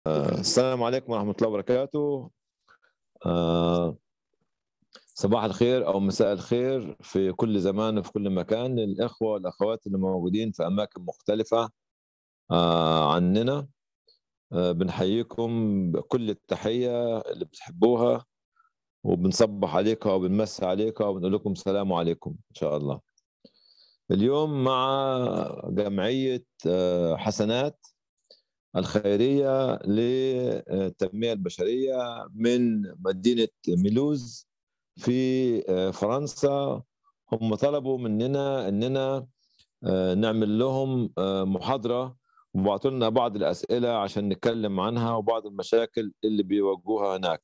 آه، السلام عليكم ورحمة الله وبركاته آه، صباح الخير أو مساء الخير في كل زمان وفي كل مكان للإخوة والأخوات اللي موجودين في أماكن مختلفة آه، عننا بنحييكم بكل التحية اللي بتحبوها وبنصبح عليكم وبنمسي عليكم وبنقول لكم السلام عليكم إن شاء الله اليوم مع جمعية حسنات الخيرية للتنمية البشرية من مدينة ميلوز في آه، فرنسا هم طلبوا مننا أننا آه، نعمل لهم آه، محاضرة وبعثوا لنا بعض الأسئلة عشان نتكلم عنها وبعض المشاكل اللي بيواجهوها هناك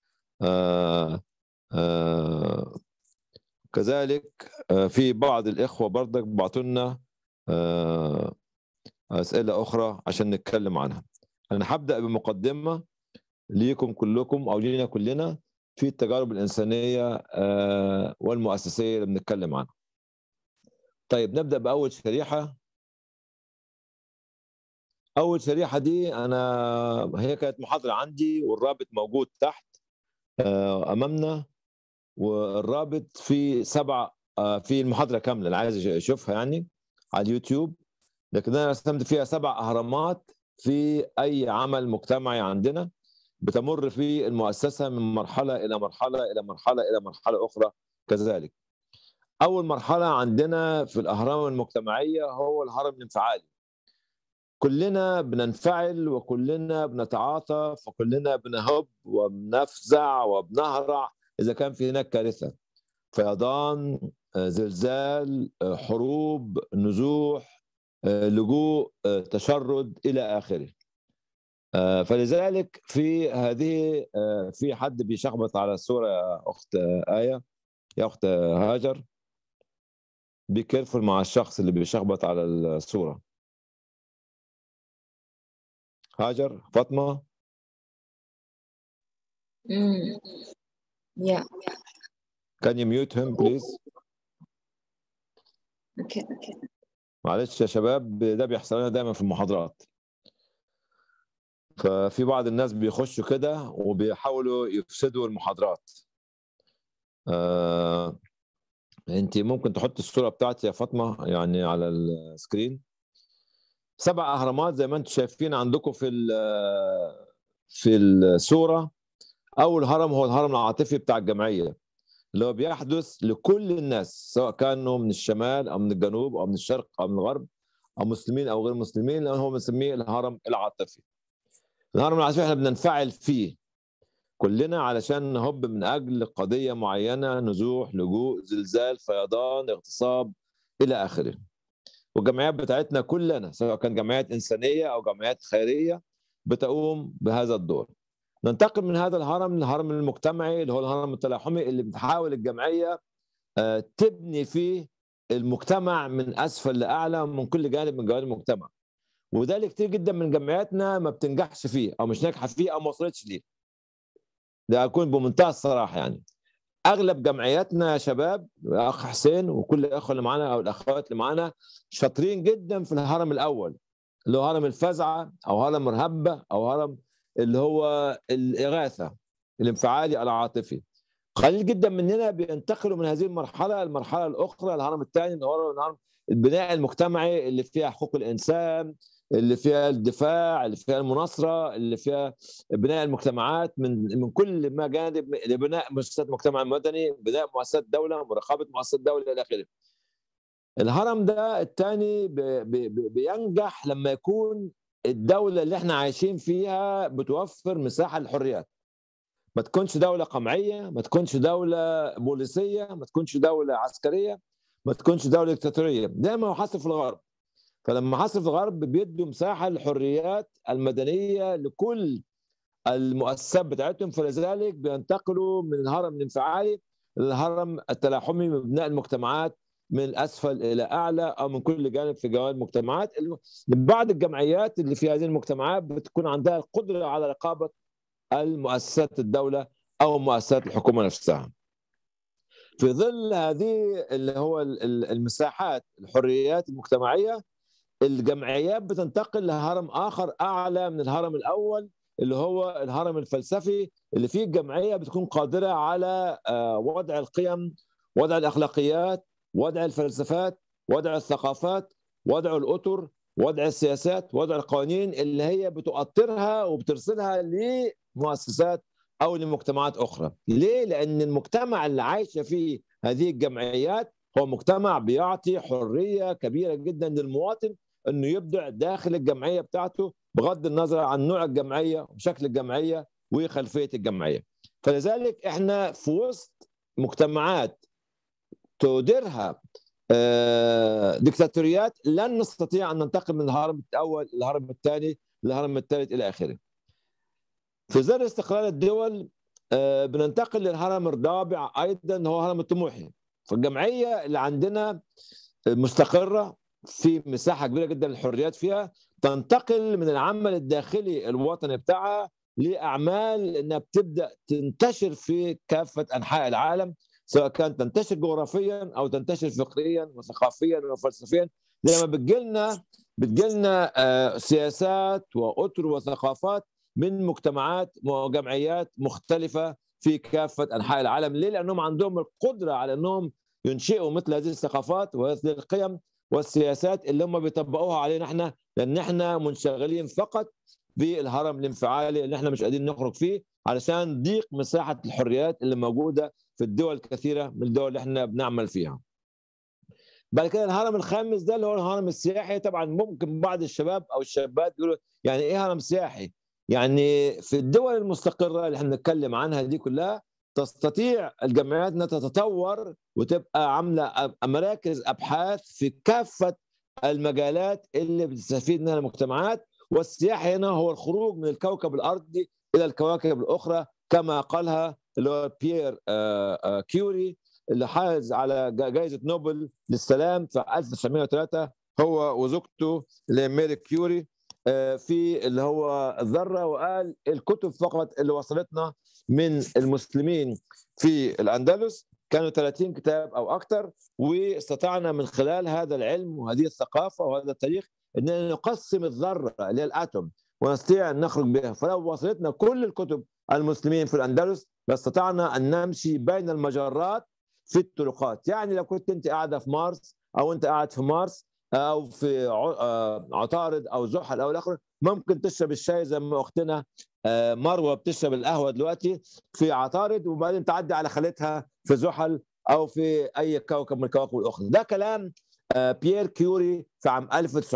كذلك في بعض الإخوة برضك بعثوا لنا اسئله اخرى عشان نتكلم عنها انا هبدا بمقدمه ليكم كلكم او لينا كلنا في التجارب الانسانيه آه، والمؤسسيه اللي بنتكلم عنها طيب نبدا باول شريحه اول شريحه دي انا هي كانت محاضره عندي والرابط موجود تحت آه، امامنا والرابط في سبع آه، في المحاضره كامله اللي عايز يشوفها يعني على اليوتيوب لكن انا رسمت فيها سبع اهرامات في اي عمل مجتمعي عندنا بتمر في المؤسسه من مرحله الى مرحله الى مرحله الى مرحله اخرى كذلك. اول مرحله عندنا في الاهرام المجتمعيه هو الهرم الانفعالي. كلنا بننفعل وكلنا بنتعاطف وكلنا بنهب وبنفزع وبنهرع اذا كان في هناك كارثه. فيضان، زلزال، حروب، نزوح، آه، لجوء آه، تشرد الى اخره آه، فلذلك في هذه في حد بيشخبط على الصوره يا اخت ايه يا اخت هاجر بي كيرفول مع الشخص اللي بيشخبط على الصوره هاجر فاطمه Mm. Yeah. Can you mute him, please? Okay, okay. معلش يا شباب ده بيحصل لنا دايما في المحاضرات ففي بعض الناس بيخشوا كده وبيحاولوا يفسدوا المحاضرات آه، انت ممكن تحط الصوره بتاعتي يا فاطمه يعني على السكرين سبع اهرامات زي ما انتم شايفين عندكم في في الصوره اول هرم هو الهرم العاطفي بتاع الجمعيه اللي هو بيحدث لكل الناس سواء كانوا من الشمال او من الجنوب او من الشرق او من الغرب او مسلمين او غير مسلمين لان هو بنسميه الهرم العاطفي. الهرم العاطفي احنا بننفعل فيه كلنا علشان نهب من اجل قضيه معينه نزوح لجوء زلزال فيضان اغتصاب الى اخره. والجمعيات بتاعتنا كلنا سواء كان جمعيات انسانيه او جمعيات خيريه بتقوم بهذا الدور. ننتقل من هذا الهرم للهرم المجتمعي اللي هو الهرم التلاحمي اللي بتحاول الجمعيه آه، تبني فيه المجتمع من اسفل لاعلى من كل جانب من جوانب المجتمع وده اللي كتير جدا من جمعياتنا ما بتنجحش فيه او مش ناجحه فيه او ما وصلتش ليه ده اكون بمنتهى الصراحه يعني اغلب جمعياتنا يا شباب اخ حسين وكل الاخوه اللي معانا او الاخوات اللي معانا شاطرين جدا في الهرم الاول اللي هو هرم الفزعه او هرم الرهبه او هرم اللي هو الاغاثه الانفعالي العاطفي قليل جدا مننا بينتقلوا من هذه المرحله المرحله الاخرى الهرم الثاني اللي هو الهرم البناء المجتمعي اللي فيها حقوق الانسان اللي فيها الدفاع اللي فيها المناصره اللي فيها بناء المجتمعات من من كل ما جانب لبناء مؤسسات المجتمع المدني بناء مؤسسات دوله مراقبه مؤسسات دوله الى اخره الهرم ده الثاني بينجح لما يكون الدوله اللي احنا عايشين فيها بتوفر مساحه للحريات ما تكونش دوله قمعيه ما تكونش دوله بوليسيه ما تكونش دوله عسكريه ما تكونش دوله دكتاتوريه زي ما هو حصل في الغرب فلما حصل في الغرب بيدوا مساحه للحريات المدنيه لكل المؤسسات بتاعتهم فلذلك بينتقلوا من الهرم الانفعالي للهرم التلاحمي من بناء المجتمعات من اسفل الى اعلى او من كل جانب في جوانب المجتمعات بعض الجمعيات اللي في هذه المجتمعات بتكون عندها القدره على رقابه المؤسسات الدوله او مؤسسات الحكومه نفسها. في ظل هذه اللي هو المساحات الحريات المجتمعيه الجمعيات بتنتقل لهرم اخر اعلى من الهرم الاول اللي هو الهرم الفلسفي اللي فيه الجمعيه بتكون قادره على آه، وضع القيم وضع الاخلاقيات وضع الفلسفات وضع الثقافات وضع الاطر وضع السياسات وضع القوانين اللي هي بتؤطرها وبترسلها لمؤسسات او لمجتمعات اخرى ليه لان المجتمع اللي عايشه فيه هذه الجمعيات هو مجتمع بيعطي حريه كبيره جدا للمواطن انه يبدع داخل الجمعيه بتاعته بغض النظر عن نوع الجمعيه وشكل الجمعيه وخلفيه الجمعيه فلذلك احنا في وسط مجتمعات تديرها آه، دكتاتوريات لن نستطيع ان ننتقل من الهرم الاول للهرم الثاني للهرم الثالث الى اخره. في ظل استقلال الدول آه، بننتقل للهرم الرابع ايضا هو هرم الطموحي. فالجمعيه اللي عندنا مستقره في مساحه كبيره جدا للحريات فيها تنتقل من العمل الداخلي الوطني بتاعها لاعمال انها بتبدا تنتشر في كافه انحاء العالم سواء كانت تنتشر جغرافيا او تنتشر فكريا وثقافيا وفلسفيا لما بتجيلنا بتجيلنا آه، سياسات واطر وثقافات من مجتمعات وجمعيات مختلفه في كافه انحاء العالم ليه؟ لانهم عندهم القدره على انهم ينشئوا مثل هذه الثقافات وهذه القيم والسياسات اللي هم بيطبقوها علينا احنا لان احنا منشغلين فقط بالهرم الانفعالي اللي احنا مش قادرين نخرج فيه علشان ضيق مساحه الحريات اللي موجوده في الدول الكثيره من الدول اللي احنا بنعمل فيها. بعد كده الهرم الخامس ده اللي هو الهرم السياحي طبعا ممكن بعض الشباب او الشابات يقولوا يعني ايه هرم سياحي؟ يعني في الدول المستقره اللي احنا بنتكلم عنها دي كلها تستطيع الجمعيات انها تتطور وتبقى عامله مراكز ابحاث في كافه المجالات اللي بتستفيد منها المجتمعات والسياحه هنا هو الخروج من الكوكب الارضي الى الكواكب الاخرى كما قالها اللي هو بيير آه، آه، كيوري اللي حاز على جائزه نوبل للسلام في 1903 هو وزوجته اللي هي ميري كيوري آه، في اللي هو الذره وقال الكتب فقط اللي وصلتنا من المسلمين في الاندلس كانوا 30 كتاب او اكثر واستطعنا من خلال هذا العلم وهذه الثقافه وهذا التاريخ ان نقسم الذره اللي هي الاتوم ونستطيع ان نخرج بها فلو وصلتنا كل الكتب المسلمين في الاندلس لاستطعنا ان نمشي بين المجرات في الطرقات يعني لو كنت انت قاعده في مارس او انت قاعد في مارس او في آه، عطارد او زحل او الاخر ممكن تشرب الشاي زي ما اختنا آه، مروه بتشرب القهوه دلوقتي في عطارد وبعدين تعدي على خالتها في زحل او في اي كوكب من الكواكب الاخرى ده كلام آه، بيير كيوري في عام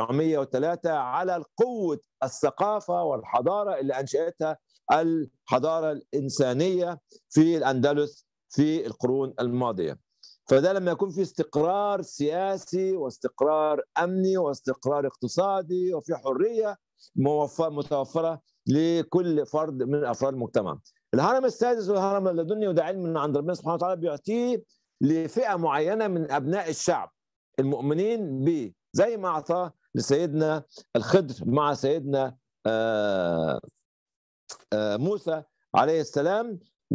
1903 على قوه الثقافه والحضاره اللي انشاتها الحضاره الانسانيه في الاندلس في القرون الماضيه فده لما يكون في استقرار سياسي واستقرار امني واستقرار اقتصادي وفي حريه متوفره لكل فرد من افراد المجتمع. الهرم السادس والهرم اللدني وده علم من عند ربنا سبحانه وتعالى بيعطيه لفئه معينه من ابناء الشعب المؤمنين به زي ما اعطاه لسيدنا الخضر مع سيدنا آه، آه، موسى عليه السلام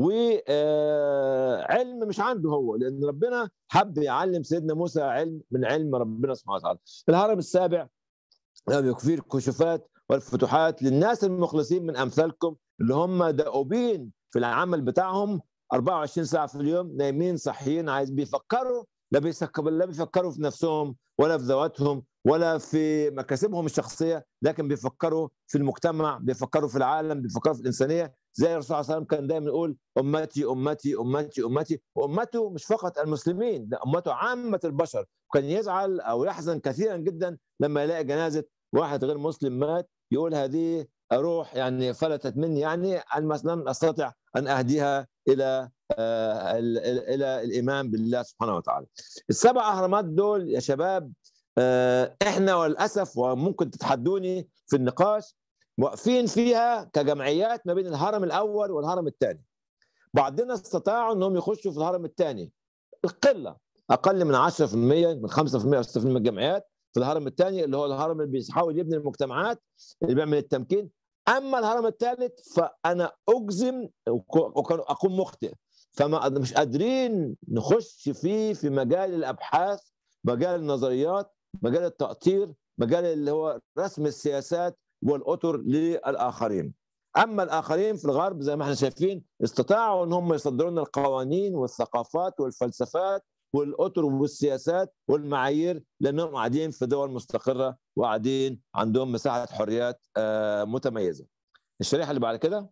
وعلم مش عنده هو لان ربنا حب يعلم سيدنا موسى علم من علم ربنا سبحانه وتعالى الهرم السابع يكفي الكشوفات والفتوحات للناس المخلصين من امثالكم اللي هم دؤوبين في العمل بتاعهم 24 ساعه في اليوم نايمين صحيين عايز بيفكروا لا لا بيفكروا في نفسهم ولا في ذواتهم ولا في مكاسبهم الشخصيه لكن بيفكروا في المجتمع بيفكروا في العالم بيفكروا في الانسانيه زي الرسول صلى الله عليه وسلم كان دايما يقول امتي امتي امتي امتي وامته مش فقط المسلمين ده امته عامه البشر وكان يزعل او يحزن كثيرا جدا لما يلاقي جنازه واحد غير مسلم مات يقول هذه روح يعني فلتت مني يعني لم استطع ان اهديها الى آه، الى الايمان بالله سبحانه وتعالى. السبع اهرامات دول يا شباب آه، احنا وللاسف وممكن تتحدوني في النقاش واقفين فيها كجمعيات ما بين الهرم الاول والهرم الثاني. بعضنا استطاعوا انهم يخشوا في الهرم الثاني. القله اقل من 10% من 5% او 6% من الجمعيات في الهرم الثاني اللي هو الهرم اللي بيحاول يبني المجتمعات اللي بيعمل التمكين اما الهرم الثالث فانا اجزم واكون مخطئ فما مش قادرين نخش فيه في مجال الابحاث مجال النظريات مجال التأطير مجال اللي هو رسم السياسات والاطر للاخرين اما الاخرين في الغرب زي ما احنا شايفين استطاعوا ان هم يصدرون القوانين والثقافات والفلسفات والاطر والسياسات والمعايير لانهم قاعدين في دول مستقره وقاعدين عندهم مساحه حريات آه، متميزه. الشريحه اللي بعد كده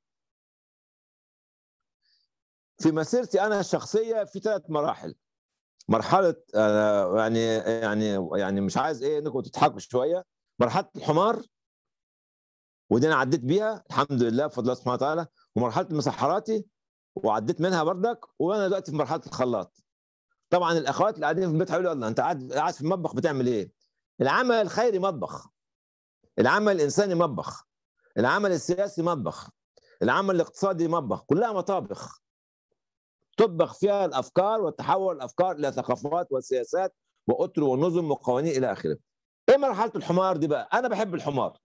في مسيرتي انا الشخصيه في ثلاث مراحل. مرحله آه، يعني يعني يعني مش عايز ايه انكم تضحكوا شويه مرحله الحمار ودي انا عديت بيها الحمد لله بفضل الله سبحانه وتعالى ومرحله المسحراتي وعديت منها بردك وانا دلوقتي في مرحله الخلاط طبعا الاخوات اللي قاعدين في البيت هيقولوا الله انت قاعد قاعد في المطبخ بتعمل ايه؟ العمل الخيري مطبخ العمل الانساني مطبخ العمل السياسي مطبخ العمل الاقتصادي مطبخ كلها مطابخ تطبخ فيها الافكار وتحول الافكار الى ثقافات وسياسات واطر ونظم وقوانين الى اخره. ايه مرحله الحمار دي بقى؟ انا بحب الحمار.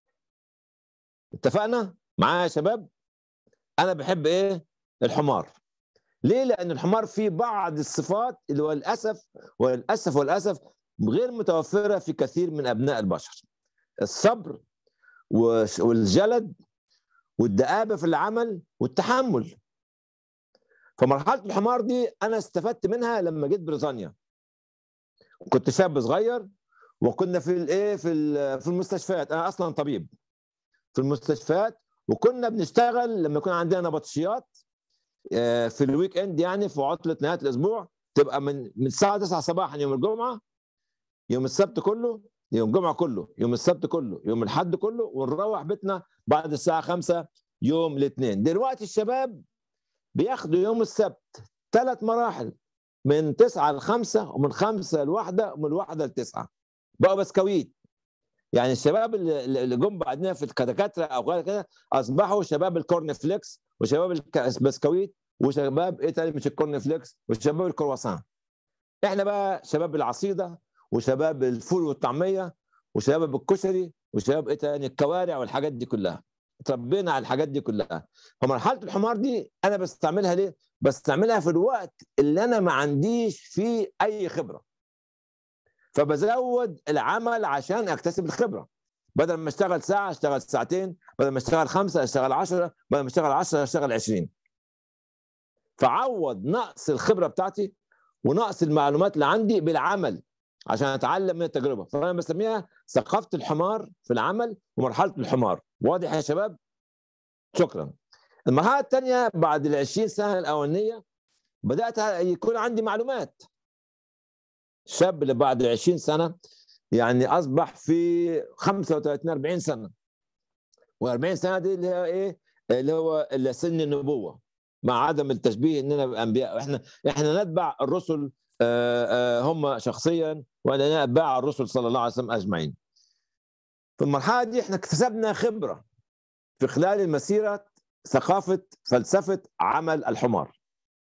اتفقنا؟ معايا يا شباب؟ انا بحب ايه؟ الحمار. ليه؟ لان الحمار فيه بعض الصفات اللي هو للاسف وللاسف وللاسف غير متوفره في كثير من ابناء البشر. الصبر والجلد والدآبه في العمل والتحمل. فمرحله الحمار دي انا استفدت منها لما جيت بريطانيا كنت شاب صغير وكنا في الايه في في المستشفيات انا اصلا طبيب في المستشفيات وكنا بنشتغل لما يكون عندنا نبطشيات في الويك اند يعني في عطله نهايه الاسبوع تبقى من من الساعه 9 صباحا يوم الجمعه يوم السبت كله يوم الجمعه كله يوم السبت كله يوم الاحد كله ونروح بيتنا بعد الساعه 5 يوم الاثنين دلوقتي الشباب بياخدوا يوم السبت ثلاث مراحل من تسعة لخمسة ومن خمسة لواحدة ومن واحدة لتسعة بقوا بسكويت يعني الشباب اللي جم بعدنا في الكدكاترة أو غير كده أصبحوا شباب الكورن فليكس وشباب البسكويت وشباب إيه تاني مش الكورن فليكس وشباب الكرواسان إحنا بقى شباب العصيدة وشباب الفول والطعمية وشباب الكشري وشباب إيه تاني الكوارع والحاجات دي كلها اتربينا على الحاجات دي كلها فمرحله الحمار دي انا بستعملها ليه بستعملها في الوقت اللي انا ما عنديش فيه اي خبره فبزود العمل عشان اكتسب الخبره بدل ما اشتغل ساعه اشتغل ساعتين بدل ما اشتغل خمسه اشتغل عشرة بدل ما اشتغل عشرة اشتغل عشرين فعوض نقص الخبره بتاعتي ونقص المعلومات اللي عندي بالعمل عشان اتعلم من التجربه فانا بسميها ثقافه الحمار في العمل ومرحله الحمار واضح يا شباب شكرا المرحله الثانيه بعد ال 20 سنه الاولانيه بدات يكون عندي معلومات الشاب اللي بعد 20 سنه يعني اصبح في 35 40 سنه و40 سنه دي اللي هي ايه اللي هو اللي سن النبوه مع عدم التشبيه اننا انبياء احنا احنا نتبع الرسل هم شخصيا وانا اتباع الرسل صلى الله عليه وسلم اجمعين في المرحله دي احنا اكتسبنا خبره في خلال المسيره ثقافه فلسفه عمل الحمار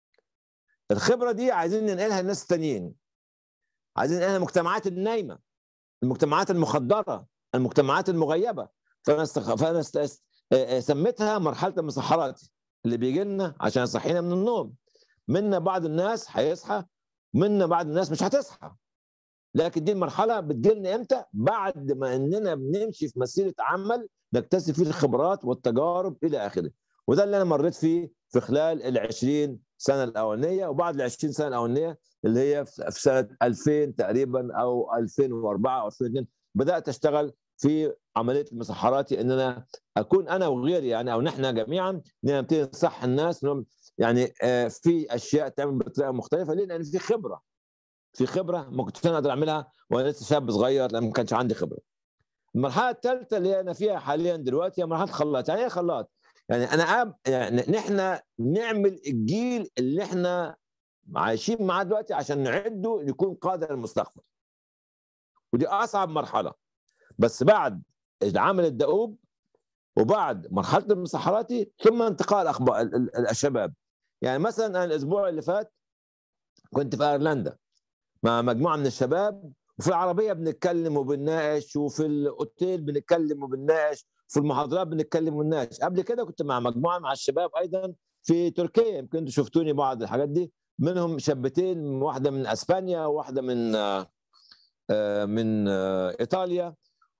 الخبره دي عايزين ننقلها للناس التانيين عايزين ننقلها للمجتمعات النايمه المجتمعات المخدره المجتمعات المغيبه فانا استخ... فانا است... سميتها مرحله المسحرات اللي بيجي لنا عشان يصحينا من النوم منا بعض الناس هيصحى منا بعض الناس مش هتصحى لكن دي المرحله بتجيلنا امتى؟ بعد ما اننا بنمشي في مسيره عمل نكتسب فيه الخبرات والتجارب الى اخره وده اللي انا مريت فيه في خلال ال 20 سنه الاولانيه وبعد ال 20 سنه الاولانيه اللي هي في سنه 2000 تقريبا او 2004 او 2002 بدات اشتغل في عمليه المسحرات ان انا اكون انا وغيري يعني او نحن جميعا نبتدي نصح الناس يعني في اشياء تعمل بطريقه مختلفه ليه؟ لان في خبره في خبره ما كنتش انا اقدر اعملها وانا لسه شاب صغير لما ما كانش عندي خبره. المرحله الثالثه اللي انا فيها حاليا دلوقتي هي مرحله خلاط، يعني ايه خلاط؟ يعني انا أب يعني نحن نعمل الجيل اللي احنا عايشين معاه دلوقتي عشان نعده يكون قادر المستقبل. ودي اصعب مرحله. بس بعد العمل الدؤوب وبعد مرحله المسحراتي ثم انتقال اخبار الشباب. يعني مثلا انا الاسبوع اللي فات كنت في ايرلندا مع مجموعه من الشباب وفي العربيه بنتكلم وبنناقش وفي الاوتيل بنتكلم وبنناقش في المحاضرات بنتكلم ونناقش قبل كده كنت مع مجموعه مع الشباب ايضا في تركيا يمكن انتم شفتوني بعض الحاجات دي منهم شابتين واحده من اسبانيا وواحده من من ايطاليا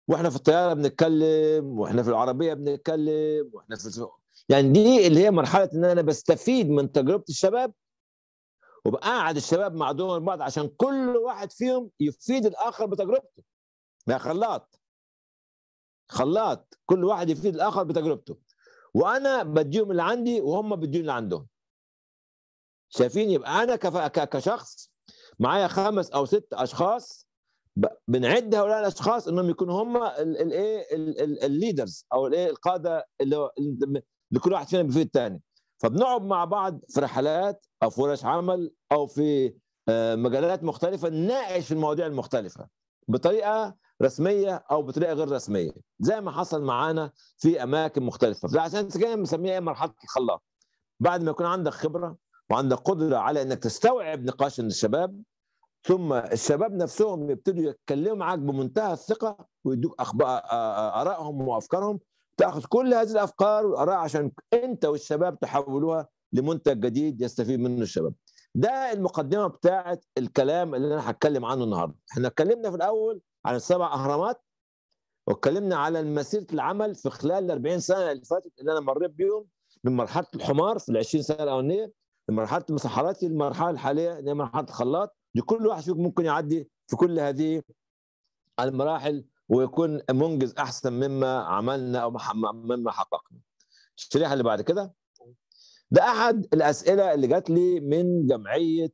واحنا في الطياره بنتكلم واحنا في العربيه بنتكلم واحنا في يعني دي اللي هي مرحله ان انا بستفيد من تجربه الشباب وبقعد الشباب مع دول بعض عشان كل واحد فيهم يفيد الاخر بتجربته يا خلاط خلاط كل واحد يفيد الاخر بتجربته وانا بديهم اللي عندي وهم بديهم اللي عندهم شايفين يبقى انا كشخص معايا خمس او ست اشخاص بنعد هؤلاء الاشخاص انهم يكونوا هم الايه الليدرز او الايه القاده اللي لكل واحد فينا بيفيد الثاني فبنقعد مع بعض في رحلات او في ورش عمل او في مجالات مختلفه نناقش المواضيع المختلفه بطريقه رسميه او بطريقه غير رسميه زي ما حصل معانا في اماكن مختلفه فعشان كده بنسميها مرحله الخلاط بعد ما يكون عندك خبره وعندك قدره على انك تستوعب نقاش الشباب ثم الشباب نفسهم يبتدوا يتكلموا معاك بمنتهى الثقه ويدوك اخبار ارائهم وافكارهم تاخذ كل هذه الافكار والاراء عشان انت والشباب تحولوها لمنتج جديد يستفيد منه الشباب. ده المقدمه بتاعه الكلام اللي انا هتكلم عنه النهارده. احنا اتكلمنا في الاول عن السبع اهرامات واتكلمنا على مسيره العمل في خلال ال 40 سنه اللي فاتت اللي انا مريت بيهم من مرحله الحمار في ال 20 سنه الاولانيه لمرحله المسحراتي المرحله الحاليه اللي هي مرحله الخلاط دي كل واحد فيكم ممكن يعدي في كل هذه المراحل ويكون منجز احسن مما عملنا او مما حققنا. الشريحه اللي بعد كده ده احد الاسئله اللي جات لي من جمعيه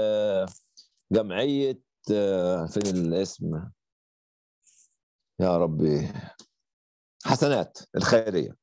جمعيه فين الاسم يا ربي حسنات الخيريه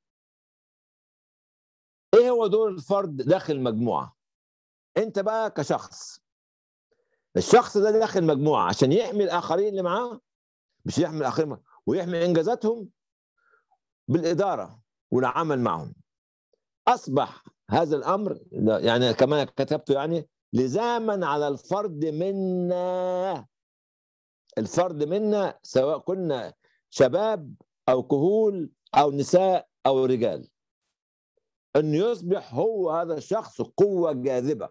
ايه هو دور الفرد داخل المجموعه انت بقى كشخص الشخص ده داخل مجموعه عشان يحمي الاخرين اللي معاه مش يحمي الاخرين ويحمي انجازاتهم بالاداره والعمل معهم اصبح هذا الامر يعني كما كتبته يعني لزاما على الفرد منا الفرد منا سواء كنا شباب او كهول او نساء او رجال انه يصبح هو هذا الشخص قوه جاذبه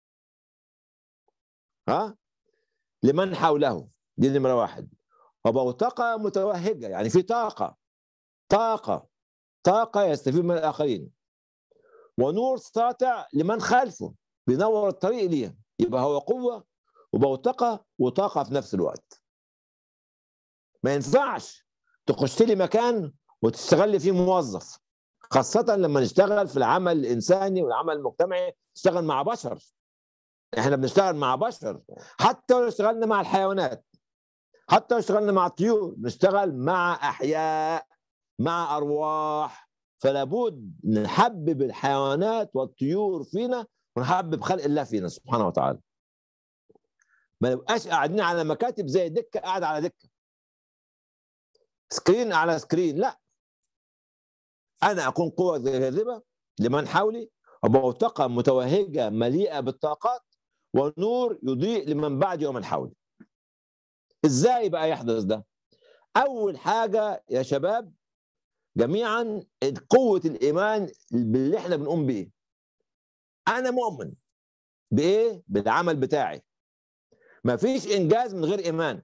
ها لمن حوله دي نمره واحد وبوتقه متوهجه يعني في طاقه طاقه طاقه يستفيد من الاخرين ونور ساطع لمن خلفه بينور الطريق ليه يبقى هو قوه وبوتقه وطاقه في نفس الوقت ما ينفعش تخش لي مكان وتشتغل فيه موظف خاصة لما نشتغل في العمل الإنساني والعمل المجتمعي نشتغل مع بشر احنا بنشتغل مع بشر حتى لو اشتغلنا مع الحيوانات حتى لو اشتغلنا مع الطيور بنشتغل مع أحياء مع أرواح فلا بد نحبب الحيوانات والطيور فينا ونحبب خلق الله فينا سبحانه وتعالى ما نبقاش قاعدين على مكاتب زي دكه قاعد على دكه سكرين على سكرين لا انا اكون قوه جاذبه لمن حولي وبوتقه متوهجه مليئه بالطاقات ونور يضيء لمن بعدي ومن حولي ازاي بقى يحدث ده اول حاجه يا شباب جميعا قوه الايمان باللي احنا بنقوم بيه انا مؤمن بايه بالعمل بتاعي ما فيش انجاز من غير ايمان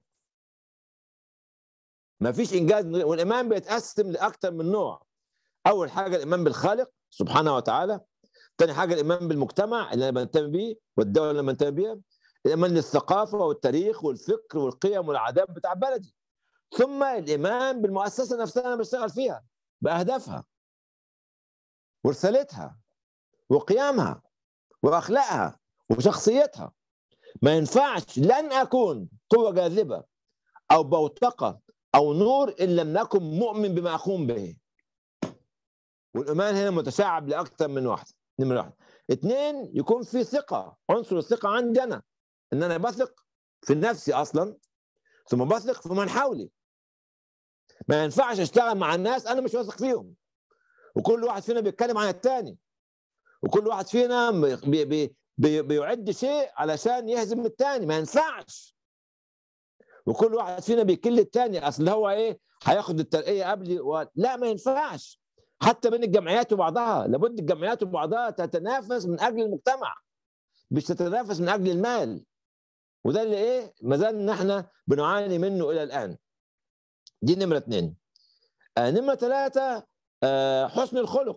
ما فيش انجاز من غير والايمان بيتقسم لاكثر من نوع اول حاجه الايمان بالخالق سبحانه وتعالى ثاني حاجه الايمان بالمجتمع اللي انا بنتمي بيه والدوله اللي انا بنتمي بيها الايمان للثقافه والتاريخ والفكر والقيم والعادات بتاع بلدي ثم الايمان بالمؤسسه نفسها انا بشتغل فيها باهدافها ورسالتها وقيمها واخلاقها وشخصيتها ما ينفعش لن اكون قوه جاذبه او بوتقه او نور ان لم نكن مؤمن بما اقوم به والايمان هنا متشعب لاكثر من واحد نمره واحد اثنين يكون في ثقه عنصر الثقه عندي انا ان انا بثق في نفسي اصلا ثم بثق في من حولي ما ينفعش اشتغل مع الناس انا مش واثق فيهم وكل واحد فينا بيتكلم عن الثاني وكل واحد فينا بي بي بي بيعد شيء علشان يهزم الثاني ما ينفعش وكل واحد فينا بيكل الثاني اصل هو ايه هياخد الترقيه قبلي و... لا ما ينفعش حتى بين الجمعيات وبعضها لابد الجمعيات وبعضها تتنافس من اجل المجتمع مش تتنافس من اجل المال وده اللي ايه ما زال ان احنا بنعاني منه الى الان دي نمره اثنين آه نمره ثلاثه آه حسن الخلق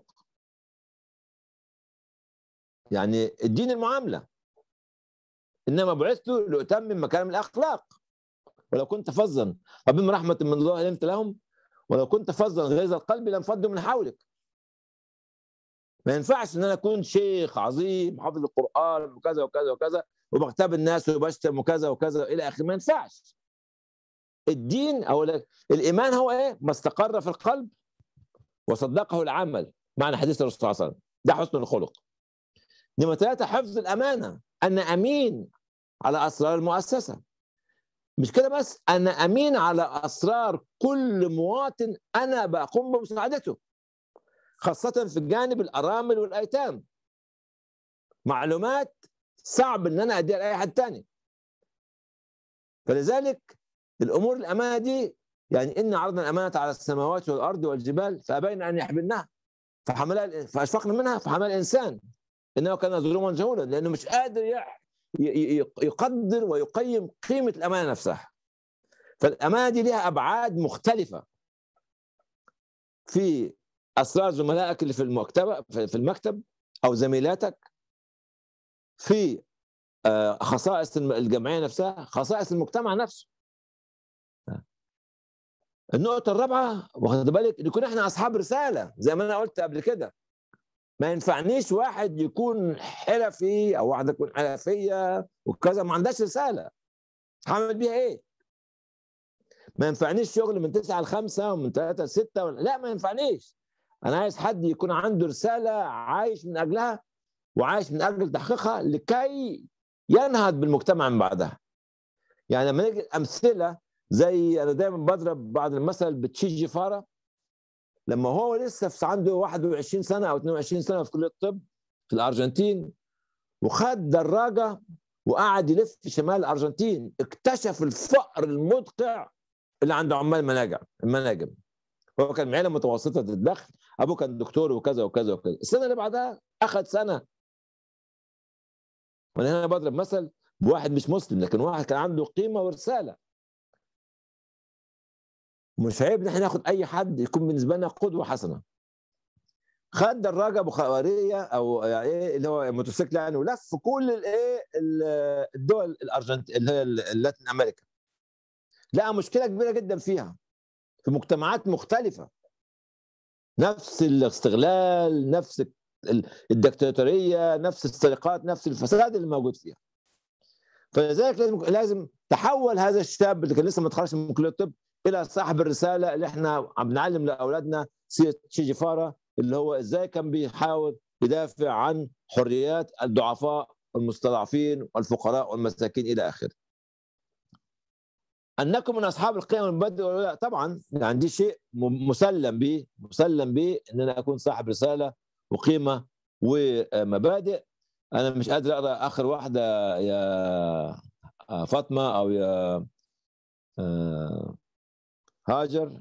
يعني الدين المعامله انما بعثت لاتمم مكارم الاخلاق ولو كنت فظا فبما رحمه من الله لنت لهم ولو كنت فظا غيظ القلب لانفضوا من حولك ما ينفعش ان انا اكون شيخ عظيم حافظ القران وكذا وكذا وكذا وبغتاب الناس وبشتم وكذا وكذا الى اخره ما ينفعش الدين او الايمان هو ايه؟ ما استقر في القلب وصدقه العمل معنى حديث الرسول صلى الله عليه وسلم ده حسن الخلق نمرة ثلاثة حفظ الأمانة أنا أمين على أسرار المؤسسة مش كده بس أنا أمين على أسرار كل مواطن أنا بقوم بمساعدته خاصة في الجانب الأرامل والأيتام معلومات صعب إن أنا أديها لأي حد تاني فلذلك الأمور الأمانة دي يعني إن عرضنا الأمانة على السماوات والأرض والجبال فأبين أن يحملنها فحملها فأشفقنا منها فحمل الإنسان إنه كان ظلوما جهولا لأنه مش قادر يقدر ويقيم قيمة الأمانة نفسها فالأمانة دي لها أبعاد مختلفة في اسرار زملائك اللي في المكتب في المكتب او زميلاتك في خصائص الجمعيه نفسها خصائص المجتمع نفسه النقطه الرابعه واخد بالك نكون احنا اصحاب رساله زي ما انا قلت قبل كده ما ينفعنيش واحد يكون حرفي او واحده تكون حرفيه وكذا ما عندهاش رساله هعمل بيها ايه ما ينفعنيش شغل من 9 ل 5 ومن 3 ل 6 ولا لا ما ينفعنيش انا عايز حد يكون عنده رساله عايش من اجلها وعايش من اجل تحقيقها لكي ينهض بالمجتمع من بعدها يعني لما نيجي امثله زي انا دايما بضرب بعض المثل بتشي جيفارا لما هو لسه في عنده 21 سنه او 22 سنه في كليه الطب في الارجنتين وخد دراجه وقعد يلف في شمال الارجنتين اكتشف الفقر المدقع اللي عند عمال المناجم المناجم هو كان من عيله متوسطه الدخل ابوه كان دكتور وكذا وكذا وكذا السنه اللي بعدها اخذ سنه وانا هنا بضرب مثل بواحد مش مسلم لكن واحد كان عنده قيمه ورساله مش عيب ان احنا ناخد اي حد يكون بالنسبه لنا قدوه حسنه خد دراجه بخاريه او ايه اللي هو موتوسيكل يعني ولف كل الايه الدول الارجنتين اللي هي اللاتين امريكا لقى مشكله كبيره جدا فيها في مجتمعات مختلفه نفس الاستغلال نفس الدكتاتوريه نفس السرقات نفس الفساد اللي موجود فيها فلذلك لازم لازم تحول هذا الشاب اللي كان لسه ما اتخرجش من كليه الطب الى صاحب الرساله اللي احنا عم بنعلم لاولادنا سيره تشي جيفارا اللي هو ازاي كان بيحاول يدافع عن حريات الضعفاء والمستضعفين والفقراء والمساكين الى اخره. انكم من اصحاب القيم والمبادئ طبعا يعني دي شيء مسلم به مسلم به ان انا اكون صاحب رساله وقيمه ومبادئ انا مش قادر اقرا اخر واحده يا فاطمه او يا هاجر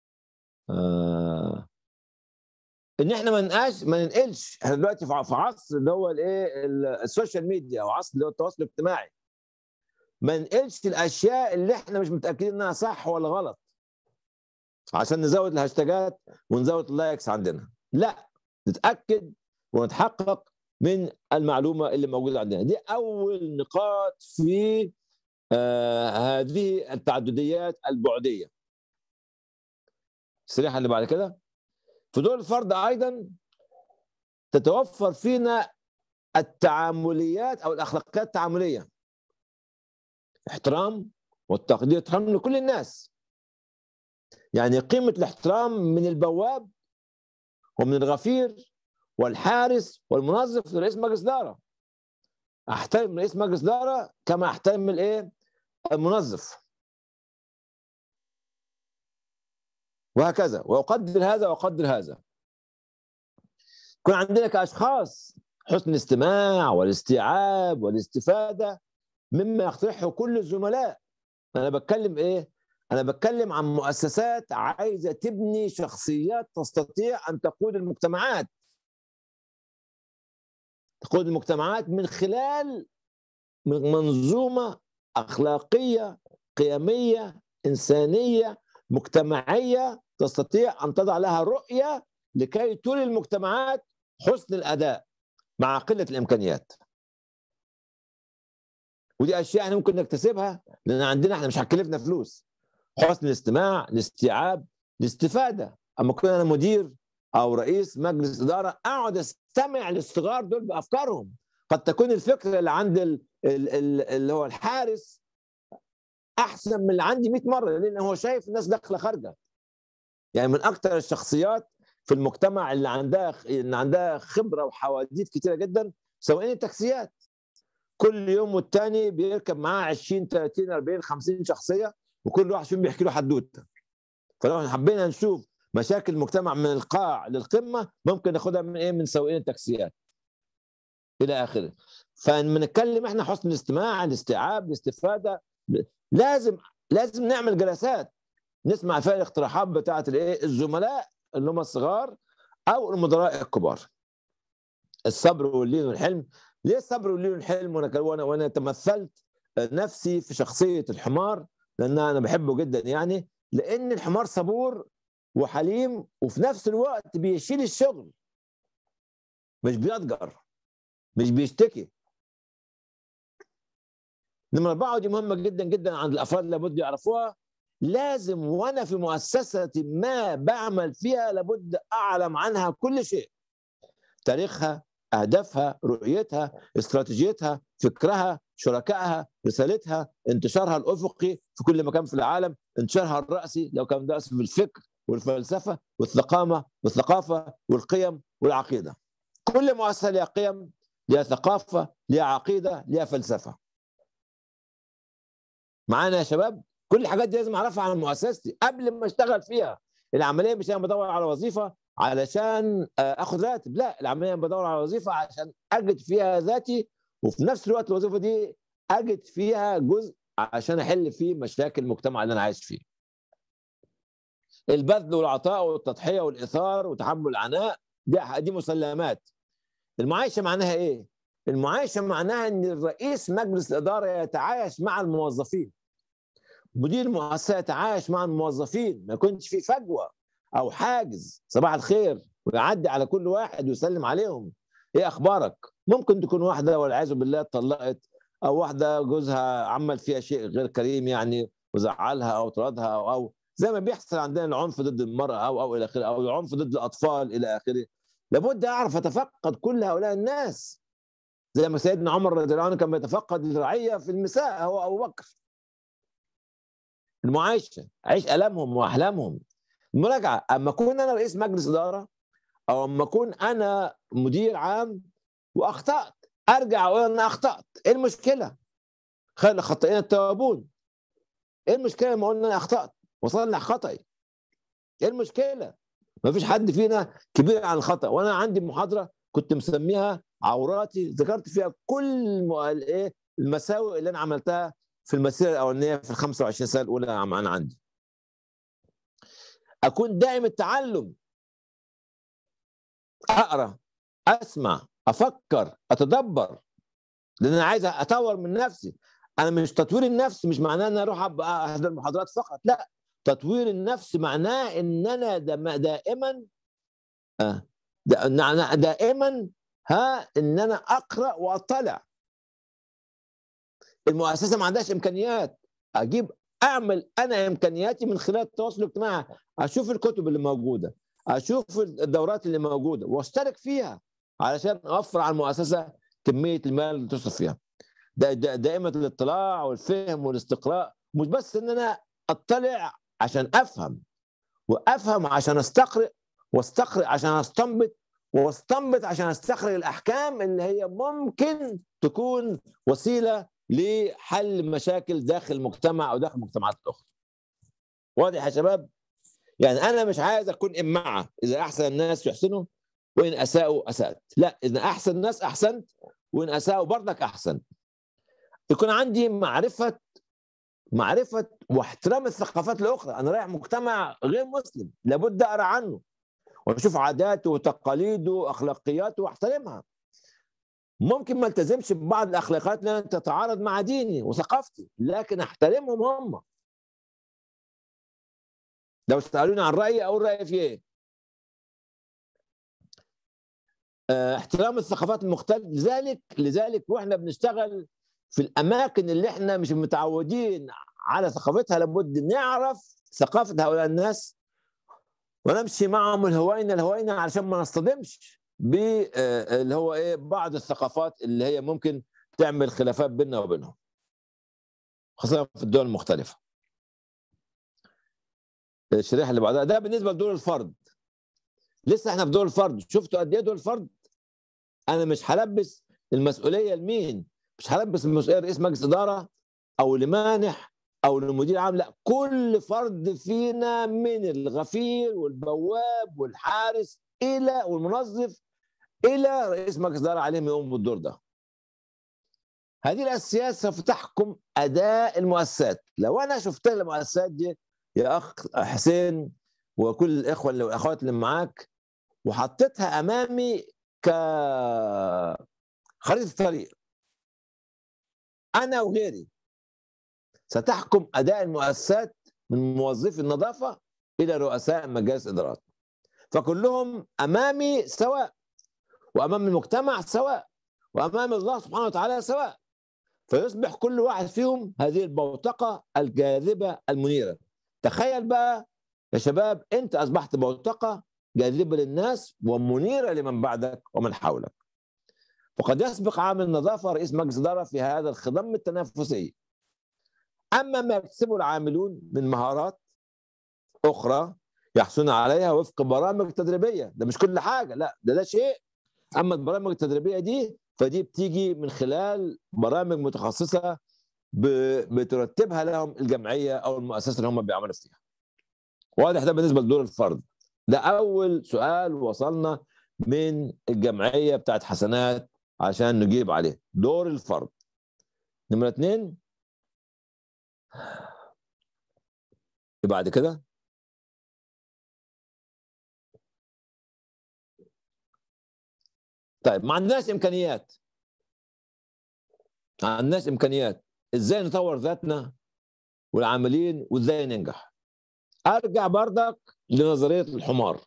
ان احنا ما ننقاش ما ننقلش احنا دلوقتي في عصر اللي هو الايه السوشيال ميديا او عصر اللي هو التواصل الاجتماعي ما ننقلش الاشياء اللي احنا مش متاكدين انها صح ولا غلط عشان نزود الهاشتاجات ونزود اللايكس عندنا لا نتاكد ونتحقق من المعلومه اللي موجوده عندنا دي اول نقاط في آه هذه التعدديات البعديه الشريحه اللي بعد كده في دور الفرد ايضا تتوفر فينا التعامليات او الاخلاقيات التعامليه احترام والتقدير احترام لكل الناس يعني قيمة الاحترام من البواب ومن الغفير والحارس والمنظف لرئيس مجلس إدارة أحترم رئيس مجلس إدارة كما أحترم الإيه المنظف وهكذا وأقدر هذا وأقدر هذا يكون عندنا كأشخاص حسن الاستماع والاستيعاب والاستفادة مما يقترحه كل الزملاء انا بتكلم ايه انا بتكلم عن مؤسسات عايزه تبني شخصيات تستطيع ان تقود المجتمعات تقود المجتمعات من خلال من منظومه اخلاقيه قيميه انسانيه مجتمعيه تستطيع ان تضع لها رؤيه لكي تولي المجتمعات حسن الاداء مع قله الامكانيات ودي اشياء احنا ممكن نكتسبها لان عندنا احنا مش هتكلفنا فلوس حسن الاستماع الاستيعاب الاستفاده اما كنت انا مدير او رئيس مجلس اداره اقعد استمع للصغار دول بافكارهم قد تكون الفكره اللي عند ال- ال- ال- اللي هو الحارس احسن من اللي عندي 100 مره لان هو شايف الناس داخله خارجه يعني من اكثر الشخصيات في المجتمع اللي عندها اللي عندها خبره وحواديت كتيره جدا سواقين التاكسيات كل يوم والتاني بيركب معاه 20 30 40 50 شخصيه وكل واحد فيهم بيحكي له حدوته فلو حبينا نشوف مشاكل المجتمع من القاع للقمه ممكن ناخدها من ايه من سواقين التاكسيات الى اخره فبنتكلم احنا حسن الاستماع الاستيعاب الاستفاده لازم لازم نعمل جلسات نسمع فيها الاقتراحات بتاعه الايه الزملاء اللي هم الصغار او المدراء الكبار الصبر واللين والحلم ليه الصبر واللين والحلم وانا وانا وانا تمثلت نفسي في شخصيه الحمار لان انا بحبه جدا يعني لان الحمار صبور وحليم وفي نفس الوقت بيشيل الشغل مش بيتجر مش بيشتكي نمرة أربعة ودي مهمة جدا جدا عند الأفراد لابد يعرفوها لازم وأنا في مؤسسة ما بعمل فيها لابد أعلم عنها كل شيء تاريخها أهدافها رؤيتها استراتيجيتها فكرها شركائها رسالتها انتشارها الأفقي في كل مكان في العالم انتشارها الرأسي لو كان درس في الفكر والفلسفة والثقامة والثقافة والقيم والعقيدة كل مؤسسة لها قيم لها ثقافة لها عقيدة لها فلسفة معانا يا شباب كل الحاجات دي لازم اعرفها عن مؤسستي قبل ما اشتغل فيها العمليه مش انا بدور على وظيفه علشان اخد راتب لا العمليه انا بدور على وظيفه عشان اجد فيها ذاتي وفي نفس الوقت الوظيفه دي اجد فيها جزء عشان احل فيه مشاكل المجتمع اللي انا عايش فيه البذل والعطاء والتضحيه والاثار وتحمل العناء دي دي مسلمات المعايشه معناها ايه المعايشه معناها ان الرئيس مجلس الاداره يتعايش مع الموظفين مدير المؤسسه يتعايش مع الموظفين ما يكونش في فجوه او حاجز صباح الخير ويعدي على كل واحد ويسلم عليهم ايه اخبارك ممكن تكون واحده والعياذ بالله اتطلقت او واحده جوزها عمل فيها شيء غير كريم يعني وزعلها او طردها أو, او زي ما بيحصل عندنا العنف ضد المراه او او الى اخره او العنف ضد الاطفال الى اخره لابد اعرف اتفقد كل هؤلاء الناس زي ما سيدنا عمر رضي الله عنه كان بيتفقد الرعيه في النساء هو ابو بكر المعايشه عيش المهم واحلامهم المراجعه اما اكون انا رئيس مجلس اداره او اما اكون انا مدير عام واخطات ارجع اقول انا اخطات ايه المشكله؟ خير الخطائين التوابون ايه المشكله لما اقول انا اخطات واصلح خطأي ايه المشكله؟ ما فيش حد فينا كبير عن الخطا وانا عندي محاضره كنت مسميها عوراتي ذكرت فيها كل ايه المساوئ اللي انا عملتها في المسيره الاولانيه في ال 25 سنه الاولى انا عندي اكون دائم التعلم اقرا اسمع افكر اتدبر لان انا عايز اطور من نفسي انا مش تطوير النفس مش معناه ان انا اروح ابقى احضر محاضرات فقط لا تطوير النفس معناه ان انا دائما آه دائما ها ان انا اقرا واطلع المؤسسه ما عندهاش امكانيات اجيب اعمل انا امكانياتي من خلال التواصل الاجتماعي اشوف الكتب اللي موجوده اشوف الدورات اللي موجوده واشترك فيها علشان اوفر على المؤسسه كميه المال اللي تصرف فيها دا دا دائمه الاطلاع والفهم والاستقراء مش بس ان انا اطلع عشان افهم وافهم عشان استقرئ واستقرئ عشان استنبط واستنبط عشان استخرج الاحكام اللي هي ممكن تكون وسيله لحل مشاكل داخل المجتمع او داخل المجتمعات الاخرى. واضح يا شباب؟ يعني انا مش عايز اكون امعه اذا احسن الناس يحسنوا وان اساءوا اسات، لا اذا احسن الناس احسنت وان اساءوا برضك احسن. يكون عندي معرفه معرفه واحترام الثقافات الاخرى، انا رايح مجتمع غير مسلم لابد اقرا عنه واشوف عاداته وتقاليده واخلاقياته واحترمها ممكن ما التزمش ببعض الاخلاقيات لان تتعارض مع ديني وثقافتي لكن احترمهم هم لو سالوني عن رايي اقول رايي في ايه آه، احترام الثقافات المختلفه لذلك لذلك واحنا بنشتغل في الاماكن اللي احنا مش متعودين على ثقافتها لابد نعرف ثقافه هؤلاء الناس ونمشي معهم الهوينه الهوينه علشان ما نصطدمش باللي هو ايه بعض الثقافات اللي هي ممكن تعمل خلافات بيننا وبينهم خاصه في الدول المختلفه الشريحه اللي بعدها ده بالنسبه لدور الفرد لسه احنا في دور الفرد شفتوا قد ايه دور الفرد انا مش هلبس المسؤوليه لمين مش هلبس المسؤوليه رئيس مجلس اداره او لمانح او لمدير عام لا كل فرد فينا من الغفير والبواب والحارس الى والمنظف الى رئيس مجلس اداره عليهم يقوم بالدور ده هذه الاساسيات سوف تحكم اداء المؤسسات لو انا شفت المؤسسات دي يا اخ حسين وكل الاخوه اللي والاخوات اللي معاك وحطيتها امامي ك خريطه طريق انا وغيري ستحكم اداء المؤسسات من موظفي النظافه الى رؤساء مجالس ادارات فكلهم امامي سواء وامام المجتمع سواء وامام الله سبحانه وتعالى سواء فيصبح كل واحد فيهم هذه البوتقه الجاذبه المنيره تخيل بقى يا شباب انت اصبحت بوتقه جاذبه للناس ومنيره لمن بعدك ومن حولك وقد يسبق عامل النظافه رئيس مجلس اداره في هذا الخضم التنافسي اما ما يكتسبه العاملون من مهارات اخرى يحصلون عليها وفق برامج تدريبيه ده مش كل حاجه لا ده ده شيء اما البرامج التدريبيه دي فدي بتيجي من خلال برامج متخصصه بترتبها لهم الجمعيه او المؤسسه اللي هم بيعملوا فيها واضح ده بالنسبه لدور الفرد ده اول سؤال وصلنا من الجمعيه بتاعت حسنات عشان نجيب عليه دور الفرد نمرة اتنين بعد كده طيب ما عندناش امكانيات ما عندناش امكانيات ازاي نطور ذاتنا والعاملين وازاي ننجح ارجع برضك لنظريه الحمار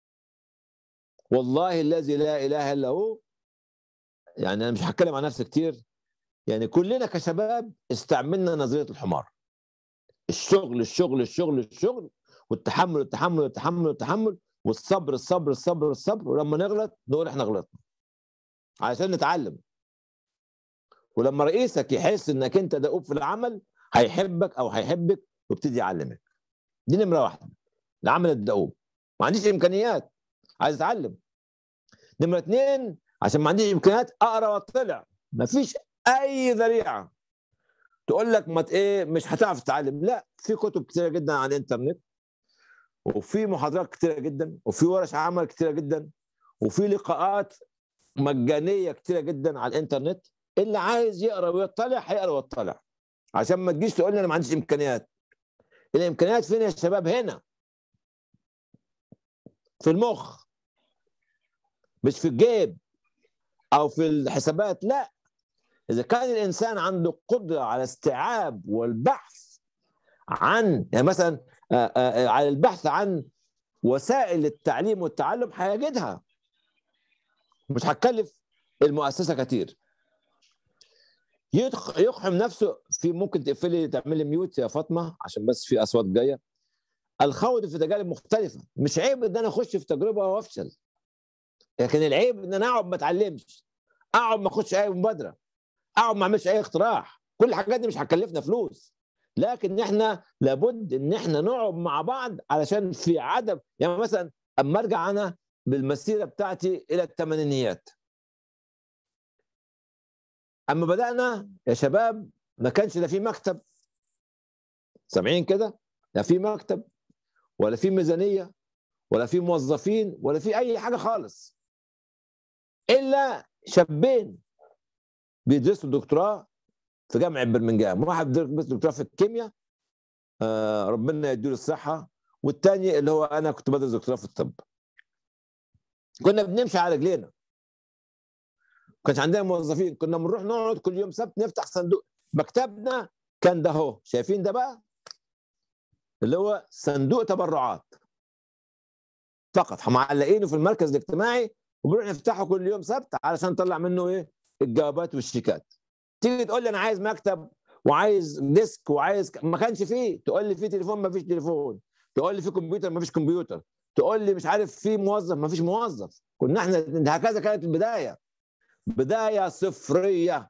والله الذي لا اله الا هو يعني انا مش هتكلم عن نفسي كتير يعني كلنا كشباب استعملنا نظريه الحمار الشغل الشغل الشغل الشغل والتحمل التحمل التحمل التحمل والصبر الصبر الصبر الصبر ولما نغلط نقول احنا غلطنا عشان نتعلم ولما رئيسك يحس انك انت دؤوب في العمل هيحبك او هيحبك ويبتدي يعلمك دي نمره واحده العمل الدؤوب ما عنديش امكانيات عايز اتعلم نمره اثنين عشان ما عنديش امكانيات اقرا واطلع ما فيش اي ذريعه تقول لك ما ايه مش هتعرف تتعلم لا في كتب كتيره جدا على الانترنت وفي محاضرات كتيره جدا وفي ورش عمل كتيره جدا وفي لقاءات مجانيه كتيره جدا على الانترنت اللي عايز يقرا ويطلع هيقرا ويطلع عشان ما تجيش تقول لي انا ما عنديش امكانيات الامكانيات فين يا شباب هنا في المخ مش في الجيب او في الحسابات لا اذا كان الانسان عنده قدره على استيعاب والبحث عن يعني مثلا على البحث عن وسائل التعليم والتعلم هيجدها مش هتكلف المؤسسه كتير يقحم نفسه في ممكن تقفلي تعملي ميوت يا فاطمه عشان بس في اصوات جايه الخوض في تجارب مختلفه مش عيب ان انا اخش في تجربه وافشل لكن العيب ان انا اقعد ما اتعلمش اقعد ما اخدش اي مبادره اقعد ما اعملش اي اقتراح كل الحاجات دي مش هتكلفنا فلوس لكن احنا لابد ان احنا نقعد مع بعض علشان في عدم يعني مثلا اما ارجع انا بالمسيره بتاعتي الى الثمانينيات اما بدانا يا شباب ما كانش لا في مكتب سامعين كده لا في مكتب ولا في ميزانيه ولا في موظفين ولا في اي حاجه خالص الا شابين بيدرسوا دكتوراه في جامعه برمنجهام واحد بيدرس دكتوراه في الكيمياء آه ربنا يديله الصحه والتاني اللي هو انا كنت بدرس دكتوراه في الطب كنا بنمشي على رجلينا كانش عندنا موظفين كنا بنروح نقعد كل يوم سبت نفتح صندوق مكتبنا كان ده اهو شايفين ده بقى اللي هو صندوق تبرعات فقط معلقينه في المركز الاجتماعي وبنروح نفتحه كل يوم سبت علشان نطلع منه ايه الجوابات والشيكات تيجي تقول لي انا عايز مكتب وعايز ديسك وعايز ك... ما كانش فيه تقول لي في تليفون ما فيش تليفون تقول لي في كمبيوتر ما فيش كمبيوتر تقول لي مش عارف في موظف ما فيش موظف كنا احنا هكذا كانت البدايه بدايه صفريه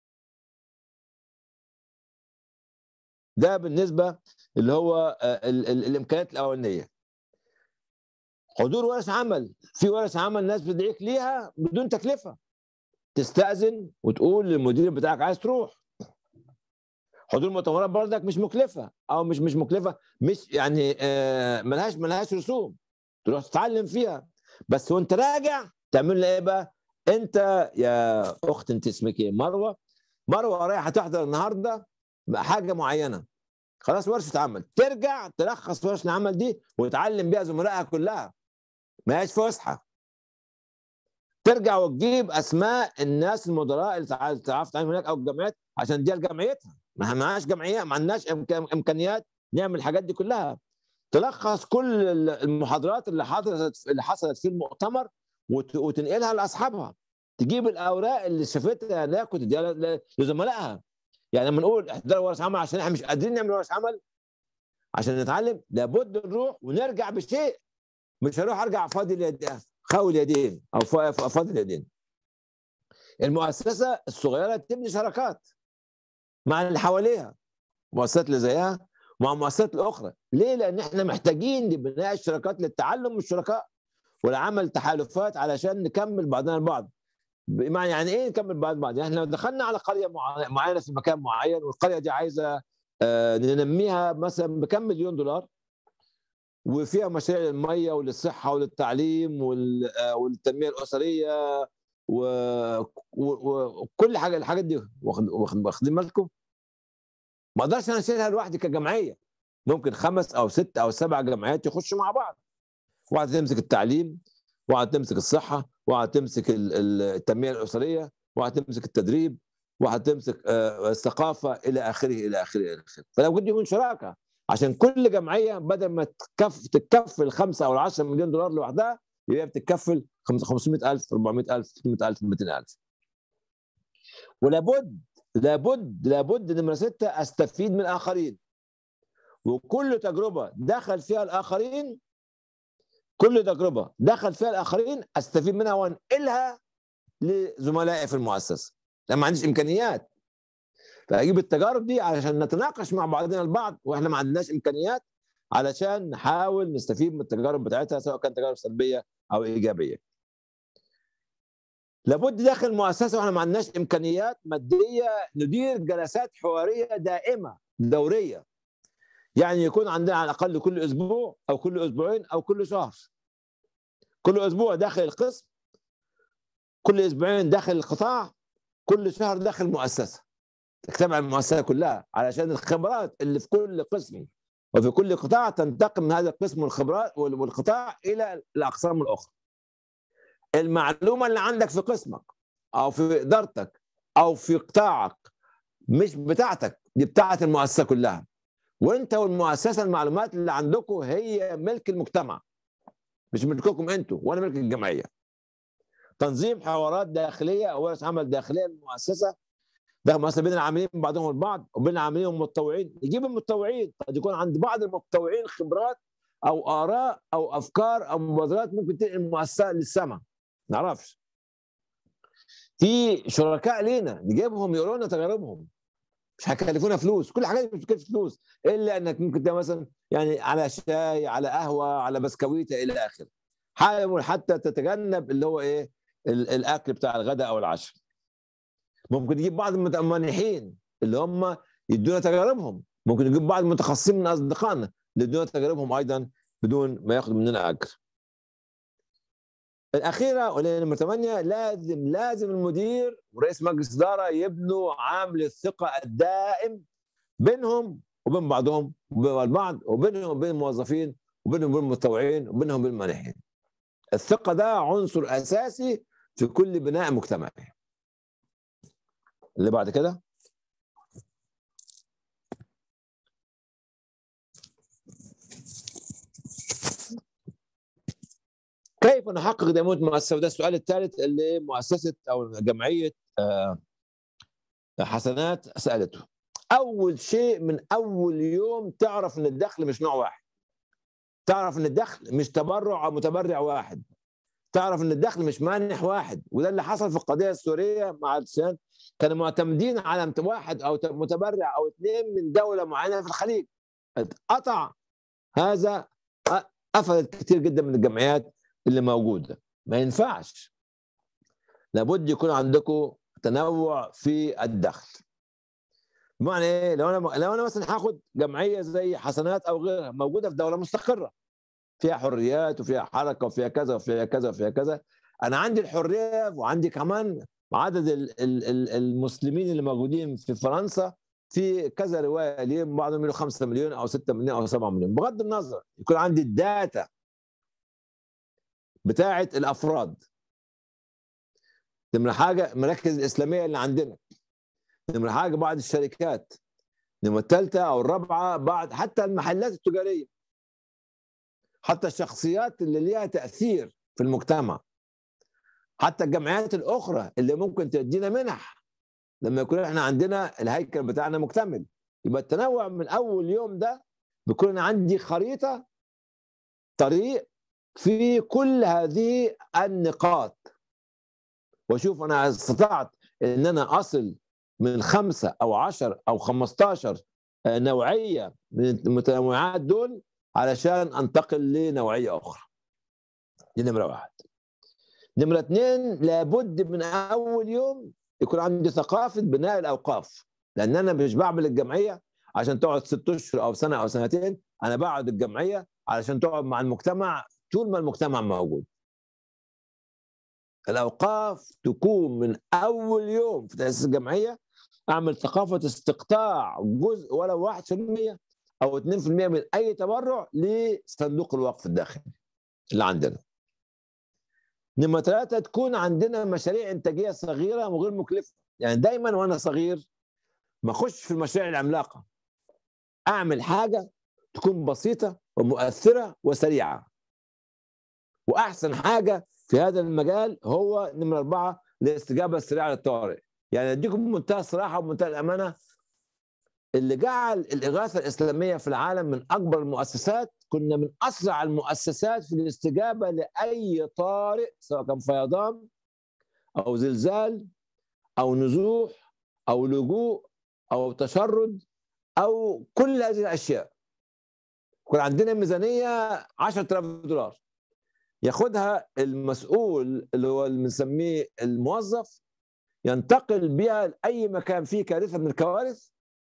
ده بالنسبه اللي هو ال ال الامكانيات الاولانيه حضور ورش عمل في ورش عمل ناس بتدعيك ليها بدون تكلفه تستاذن وتقول للمدير بتاعك عايز تروح حضور مؤتمرات برضك مش مكلفه او مش مش مكلفه مش يعني آه ملهاش ملهاش رسوم تروح تتعلم فيها بس وانت راجع تعمل لي ايه بقى انت يا اخت انت اسمك ايه مروه مروه رايحه تحضر النهارده حاجه معينه خلاص ورشه عمل ترجع تلخص ورشه العمل دي وتعلم بيها زملائها كلها ما هيش فسحه ترجع وتجيب اسماء الناس المدراء اللي تعرف تعمل هناك او الجمعيات عشان دي جمعيتها ما معهاش جمعيه ما عندناش امكانيات نعمل الحاجات دي كلها تلخص كل المحاضرات اللي حصلت اللي حصلت في المؤتمر وتنقلها لاصحابها تجيب الاوراق اللي شافتها هناك وتديها لزملائها يعني لما نقول احضروا ورش عمل عشان احنا مش قادرين نعمل ورش عمل عشان نتعلم لابد نروح ونرجع بشيء مش هروح ارجع فاضي اليدين خاوي اليدين او فاضي اليدين المؤسسه الصغيره تبني شراكات مع اللي حواليها المؤسسات اللي زيها مع المؤسسات الاخرى ليه لان احنا محتاجين لبناء الشراكات للتعلم من الشركاء ولعمل تحالفات علشان نكمل بعضنا البعض بمعنى يعني ايه نكمل بعض بعض يعني احنا لو دخلنا على قريه معينه في مكان معين والقريه دي عايزه آه ننميها مثلا بكم مليون دولار وفيها مشاريع للميه وللصحه وللتعليم والتنميه الاسريه وكل حاجه الحاجات دي واخدين بالكم ما اقدرش انا اشيلها لوحدي كجمعيه ممكن خمس او ست او سبع جمعيات يخشوا مع بعض واحد تمسك التعليم واحد تمسك الصحه واحد تمسك التنميه الاسريه واحد تمسك التدريب واحد تمسك الثقافه الى اخره الى اخره الى اخره فلا بد يكون شراكه عشان كل جمعيه بدل ما تكف تكفل 5 او 10 مليون دولار لوحدها يبقى بتتكفل 500000 400000 300000 200000 ولابد لابد لابد نمره سته استفيد من الاخرين وكل تجربه دخل فيها الاخرين كل تجربه دخل فيها الاخرين استفيد منها وانقلها لزملائي في المؤسسه لما ما عنديش امكانيات فاجيب التجارب دي علشان نتناقش مع بعضنا البعض واحنا ما عندناش امكانيات علشان نحاول نستفيد من التجارب بتاعتها سواء كانت تجارب سلبيه او ايجابيه. لابد داخل المؤسسه واحنا ما عندناش امكانيات ماديه ندير جلسات حواريه دائمه دوريه. يعني يكون عندنا على الاقل كل اسبوع او كل اسبوعين او كل شهر. كل اسبوع داخل القسم كل اسبوعين داخل القطاع كل شهر داخل المؤسسه. تجتمع المؤسسه كلها علشان الخبرات اللي في كل قسم وفي كل قطاع تنتقل من هذا القسم والخبرات والقطاع الى الاقسام الاخرى. المعلومه اللي عندك في قسمك او في ادارتك او في قطاعك مش بتاعتك دي بتاعت المؤسسه كلها. وانت والمؤسسه المعلومات اللي عندكم هي ملك المجتمع. مش ملككم انتوا ولا ملك الجمعيه. تنظيم حوارات داخليه او ورش عمل داخليه للمؤسسه ده مثلا بين العاملين بعضهم البعض وبين العاملين والمتطوعين نجيب المتطوعين قد يكون عند بعض المتطوعين خبرات او اراء او افكار او مبادرات ممكن تنقل المؤسسه للسماء ما نعرفش في شركاء لينا نجيبهم يقولوا لنا تجاربهم مش هيكلفونا فلوس كل حاجه مش بتكلف فلوس الا انك ممكن ده مثلا يعني على شاي على قهوه على بسكويته الى اخره حاول حتى تتجنب اللي هو ايه الاكل بتاع الغداء او العشاء ممكن نجيب بعض المانحين اللي هم يدونا تجاربهم ممكن نجيب بعض المتخصصين من اصدقائنا اللي يدونا تجاربهم ايضا بدون ما ياخذوا مننا اجر الاخيره واللي نمره 8 لازم لازم المدير ورئيس مجلس اداره يبنوا عامل الثقه الدائم بينهم وبين بعضهم وبين البعض وبينهم وبين الموظفين وبينهم وبين المتطوعين وبينهم وبين المانحين الثقه ده عنصر اساسي في كل بناء مجتمعي اللي بعد كده كيف نحقق ديمومه مؤسسه وده السؤال الثالث اللي مؤسسه او جمعيه آه، حسنات سالته اول شيء من اول يوم تعرف ان الدخل مش نوع واحد تعرف ان الدخل مش تبرع او متبرع واحد تعرف ان الدخل مش مانح واحد وده اللي حصل في القضيه السوريه مع السودان كانوا معتمدين على واحد او متبرع او اثنين من دوله معينه في الخليج اتقطع هذا قفلت كثير جدا من الجمعيات اللي موجوده ما ينفعش لابد يكون عندكم تنوع في الدخل بمعنى ايه لو انا لو انا مثلا هاخد جمعيه زي حسنات او غيرها موجوده في دوله مستقره فيها حريات وفيها حركه وفيها كذا وفيها كذا وفيها كذا انا عندي الحريه وعندي كمان عدد المسلمين اللي موجودين في فرنسا في كذا روايه ليهم بعضهم يقولوا 5 مليون او 6 مليون او 7 مليون بغض النظر يكون عندي الداتا بتاعه الافراد نمرة حاجة المراكز الإسلامية اللي عندنا نمرة حاجة بعض الشركات نمرة الثالثة أو الرابعة بعض حتى المحلات التجارية حتى الشخصيات اللي ليها تأثير في المجتمع حتى الجمعيات الأخرى اللي ممكن تدينا منح لما يكون احنا عندنا الهيكل بتاعنا مكتمل يبقى التنوع من أول يوم ده بيكون عندي خريطة طريق في كل هذه النقاط واشوف انا استطعت ان انا اصل من خمسه او عشر او خمستاشر آه، نوعيه من المتنوعات دول علشان انتقل لنوعيه اخرى دي نمره واحد نمره اثنين لابد من اول يوم يكون عندي ثقافه بناء الاوقاف لان انا مش بعمل الجمعيه عشان تقعد ست اشهر او سنه او سنتين انا بقعد الجمعيه علشان تقعد مع المجتمع طول ما المجتمع موجود الاوقاف تكون من اول يوم في تاسيس الجمعيه اعمل ثقافه استقطاع جزء ولو 1% او 2% من اي تبرع لصندوق الوقف الداخلي اللي عندنا. نمرة ثلاثة تكون عندنا مشاريع إنتاجية صغيرة وغير مكلفة، يعني دايما وأنا صغير ما أخش في المشاريع العملاقة. أعمل حاجة تكون بسيطة ومؤثرة وسريعة. وأحسن حاجة في هذا المجال هو نمرة أربعة الاستجابة السريعة للطوارئ يعني أديكم بمنتهى الصراحة وبمنتهى الأمانة اللي جعل الإغاثة الإسلامية في العالم من أكبر المؤسسات كنا من أسرع المؤسسات في الاستجابة لأي طارئ سواء كان فيضان أو زلزال أو نزوح أو لجوء أو تشرد أو كل هذه الأشياء كان عندنا ميزانية 10000 دولار ياخدها المسؤول اللي هو اللي بنسميه الموظف ينتقل بها لاي مكان فيه كارثه من الكوارث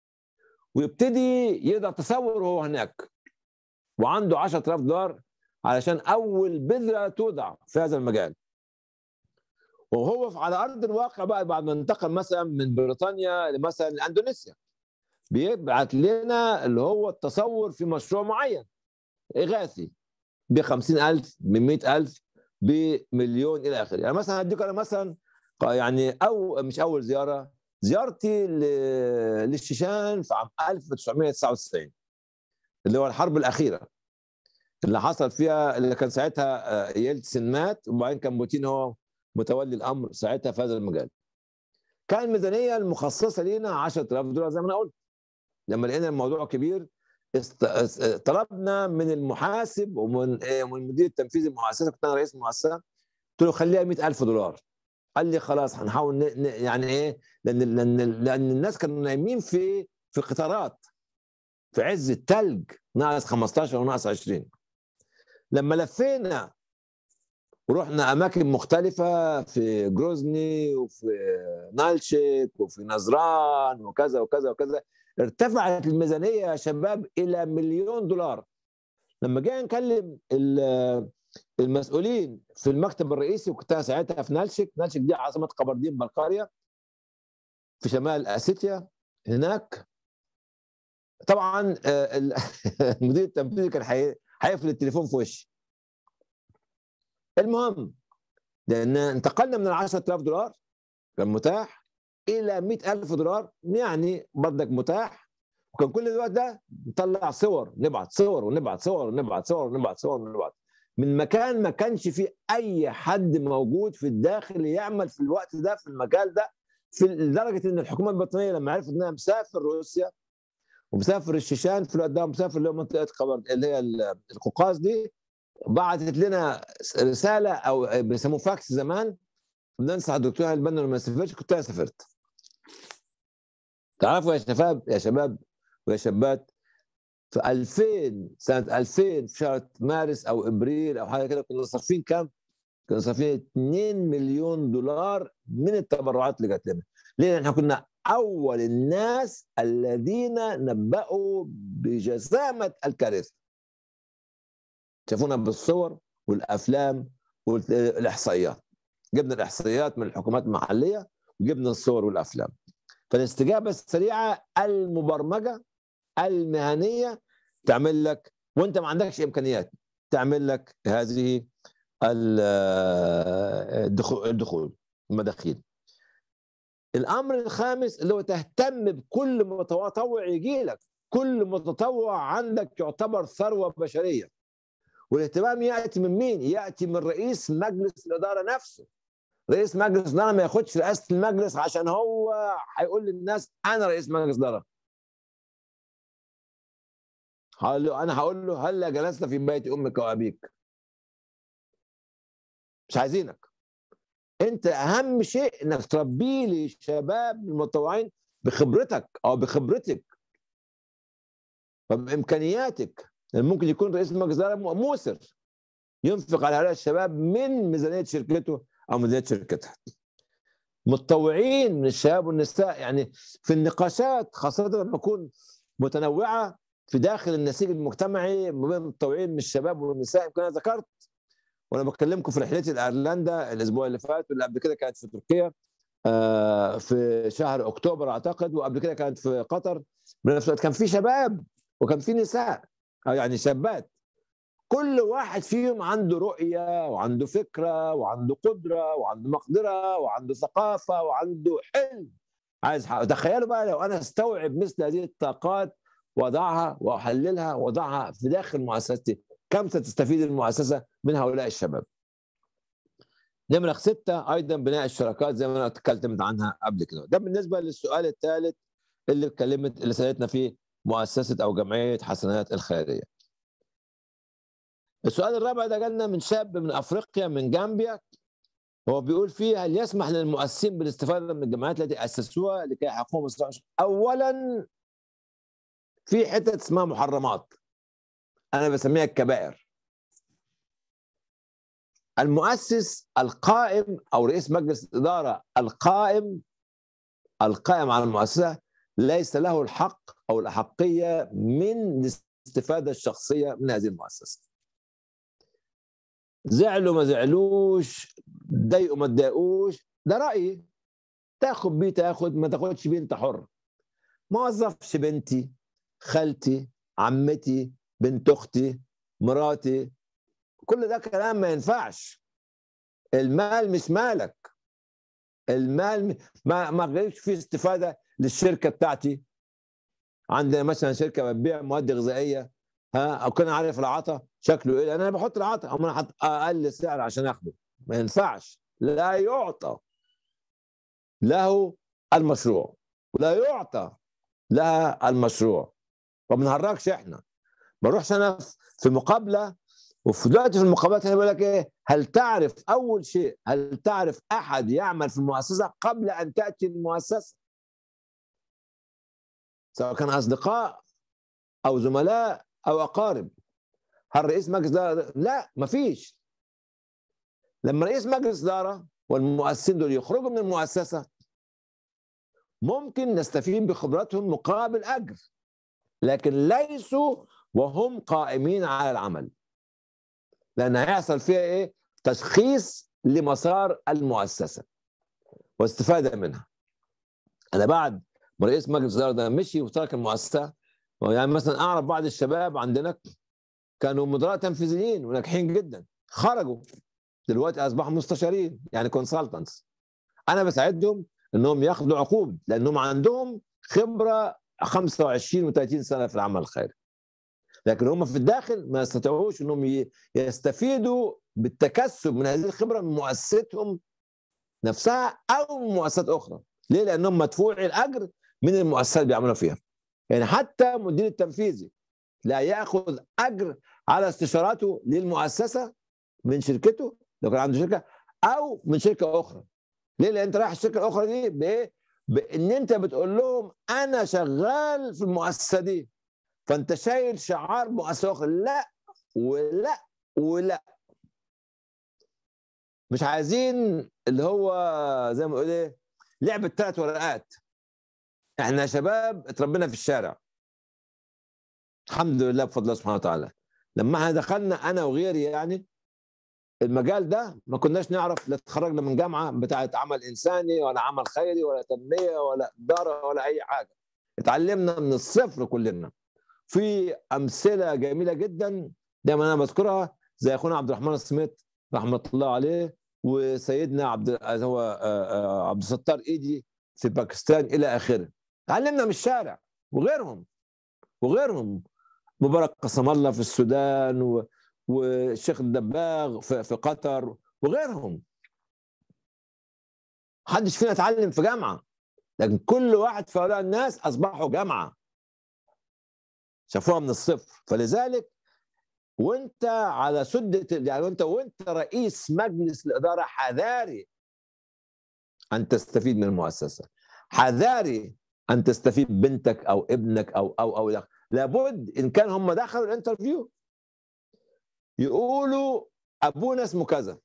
ويبتدي يقدر تصور وهو هناك وعنده 10000 دولار علشان اول بذره توضع في هذا المجال وهو على ارض الواقع بقى بعد ما انتقل مثلا من بريطانيا مثلا لاندونيسيا بيبعت لنا اللي هو التصور في مشروع معين اغاثي ب 50000 ب 100000 بمليون الى اخره يعني مثلا هديك انا مثلا يعني او مش اول زياره زيارتي للشيشان في عام 1999 اللي هو الحرب الاخيره اللي حصل فيها اللي كان ساعتها آه، يلتسن مات وبعدين كان بوتين هو متولي الامر ساعتها في هذا المجال كان الميزانيه المخصصه لينا 10000 دولار زي ما انا قلت لما لقينا الموضوع كبير طلبنا من المحاسب ومن إيه، ومن المدير التنفيذي المؤسسه كنت انا رئيس المؤسسه قلت له خليها 100000 دولار قال لي خلاص هنحاول يعني ايه لان لان لان الناس كانوا نايمين في في قطارات في عز الثلج ناقص 15 وناقص 20 لما لفينا ورحنا اماكن مختلفه في جروزني وفي نالشيك وفي نزران وكذا وكذا وكذا ارتفعت الميزانيه يا شباب الى مليون دولار لما جينا نكلم المسؤولين في المكتب الرئيسي وكنت ساعتها في نالشيك نالشيك دي عاصمه قبردين بلقاريا في شمال اسيتيا هناك طبعا آه، المدير التنفيذي كان هيقفل التليفون في وشي المهم لان انتقلنا من ال 10000 دولار كان متاح الى 100000 دولار يعني برضك متاح وكان كل الوقت ده نطلع صور نبعت صور ونبعت صور ونبعت صور ونبعت صور ونبعت من مكان ما كانش فيه اي حد موجود في الداخل يعمل في الوقت ده في المجال ده في لدرجه ان الحكومه البريطانيه لما عرفت انها مسافر روسيا ومسافر الشيشان في الوقت ده مسافر اللي هو منطقه قبر اللي هي القوقاز دي بعتت لنا رساله او بيسموه فاكس زمان بننصح الدكتور البنا ما يسافرش كنت انا سافرت تعرفوا يا شباب يا شباب ويا شابات في 2000 سنه 2000 في شهر مارس او ابريل او حاجه كده كنا صارفين كام؟ كنا صارفين 2 مليون دولار من التبرعات اللي جات لنا ليه؟ احنا كنا اول الناس الذين نبأوا بجسامه الكارثه شافونا بالصور والافلام والاحصائيات جبنا الاحصائيات من الحكومات المحليه وجبنا الصور والافلام فالاستجابه السريعه المبرمجه المهنيه تعمل لك وانت ما عندكش امكانيات تعمل لك هذه الدخول الدخول المداخيل الامر الخامس اللي هو تهتم بكل متطوع يجي لك كل متطوع عندك يعتبر ثروه بشريه والاهتمام ياتي من مين؟ ياتي من رئيس مجلس الاداره نفسه رئيس مجلس الاداره ما ياخدش رئاسه المجلس عشان هو هيقول للناس انا رئيس مجلس اداره هقول له انا هقول له هلا جلست في بيت امك وابيك مش عايزينك انت اهم شيء انك تربي لي شباب المتطوعين بخبرتك او بخبرتك وبامكانياتك يعني ممكن يكون رئيس مجلس الاداره موسر ينفق على هؤلاء الشباب من ميزانيه شركته او ميزانيه شركتها متطوعين من الشباب والنساء يعني في النقاشات خاصه لما تكون متنوعه في داخل النسيج المجتمعي ما بين المتطوعين من الشباب والنساء يمكن انا ذكرت وانا بكلمكم في رحلتي لايرلندا الاسبوع اللي فات واللي قبل كده كانت في تركيا في شهر اكتوبر اعتقد وقبل كده كانت في قطر بنفس الوقت كان في شباب وكان في نساء يعني شابات كل واحد فيهم عنده رؤية وعنده فكرة وعنده قدرة وعنده مقدرة وعنده ثقافة وعنده حلم عايز حق. تخيلوا بقى لو أنا استوعب مثل هذه الطاقات وضعها وأحللها وضعها في داخل مؤسستي كم ستستفيد المؤسسة من هؤلاء الشباب نمرة ستة أيضا بناء الشراكات زي ما أنا اتكلمت عنها قبل كده ده بالنسبة للسؤال الثالث اللي اتكلمت اللي سألتنا فيه مؤسسة أو جمعية حسنات الخيرية السؤال الرابع ده جالنا من شاب من افريقيا من جامبيا هو بيقول فيه هل يسمح للمؤسسين بالاستفاده من الجمعيات التي اسسوها لكي يحققوا مصلحه اولا في حتت اسمها محرمات انا بسميها الكبائر المؤسس القائم او رئيس مجلس الاداره القائم القائم على المؤسسه ليس له الحق او الاحقيه من الاستفاده الشخصيه من هذه المؤسسه زعلوا ما زعلوش ضايقوا ما تضايقوش ده رايي تاخد بيه تاخد ما تاخدش بيه انت حر ما وظفش بنتي خالتي عمتي بنت اختي مراتي كل ده كلام ما ينفعش المال مش مالك المال ما ما غيرش فيه استفاده للشركه بتاعتي عندنا مثلا شركه بتبيع مواد غذائيه ها او كان عارف العطا شكله ايه انا بحط العطا او انا احط اقل سعر عشان اخده ما ينفعش لا يعطى له المشروع ولا يعطى لها المشروع ما بنهرجش احنا ما اروحش انا في مقابله وفي دلوقتي في المقابلات هنا بيقول لك ايه هل تعرف اول شيء هل تعرف احد يعمل في المؤسسه قبل ان تاتي المؤسسه سواء كان اصدقاء او زملاء او اقارب هل رئيس مجلس اداره لا مفيش لما رئيس مجلس اداره والمؤسسين دول يخرجوا من المؤسسه ممكن نستفيد بخبراتهم مقابل اجر لكن ليسوا وهم قائمين على العمل لان هيحصل فيها ايه تشخيص لمسار المؤسسه واستفاده منها انا بعد ما رئيس مجلس الاداره ده مشي وترك المؤسسه يعني مثلا اعرف بعض الشباب عندنا كانوا مدراء تنفيذيين وناجحين جدا خرجوا دلوقتي اصبحوا مستشارين يعني كونسلتنتس انا بساعدهم انهم ياخذوا عقود لانهم عندهم خبره 25 و30 سنه في العمل الخيري لكن هم في الداخل ما يستطيعوش انهم ي- يستفيدوا بالتكسب من هذه الخبره من مؤسستهم نفسها او من مؤسسات اخرى ليه لانهم مدفوعي الاجر من المؤسسات اللي بيعملوا فيها يعني حتى المدير التنفيذي لا ياخذ اجر على استشاراته للمؤسسه من شركته لو كان عنده شركه او من شركه اخرى ليه لان انت رايح الشركه الاخرى دي بايه بان انت بتقول لهم انا شغال في المؤسسه دي فانت شايل شعار مؤسسه اخرى لا ولا ولا مش عايزين اللي هو زي ما بيقول ايه لعبه ثلاث ورقات احنا يا شباب اتربينا في الشارع الحمد لله بفضل الله سبحانه وتعالى لما احنا دخلنا انا وغيري يعني المجال ده ما كناش نعرف لا اتخرجنا من جامعه بتاعه عمل انساني ولا عمل خيري ولا تنميه ولا اداره ولا اي حاجه اتعلمنا من الصفر كلنا في امثله جميله جدا دايما انا بذكرها زي اخونا عبد الرحمن السميت رحمه الله عليه وسيدنا عبد هو آه، آه، عبد الستار ايدي في باكستان الى اخره تعلمنا من الشارع وغيرهم وغيرهم مبارك قسم الله في السودان و... والشيخ الدباغ في... في قطر وغيرهم محدش فينا اتعلم في جامعه لكن كل واحد في هؤلاء الناس اصبحوا جامعه شافوها من الصفر فلذلك وانت على سده يعني وانت وانت رئيس مجلس الاداره حذاري ان تستفيد من المؤسسه حذاري ان تستفيد بنتك او ابنك او او او لا. لابد ان كان هم دخلوا الانترفيو يقولوا ابونا اسمه كذا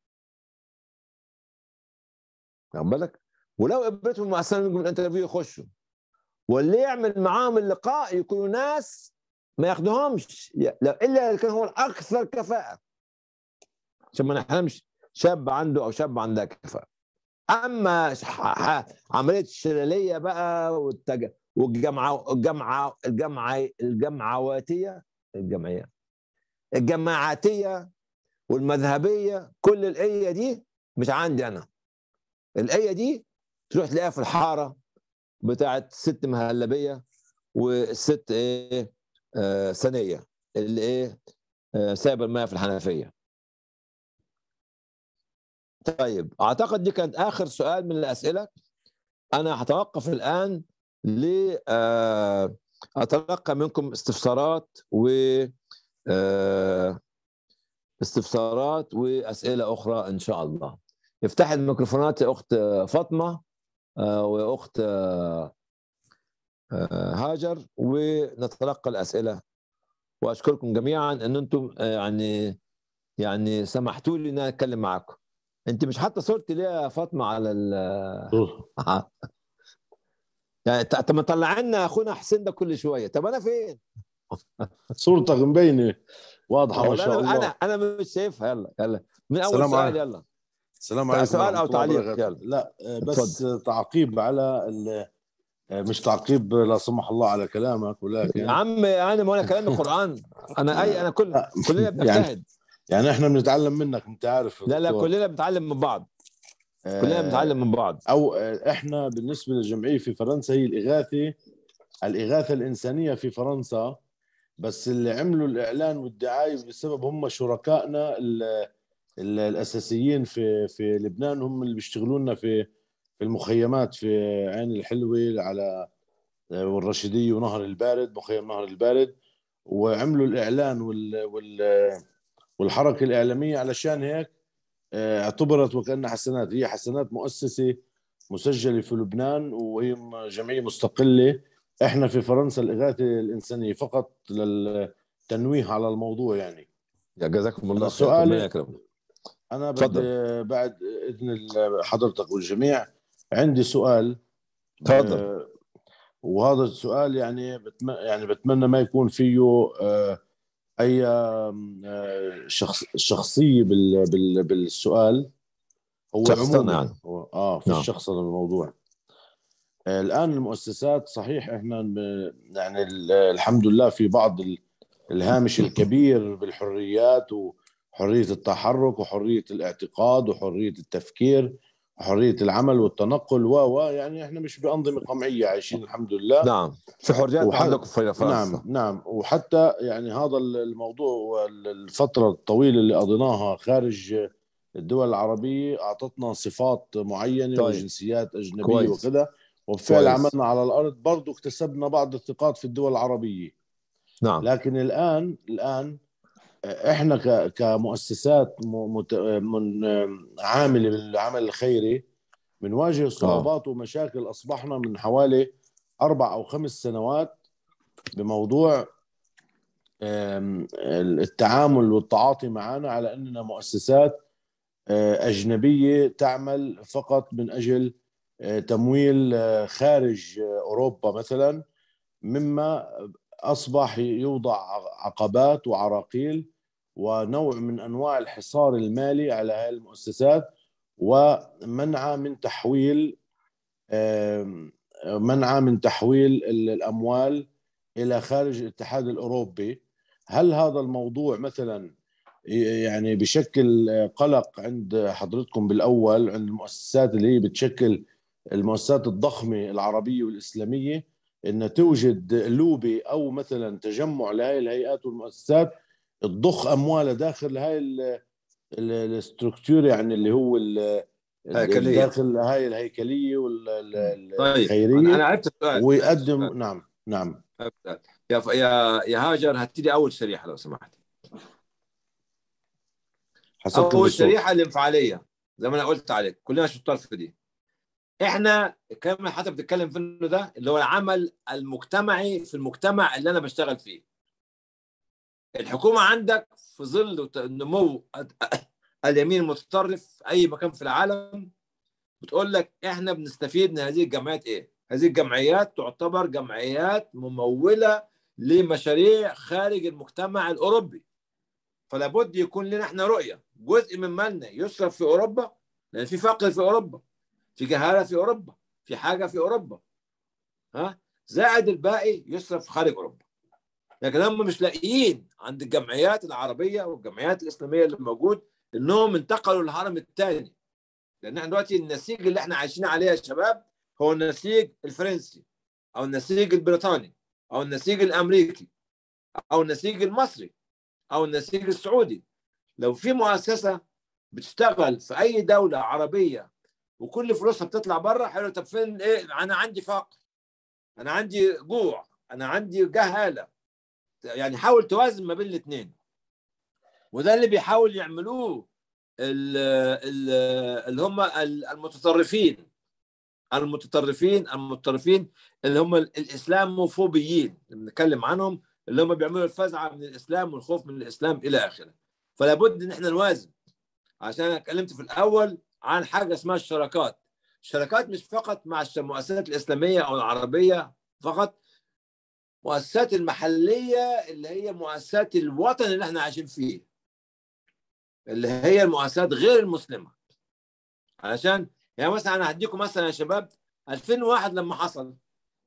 واخد بالك ولو قبلتهم المؤسسه من الانترفيو يخشوا واللي يعمل معاهم اللقاء يكونوا ناس ما ياخدوهمش لا- الا اذا كان هو الاكثر كفاءه عشان ما نحرمش شاب عنده او شاب عندها كفاءه اما ش- ح- ح- عمليه الشلاليه بقى والتج... والجامعه الجامعه الجامعه الجامعواتيه الجمعيه الجماعاتيه والمذهبيه كل الايه دي مش عندي انا الايه دي تروح تلاقيها في الحاره بتاعت ست مهلبيه والست ايه آه ثانيه اللي ايه آه سايبه الماء في الحنفيه طيب اعتقد دي كانت اخر سؤال من الاسئله انا هتوقف الان ل آه، اتلقى منكم استفسارات و آه، استفسارات واسئله اخرى ان شاء الله افتح الميكروفونات يا اخت فاطمه آه، واخت آه، آه، هاجر ونتلقى الاسئله واشكركم جميعا ان انتم آه، يعني يعني سمحتوا لي ان انا اتكلم معاكم انت مش حاطه صورتي ليه يا فاطمه على ال يعني ت- طب ما طلع لنا اخونا حسين ده كل شويه طب انا فين؟ صورتك مبينه واضحه ما والله شاء انا الله انا انا مش شايفها يلا يلا من اول سلام سؤال عليكم. يلا السلام طيب، عليكم سؤال ورحمة أو الله تعليق، وبركاته. يلا. لا آه، بس تعقيب على ال- آه، مش تعقيب لا سمح الله على كلامك ولكن يا عم انا ما انا كلامي قران انا اي انا كل لا، كلنا يعني بنجتهد يعني احنا بنتعلم منك انت عارف يا لا لا دكتور. كلنا بنتعلم من بعض آه، كلنا بنتعلم من بعض او آه، احنا بالنسبه للجمعيه في فرنسا هي الاغاثه الاغاثه الانسانيه في فرنسا بس اللي عملوا الاعلان والدعايه بسبب هم شركائنا ال- ال- الاساسيين في في لبنان هم اللي بيشتغلوا لنا في في المخيمات في عين الحلوه على والرشيديه ونهر البارد مخيم نهر البارد وعملوا الاعلان وال وال والحركه الاعلاميه علشان هيك آه، اعتبرت وكانها حسنات هي حسنات مؤسسه مسجله في لبنان وهي م- جمعيه مستقله احنا في فرنسا الاغاثه الانسانيه فقط للتنويه على الموضوع يعني يا جزاكم الله خير سؤالي- ربنا يكرمك انا تفضل. بدي بعد اذن ال- حضرتك والجميع عندي سؤال تفضل. آه، وهذا السؤال يعني بتم... يعني بتمنى ما يكون فيه آه، اي آه، شخص شخصيه بال... بال... بالسؤال هو شخصنة عموما يعني. هو اه في نعم. الشخصنه بالموضوع آه، الان المؤسسات صحيح احنا ب- يعني ال- الحمد لله في بعض ال- الهامش الكبير بالحريات وحريه التحرك وحريه الاعتقاد وحريه التفكير حريه العمل والتنقل و و يعني احنا مش بانظمه قمعيه عايشين الحمد لله نعم في حريات وح- عندكم في فرنسا نعم نعم وحتى يعني هذا الموضوع والفترة الطويلة اللي قضيناها خارج الدول العربية أعطتنا صفات معينة طيب. وجنسيات أجنبية كويس. وكذا وبالفعل كويس. عملنا على الأرض برضو اكتسبنا بعض الثقات في الدول العربية نعم لكن الآن الآن احنا ك- كمؤسسات م- مت- من عامله بالعمل الخيري بنواجه صعوبات ومشاكل اصبحنا من حوالي اربع او خمس سنوات بموضوع آم، التعامل والتعاطي معنا على اننا مؤسسات آه، اجنبيه تعمل فقط من اجل آه، تمويل آه، خارج آه، اوروبا مثلا مما اصبح يوضع عقبات وعراقيل ونوع من انواع الحصار المالي على هذه المؤسسات ومنع من تحويل آم، منع من تحويل ال- الاموال الى خارج الاتحاد الاوروبي هل هذا الموضوع مثلا ي- يعني بشكل قلق عند حضرتكم بالاول عند المؤسسات اللي هي بتشكل المؤسسات الضخمه العربيه والاسلاميه ان توجد لوبي او مثلا تجمع لهي الهيئات والمؤسسات تضخ اموالها داخل هاي ال- ال- الاستركتور يعني اللي هو ال- هيكلية. داخل هاي الهيكليه والخيريه طيب انا أنا عرفت السؤال ويقدم نعم نعم عرفت السؤال. يا ف... يا يا هاجر هاتي لي اول شريحه لو سمحت حسبت اول بالصوت. شريحه الانفعاليه زي ما انا قلت عليك كلنا شطار في دي احنا الكلام اللي حضرتك بتتكلم فيه ده اللي هو العمل المجتمعي في المجتمع اللي انا بشتغل فيه الحكومه عندك في ظل وت- نمو اليمين المتطرف في اي مكان في العالم بتقول لك احنا بنستفيد من هذه الجمعيات ايه هذه الجمعيات تعتبر جمعيات مموله لمشاريع خارج المجتمع الاوروبي فلا بد يكون لنا احنا رؤيه جزء من مالنا يصرف في اوروبا لان في فقر في اوروبا في جهاله في اوروبا في حاجه في اوروبا ها زائد الباقي يصرف خارج اوروبا لكن هم مش لاقيين عند الجمعيات العربيه والجمعيات الاسلاميه اللي موجود انهم انتقلوا للهرم الثاني لان احنا دلوقتي النسيج اللي احنا عايشين عليه يا شباب هو النسيج الفرنسي او النسيج البريطاني او النسيج الامريكي او النسيج المصري او النسيج السعودي لو في مؤسسه بتشتغل في اي دوله عربيه وكل فلوسها بتطلع بره حلو طب فين ايه انا عندي فقر انا عندي جوع انا عندي جهاله يعني حاول توازن ما بين الاثنين وده اللي بيحاول يعملوه ال- ال- اللي هم المتطرفين المتطرفين المتطرفين اللي هم الاسلاموفوبيين اللي بنتكلم عنهم اللي هم بيعملوا الفزعه من الاسلام والخوف من الاسلام الى اخره فلا بد ان احنا نوازن عشان انا اتكلمت في الاول عن حاجه اسمها الشراكات الشراكات مش فقط مع الش- المؤسسات الاسلاميه او العربيه فقط مؤسسات المحليه اللي هي مؤسسات الوطن اللي احنا عايشين فيه اللي هي المؤسسات غير المسلمه علشان يعني مثلا انا هديكم مثلا يا شباب 2001 لما حصل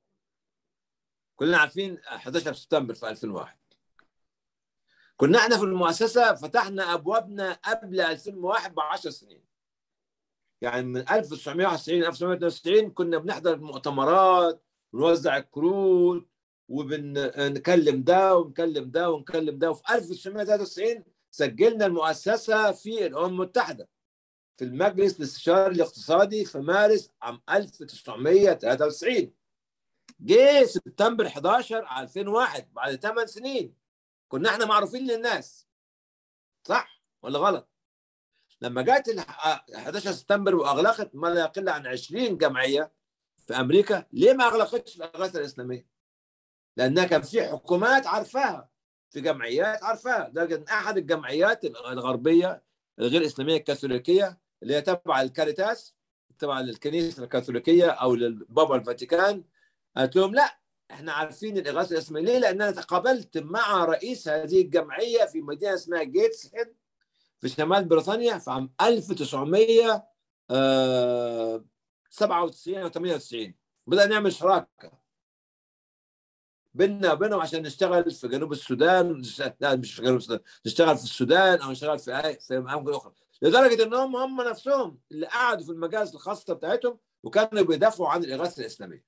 كلنا عارفين 11 سبتمبر في 2001 كنا احنا في المؤسسه فتحنا ابوابنا قبل 2001 ب 10 سنين يعني من 1991 1992 كنا بنحضر مؤتمرات ونوزع الكروت وبنكلم ده ونكلم ده ونكلم ده وفي 1993 سجلنا المؤسسه في الامم المتحده في المجلس الاستشاري الاقتصادي في مارس عام 1993 جه سبتمبر 11 2001 بعد 8 سنين كنا احنا معروفين للناس صح ولا غلط؟ لما جت ال 11 سبتمبر واغلقت ما لا يقل عن 20 جمعيه في امريكا ليه ما اغلقتش الاغاثه الاسلاميه؟ لانها كان في حكومات عارفاها في جمعيات عارفاها ده كان احد الجمعيات الغربيه الغير اسلاميه الكاثوليكيه اللي هي تبع الكاريتاس تبع الكنيسه الكاثوليكيه او للبابا الفاتيكان قالت لهم لا احنا عارفين الاغاثه الاسلاميه ليه؟ لان انا تقابلت مع رئيس هذه الجمعيه في مدينه اسمها جيتس هيد في شمال بريطانيا في عام 1997 او 98 بدأ نعمل شراكه بيننا وبينهم عشان نشتغل في جنوب السودان لا مش في جنوب السودان نشتغل في السودان او نشتغل في أي في اماكن اخرى لدرجه انهم هم نفسهم اللي قعدوا في المجالس الخاصه بتاعتهم وكانوا بيدافعوا عن الاغاثه الاسلاميه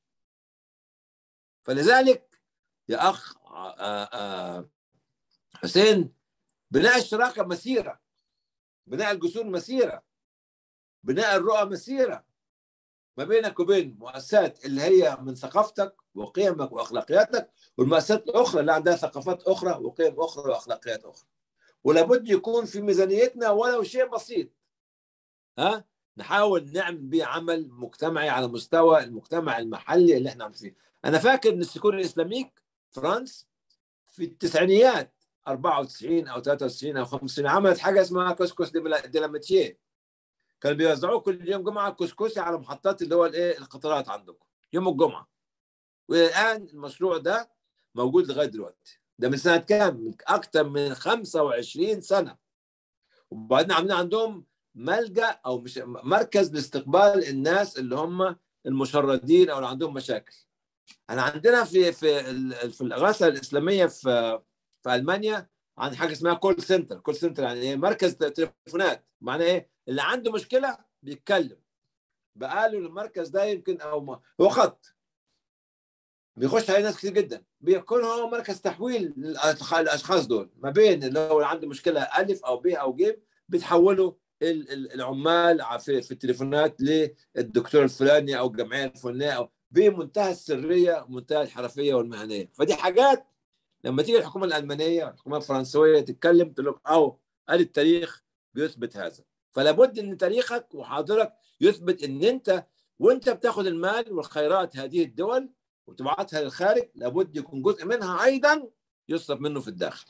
فلذلك يا اخ آه، آه، حسين بناء الشراكه مسيره بناء الجسور مسيره بناء الرؤى مسيره ما بينك وبين مؤسسات اللي هي من ثقافتك وقيمك واخلاقياتك والمؤسسات الاخرى اللي عندها ثقافات اخرى وقيم اخرى واخلاقيات اخرى ولابد يكون في ميزانيتنا ولو شيء بسيط ها نحاول نعمل بيه عمل مجتمعي على مستوى المجتمع المحلي اللي احنا عم فيه انا فاكر ان السكون الاسلاميك فرانس في التسعينيات 94 او 93 او 95 عملت حاجه اسمها كسكس دي لاماتيه كانوا بيوزعوه كل يوم جمعه كسكسي على محطات اللي هو الايه القطارات عندكم يوم الجمعه والان المشروع ده موجود لغايه دلوقتي ده من سنه كام؟ من اكثر من 25 سنه وبعدين عاملين عندهم ملجا او مش مركز لاستقبال الناس اللي هم المشردين او اللي عندهم مشاكل انا عندنا في في في الاغاثه الاسلاميه في في المانيا عن حاجه اسمها كول سنتر كول سنتر يعني ايه مركز تليفونات معناه ايه اللي عنده مشكله بيتكلم بقالوا المركز ده يمكن او ما هو خط بيخش عليه ناس كتير جدا بيكون هو مركز تحويل للاشخاص دول ما بين اللي هو اللي عنده مشكله الف او ب او ج بتحوله العمال في, في التليفونات للدكتور الفلاني او الجمعيه الفلانيه او بمنتهى السريه ومنتهى الحرفيه والمهنيه فدي حاجات لما تيجي الحكومه الالمانيه الحكومه الفرنسويه تتكلم تقول لك او قال التاريخ بيثبت هذا فلا بد ان تاريخك وحاضرك يثبت ان انت وانت بتاخذ المال والخيرات هذه الدول وتبعتها للخارج لابد يكون جزء منها ايضا يصرف منه في الداخل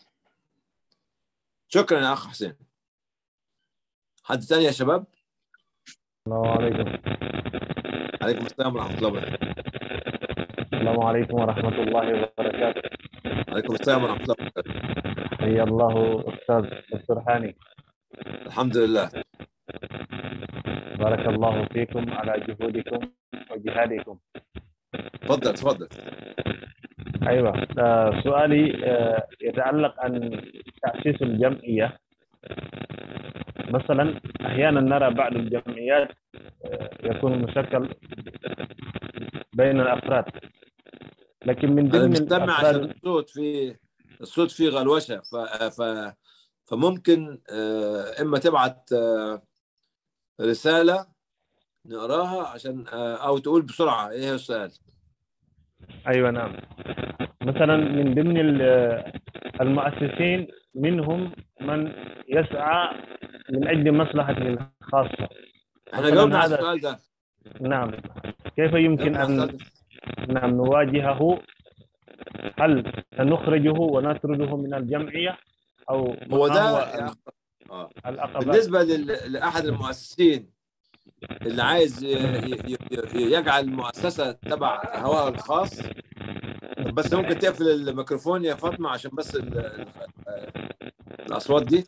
شكرا يا اخ حسين حد ثاني يا شباب السلام عليكم عليكم السلام ورحمه الله وبركاته السلام عليكم ورحمة الله وبركاته عليكم السلام ورحمه الله وبركاته حيا الله أستاذ دكتور هاني الحمد لله بارك الله فيكم على جهودكم وجهادكم تفضل تفضل أيوة آه، سؤالي آه، يتعلق عن تأسيس الجمعية مثلا أحيانا نرى بعض الجمعيات آه، يكون مشكل بين الأفراد لكن من انا ضمن مستمع عشان الأفراد الصوت في الصوت فيه غلوشه ف... ف... فممكن آه، اما تبعت آه، رساله نقراها عشان آه، او تقول بسرعه ايه هو السؤال ايوه نعم مثلا من ضمن ال- المؤسسين منهم من يسعى من اجل مصلحته الخاصه احنا مثلاً جاوبنا على هذا- السؤال ده نعم كيف يمكن جاوبنا على ان السؤال ده. نعم نواجهه هل سنخرجه ونطرده من الجمعيه او هو ما ده هو يا ال- أخ- آه. العقبات بالنسبه لل... لاحد المؤسسين اللي عايز ي... ي... ي... يجعل المؤسسه تبع هواه الخاص بس ممكن تقفل الميكروفون يا فاطمه عشان بس ال... ال... آه، الاصوات دي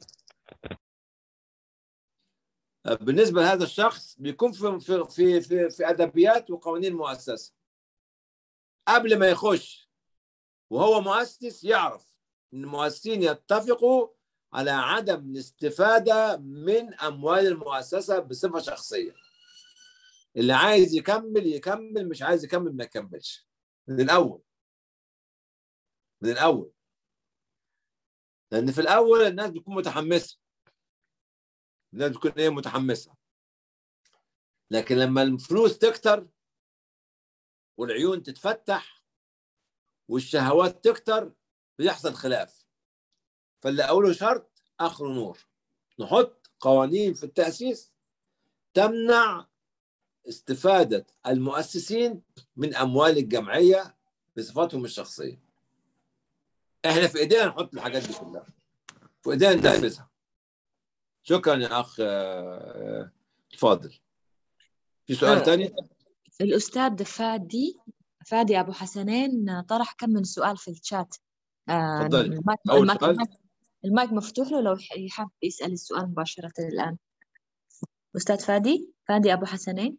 بالنسبه لهذا الشخص بيكون في في في في, في ادبيات وقوانين مؤسسه قبل ما يخش وهو مؤسس يعرف ان المؤسسين يتفقوا على عدم الاستفاده من اموال المؤسسه بصفه شخصيه اللي عايز يكمل يكمل مش عايز يكمل ما يكملش من الاول من الاول لان في الاول الناس بتكون متحمسه الناس بتكون ايه متحمسه لكن لما الفلوس تكتر والعيون تتفتح والشهوات تكتر بيحصل خلاف فاللي اوله شرط اخره نور نحط قوانين في التاسيس تمنع استفاده المؤسسين من اموال الجمعيه بصفاتهم الشخصيه احنا في ايدينا نحط الحاجات دي كلها في ايدينا ننفذها شكرا يا اخ آه، فاضل في سؤال آه. ثاني الأستاذ فادي فادي أبو حسنين طرح كم من سؤال في الشات آه، تفضلي. المايك أول المايك, سؤال. المايك, المايك مفتوح له لو ح- يحب يسأل السؤال مباشرة الآن أستاذ فادي فادي أبو حسنين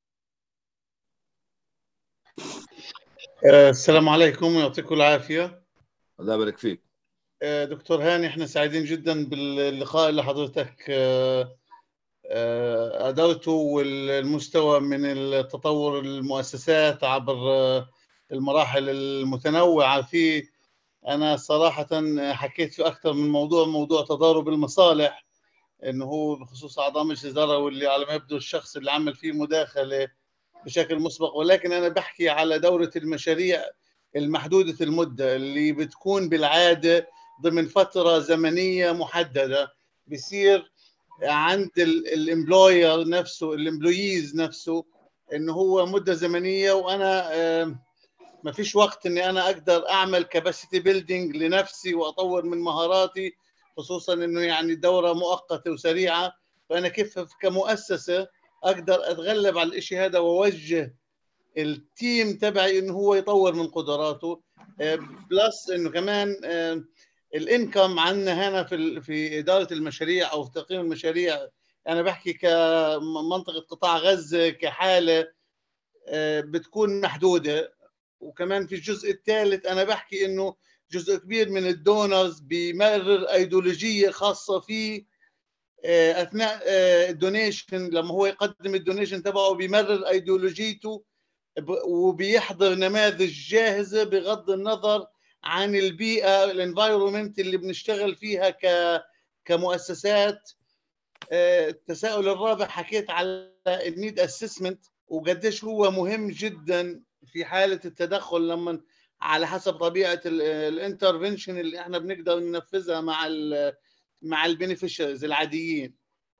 آه، السلام عليكم ويعطيكم العافية الله يبارك فيك آه، دكتور هاني احنا سعيدين جدا باللقاء اللي حضرتك آه، آه، أدرته والمستوى من التطور المؤسسات عبر آه، المراحل المتنوعة فيه أنا صراحة حكيت في أكثر من موضوع موضوع تضارب المصالح إنه هو بخصوص أعضاء مجلس الإدارة واللي على ما يبدو الشخص اللي عمل فيه مداخلة بشكل مسبق ولكن أنا بحكي على دورة المشاريع المحدودة المدة اللي بتكون بالعادة ضمن فترة زمنية محددة بصير عند الامبلوير نفسه الامبلويز نفسه انه هو مده زمنيه وانا آه، ما فيش وقت اني انا اقدر اعمل كاباسيتي بيلدينج لنفسي واطور من مهاراتي خصوصا انه يعني الدوره مؤقته وسريعه فانا كيف كمؤسسه اقدر اتغلب على الشيء هذا واوجه التيم تبعي انه هو يطور من قدراته بلس انه كمان آه، الانكم عندنا هنا في في اداره المشاريع او في تقييم المشاريع انا بحكي كمنطقه قطاع غزه كحاله آه، بتكون محدوده وكمان في الجزء الثالث انا بحكي انه جزء كبير من الدونرز بيمرر ايديولوجيه خاصه فيه آه، اثناء آه، الدونيشن لما هو يقدم الدونيشن تبعه بيمرر ايديولوجيته وبيحضر نماذج جاهزه بغض النظر عن البيئه الانفايرمنت اللي بنشتغل فيها ك كمؤسسات آه، التساؤل الرابع حكيت على النيد اسسمنت وقديش هو مهم جدا في حاله التدخل لما على حسب طبيعه الانترفنشن اللي احنا بنقدر ننفذها مع ال مع البينيفيشرز العاديين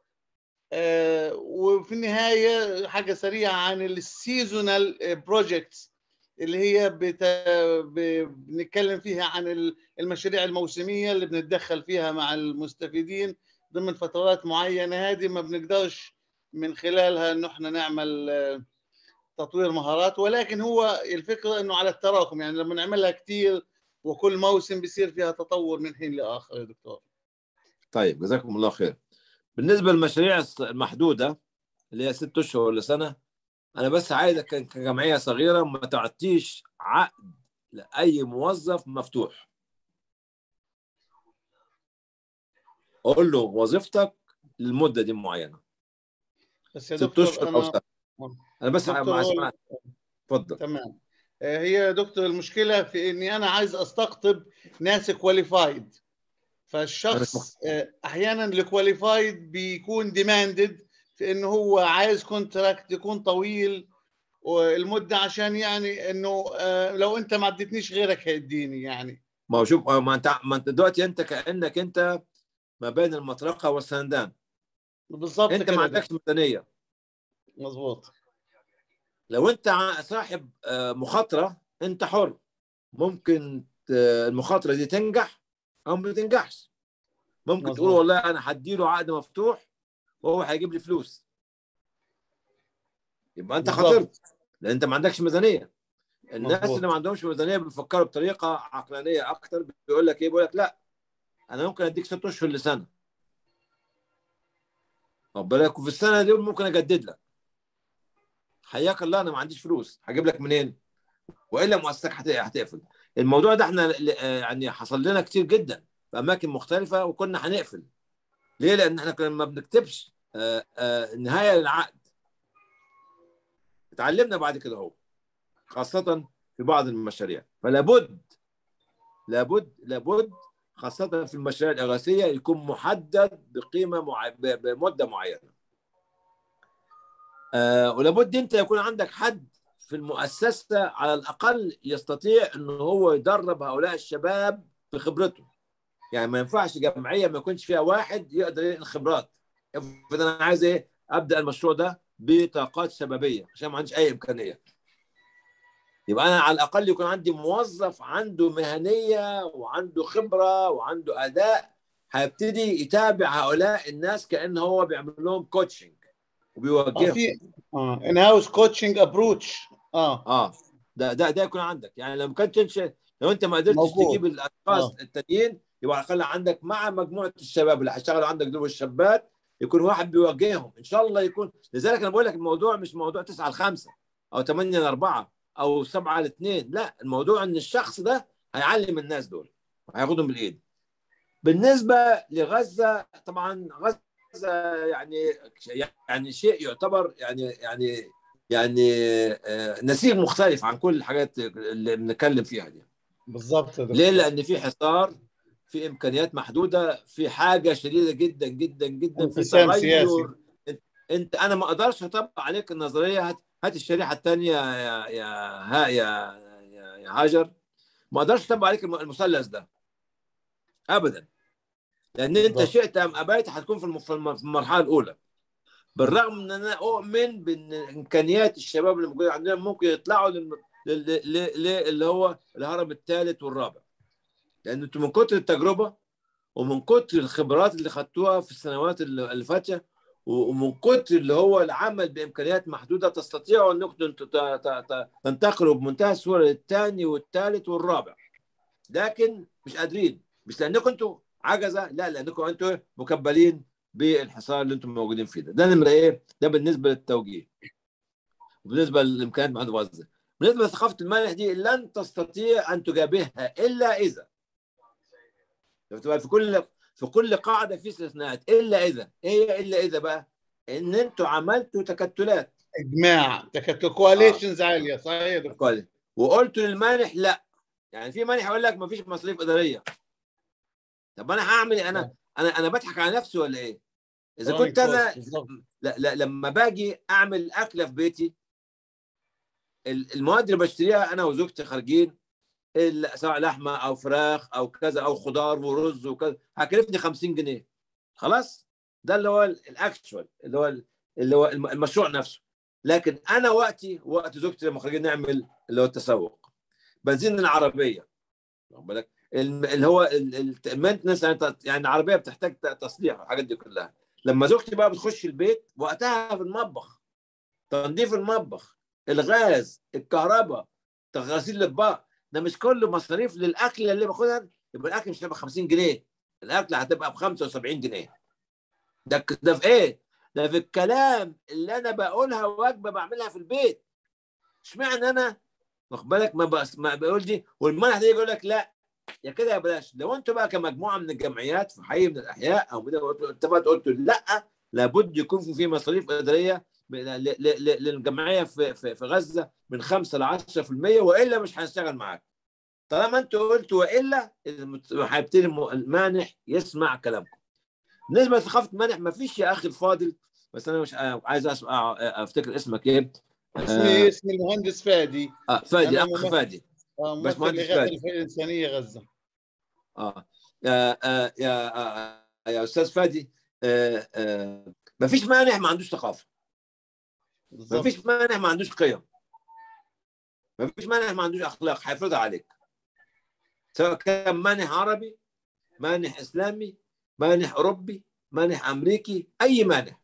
آه، وفي النهايه حاجه سريعه عن السيزونال بروجكتس اللي هي بت... ب... بنتكلم فيها عن المشاريع الموسميه اللي بنتدخل فيها مع المستفيدين ضمن فترات معينه هذه ما بنقدرش من خلالها انه احنا نعمل آه، تطوير مهارات ولكن هو الفكره انه على التراكم يعني لما نعملها كثير وكل موسم بيصير فيها تطور من حين لاخر يا دكتور طيب جزاكم الله خير بالنسبه للمشاريع المحدوده اللي هي ست اشهر ولا سنه انا بس عايزك كجمعيه صغيره ما تعطيش عقد لاي موظف مفتوح قول له وظيفتك للمده دي معينه بس يا ست دكتور اشهر او انا سنه انا بس دكتور مع هو- اسمع اتفضل تمام آه، هي يا دكتور المشكله في اني انا عايز استقطب ناس كواليفايد فالشخص آه، احيانا الكواليفايد بيكون ديماندد في انه هو عايز كونتراكت يكون طويل والمده عشان يعني انه آه، لو انت ما اديتنيش غيرك هيديني يعني ما هو شوف ما انت ما انت دلوقتي انت كانك انت ما بين المطرقه والسندان بالضبط انت كده ما يا عندكش ميزانيه مظبوط لو انت ع- صاحب آه، مخاطره انت حر ممكن ت- المخاطره دي تنجح او ما تنجحش ممكن مظبوط. تقول والله انا هديله عقد مفتوح وهو هيجيب لي فلوس يبقى انت بالضبط. خاطرت لان انت ما عندكش ميزانيه الناس مظبوط. اللي ما عندهمش ميزانيه بيفكروا بطريقه عقلانيه اكتر بيقول لك ايه بيقول لك لا انا ممكن اديك ست اشهر لسنه خد بالك وفي السنه دي ممكن اجدد لك حياك الله انا ما عنديش فلوس هجيب لك منين والا مؤسستك هت- هتقفل الموضوع ده احنا ل- آه، يعني حصل لنا كتير جدا في اماكن مختلفه وكنا هنقفل ليه لان احنا كنا ما بنكتبش آه، آه، نهايه للعقد اتعلمنا بعد كده اهو خاصه في بعض المشاريع فلا بد لابد لابد خاصه في المشاريع الاغاثيه يكون محدد بقيمه مع... ب- بمده معينه آه ولابد انت يكون عندك حد في المؤسسه على الاقل يستطيع انه هو يدرب هؤلاء الشباب بخبرته يعني ما ينفعش جمعيه ما يكونش فيها واحد يقدر ينقل خبرات افرض انا عايز ايه ابدا المشروع ده بطاقات شبابيه عشان ما عنديش اي امكانيه يبقى انا على الاقل يكون عندي موظف عنده مهنيه وعنده خبره وعنده اداء هيبتدي يتابع هؤلاء الناس كان هو بيعمل لهم كوتشنج اه وبيوجههم في اه ان هاوس كوتشنج ابروتش اه اه ده ده ده يكون عندك يعني لو ما كنتش لو انت ما قدرتش موجود. تجيب الاشخاص آه. التانيين يبقى على الاقل عندك مع مجموعه الشباب اللي هيشتغلوا عندك دول الشابات يكون واحد بيوجههم ان شاء الله يكون لذلك انا بقول لك الموضوع مش موضوع 9 ل 5 او 8 ل 4 او 7 ل 2 لا الموضوع ان الشخص ده هيعلم الناس دول وهياخدهم بالايد بالنسبه لغزه طبعا غزه غزه يعني يعني شيء يعتبر يعني يعني يعني آه، نسيج مختلف عن كل الحاجات اللي بنتكلم فيها دي بالضبط يا دكتور. ليه؟ لان في حصار في امكانيات محدوده في حاجه شديده جدا جدا جدا في انقسام تغير سياسي. انت, انت انا ما اقدرش اطبق عليك النظريه هات هات الشريحه الثانيه يا يا ها يا يا, يا هاجر ما اقدرش اطبق عليك الم- المثلث ده ابدا لان انت بالضبط. شئت ام ابيت هتكون في الم- في الم- في المرحله الاولى بالرغم ان انا اؤمن بان امكانيات الشباب اللي موجودين عندنا ممكن يطلعوا للم... لل... ل... ل... اللي هو الهرم الثالث والرابع لان انتم من كتر التجربه ومن كتر الخبرات اللي خدتوها في السنوات اللي اللي فاتت و- ومن كتر اللي هو العمل بامكانيات محدوده تستطيعوا انكم انتوا ت- ت- ت- تنتقلوا بمنتهى السهوله للثاني والثالث والرابع لكن مش قادرين مش لانكم انتوا عجزه لا لانكم انتوا مكبلين بالحصار اللي انتم موجودين فيه ده ده نمره ايه؟ ده بالنسبه للتوجيه وبالنسبه للامكانيات محدود غزه بالنسبه لثقافه المانح دي لن تستطيع ان تجابهها الا اذا شفت بقى في كل في كل قاعده في استثناءات الا اذا ايه هي الا اذا بقى ان انتوا عملتوا تكتلات اجماع تكتل كواليشنز عاليه صحيح يا دكتور كويس وقلتوا للمانح لا يعني في مانح يقول لك ما فيش مصاريف اداريه طب انا هعمل إيه؟ انا انا انا بضحك على نفسي ولا ايه؟ اذا Chronic كنت انا cost بالضبط. لا لا لما باجي اعمل اكله في بيتي ال- المواد اللي بشتريها انا وزوجتي خارجين ال- سواء لحمه او فراخ او كذا او خضار ورز وكذا هكلفني 50 جنيه خلاص ده اللي هو ال- الاكشوال اللي هو ال- اللي هو الم- المشروع نفسه لكن انا وقتي وقت زوجتي لما خارجين نعمل اللي هو التسوق بنزين العربيه واخد بالك الم- اللي هو المينتنس يعني العربيه بتحتاج ت- تصليح والحاجات دي كلها لما زوجتي بقى بتخش البيت وقتها في المطبخ تنظيف المطبخ الغاز الكهرباء غسيل الاطباق ده مش كله مصاريف للاكل اللي باخدها يبقى الاكل مش هيبقى 50 جنيه الاكل هتبقى ب 75 جنيه ده ك- ده في ايه؟ ده في الكلام اللي انا بقولها وجبه بعملها في البيت اشمعنى انا واخد بالك ما, بقى ما بقول دي والمنح ده يقول لك لا يا كده يا بلاش لو انتوا بقى كمجموعه من الجمعيات في حي من الاحياء او اتفقت قلت لا لابد يكون في- في مصاريف اداريه ل- ل- ل- للجمعيه في في في غزه من 5 ل 10% والا مش هنشتغل معاك طالما انتوا قلتوا والا المت- هيبتدي الم- المانح يسمع كلامكم بالنسبه لثقافه المانح ما فيش يا اخي الفاضل بس انا مش عايز اسمع افتكر اسمك ايه اسمي اسمي المهندس فادي آه فادي أنا اخ ممثل. فادي آه، بس ممثل مهندس إغاثة فادي. الفئة الإنسانية غزة اه يا آه يا آه يا استاذ فادي آه آه ما فيش مانع ما عندوش ثقافه ما بالضبط فيش مانع ما عندوش قيم ما فيش مانع ما عندوش اخلاق هيفرضها عليك سواء كان مانح عربي مانح اسلامي مانح اوروبي مانح امريكي اي مانح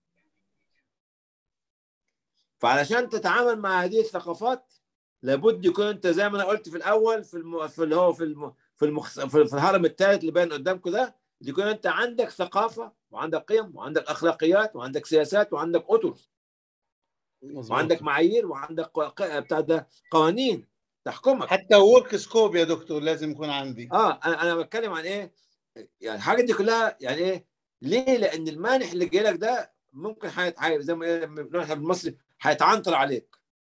فعلشان تتعامل مع هذه الثقافات لابد يكون انت زي ما انا قلت في الاول في الم... في اللي هو في الم... في, المخ... في في الهرم الثالث اللي باين قدامكم ده يكون انت عندك ثقافه وعندك قيم وعندك اخلاقيات وعندك سياسات وعندك اطر مظبوط. وعندك معايير وعندك ق- ق- بتاع ده قوانين تحكمك حتى ورك سكوب يا دكتور لازم يكون عندي اه انا انا بتكلم عن ايه يعني الحاجات دي كلها يعني ايه ليه لان المانح اللي جاي لك ده ممكن حيت حي- زي ما إيه بنقول احنا بالمصري هيتعنطر عليك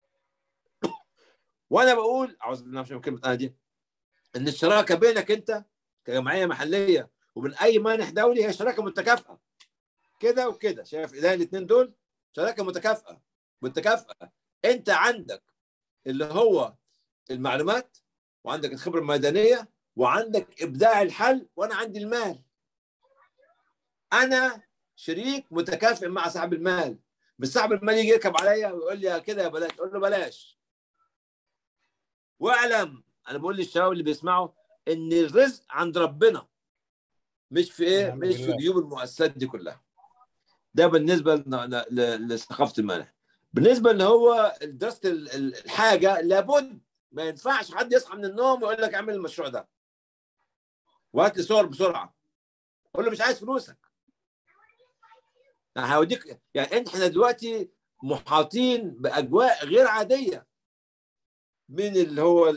وانا بقول اعوذ بالله من كلمه انا دي ان الشراكه بينك انت كجمعيه محليه وبين اي مانح دولي هي شراكه متكافئه كده وكده شايف ايديا الاثنين دول شراكه متكافئه متكافئه انت عندك اللي هو المعلومات وعندك الخبره الميدانيه وعندك ابداع الحل وانا عندي المال انا شريك متكافئ مع صاحب المال مش صاحب المال يجي يركب عليا ويقول لي يا كده يا بلاش اقول له بلاش واعلم انا بقول للشباب اللي بيسمعوا ان الرزق عند ربنا مش في ايه نعم مش في بالله. جيوب المؤسسات دي كلها ده بالنسبه ل- ل- ل- لثقافه المانح بالنسبه اللي هو دراسه ال- ال- الحاجه لابد ما ينفعش حد يصحى من النوم ويقول لك اعمل المشروع ده وهات لي صور بسرعه قول له مش عايز فلوسك انا هوديك يعني احنا دلوقتي محاطين باجواء غير عاديه من اللي هو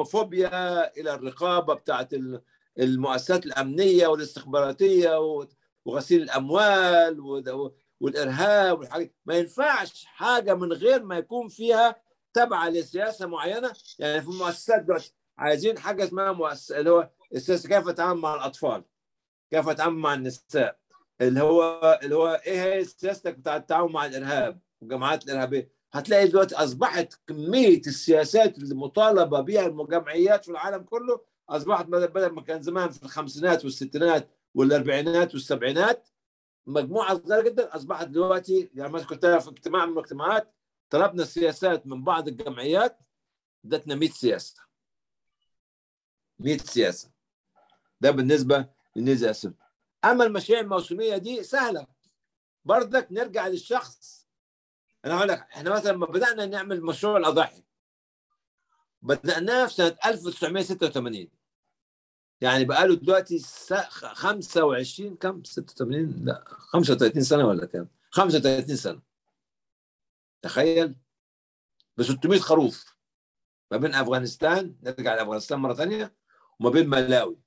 الاسلاموفوبيا الى الرقابه بتاعت ال- المؤسسات الامنيه والاستخباراتيه و- وغسيل الاموال وده- والارهاب والحاجات ما ينفعش حاجه من غير ما يكون فيها تبع لسياسه معينه يعني في المؤسسات دلوقتي عايزين حاجه اسمها مؤسسه اللي هو السياسه كيف تتعامل مع الاطفال كيف تتعامل مع النساء اللي هو اللي هو ايه هي سياستك بتاع التعاون مع الارهاب والجماعات الارهابيه هتلاقي دلوقتي اصبحت كميه السياسات اللي مطالبه بها الجمعيات في العالم كله اصبحت بدل بدل ما كان زمان في الخمسينات والستينات والاربعينات والسبعينات مجموعه صغيره جدا اصبحت دلوقتي يعني مثلا كنت أنا في اجتماع من المجتمعات طلبنا سياسات من بعض الجمعيات ادتنا 100 سياسه 100 سياسه ده بالنسبه للنزاع السياسي اما المشاريع الموسميه دي سهله برضك نرجع للشخص انا هقول لك احنا مثلا لما بدانا نعمل مشروع الاضاحي بدأناه في سنة 1986 يعني بقاله دلوقتي س- 25 كم 86 لا 35 سنة ولا كام 35 سنة تخيل ب 600 خروف ما بين أفغانستان نرجع لأفغانستان مرة ثانية وما بين ملاوي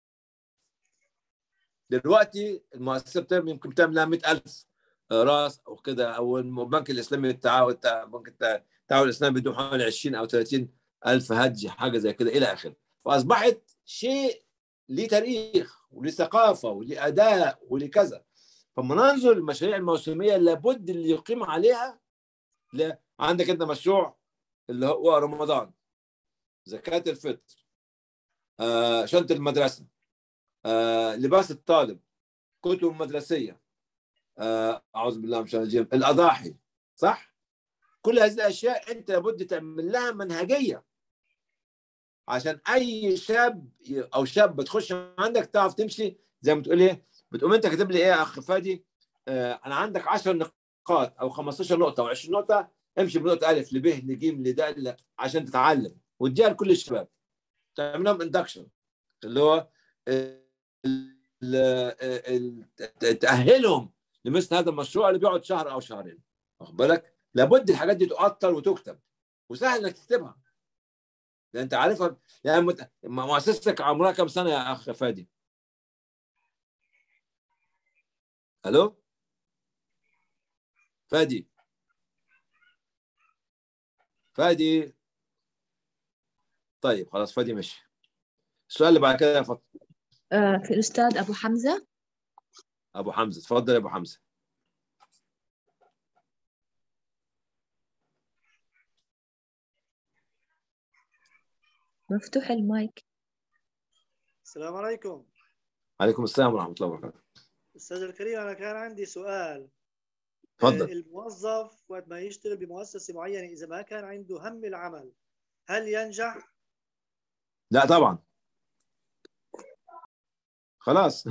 دلوقتي المؤسسة بتعمل يمكن بتعمل لها 100000 راس أو كده أو البنك الإسلامي للتعاون بنك التعاون الإسلامي بيدوم حوالي 20 أو 30 ألف هج حاجة زي كده إلى آخره فأصبحت شيء ليه تاريخ وليه ثقافة وليه أداء وليه كذا فلما ننظر المشاريع الموسمية لابد اللي يقيم عليها لا عندك أنت مشروع اللي هو رمضان زكاة الفطر آه شنطة المدرسة آه لباس الطالب كتب مدرسية آه أعوذ بالله من الشيطان الرجيم الأضاحي صح؟ كل هذه الأشياء أنت لابد تعمل لها منهجية عشان أي شاب أو شاب تخش عندك تعرف تمشي زي ما تقول إيه بتقوم أنت كاتب لي إيه يا أخ فادي آه أنا عندك 10 نقاط أو 15 نقطة أو 20 نقطة امشي بنقطة ألف لب لج لد ل- عشان تتعلم وتديها لكل الشباب تعمل لهم اندكشن اللي هو ال- ال- ال- تأهلهم لمثل هذا المشروع اللي بيقعد شهر أو شهرين واخد بالك لابد الحاجات دي تؤطر وتكتب وسهل انك تكتبها لان انت عارفها يعني مت... مؤسستك عمرها كم سنه يا اخ فادي؟ الو؟ فادي فادي طيب خلاص فادي مشي السؤال اللي بعد كده يا فاطمه آه في الأستاذ أبو حمزة ابو حمزه اتفضل يا ابو حمزه مفتوح المايك السلام عليكم عليكم السلام ورحمه الله وبركاته أستاذ الكريم أنا كان عندي سؤال اتفضل آه، الموظف وقت ما يشتغل بمؤسسة معينة إذا ما كان عنده هم العمل هل ينجح؟ لا طبعا خلاص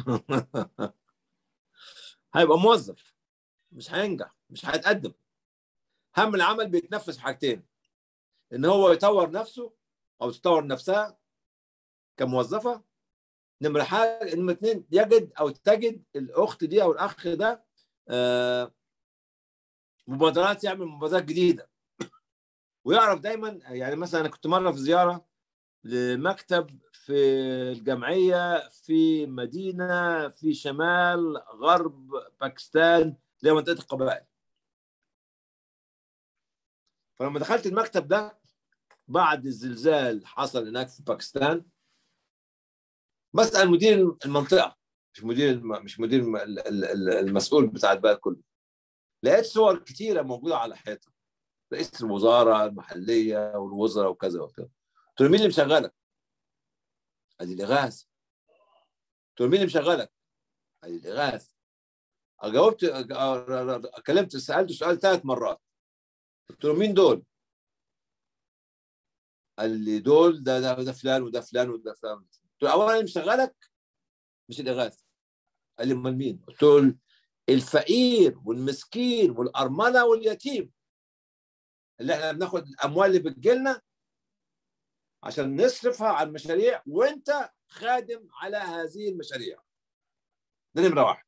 هيبقى موظف مش هينجح مش هيتقدم هم العمل بيتنفس في حاجتين ان هو يطور نفسه او تطور نفسها كموظفه نمره حاجه نمره اثنين يجد او تجد الاخت دي او الاخ ده آه، مبادرات يعمل مبادرات جديده ويعرف دايما يعني مثلا انا كنت مره في زياره لمكتب في الجمعيه في مدينه في شمال غرب باكستان اللي هي منطقه القبائل فلما دخلت المكتب ده بعد الزلزال حصل هناك في باكستان بسال مدير المنطقه مش مدير الم- مش مدير الم- ال- ال- ال- المسؤول بتاع البلد كله لقيت صور كتيره موجوده على الحيطه رئيس الوزاره المحليه والوزراء وكذا وكذا قلت له مين اللي مشغلك؟ قال لي الاغاثه قلت له مين اللي مشغلك؟ قال لي الاغاثه جاوبت كلمت سالته سؤال ثلاث مرات قلت له مين دول؟ قال لي دول ده ده, ده فلان وده فلان وده فلان قلت له اولا اللي مشغلك مش الاغاثه قال لي امال مين؟ قلت له الفقير والمسكين والارمله واليتيم اللي احنا بناخد الاموال اللي بتجيلنا عشان نصرفها على المشاريع وانت خادم على هذه المشاريع ده نمره واحد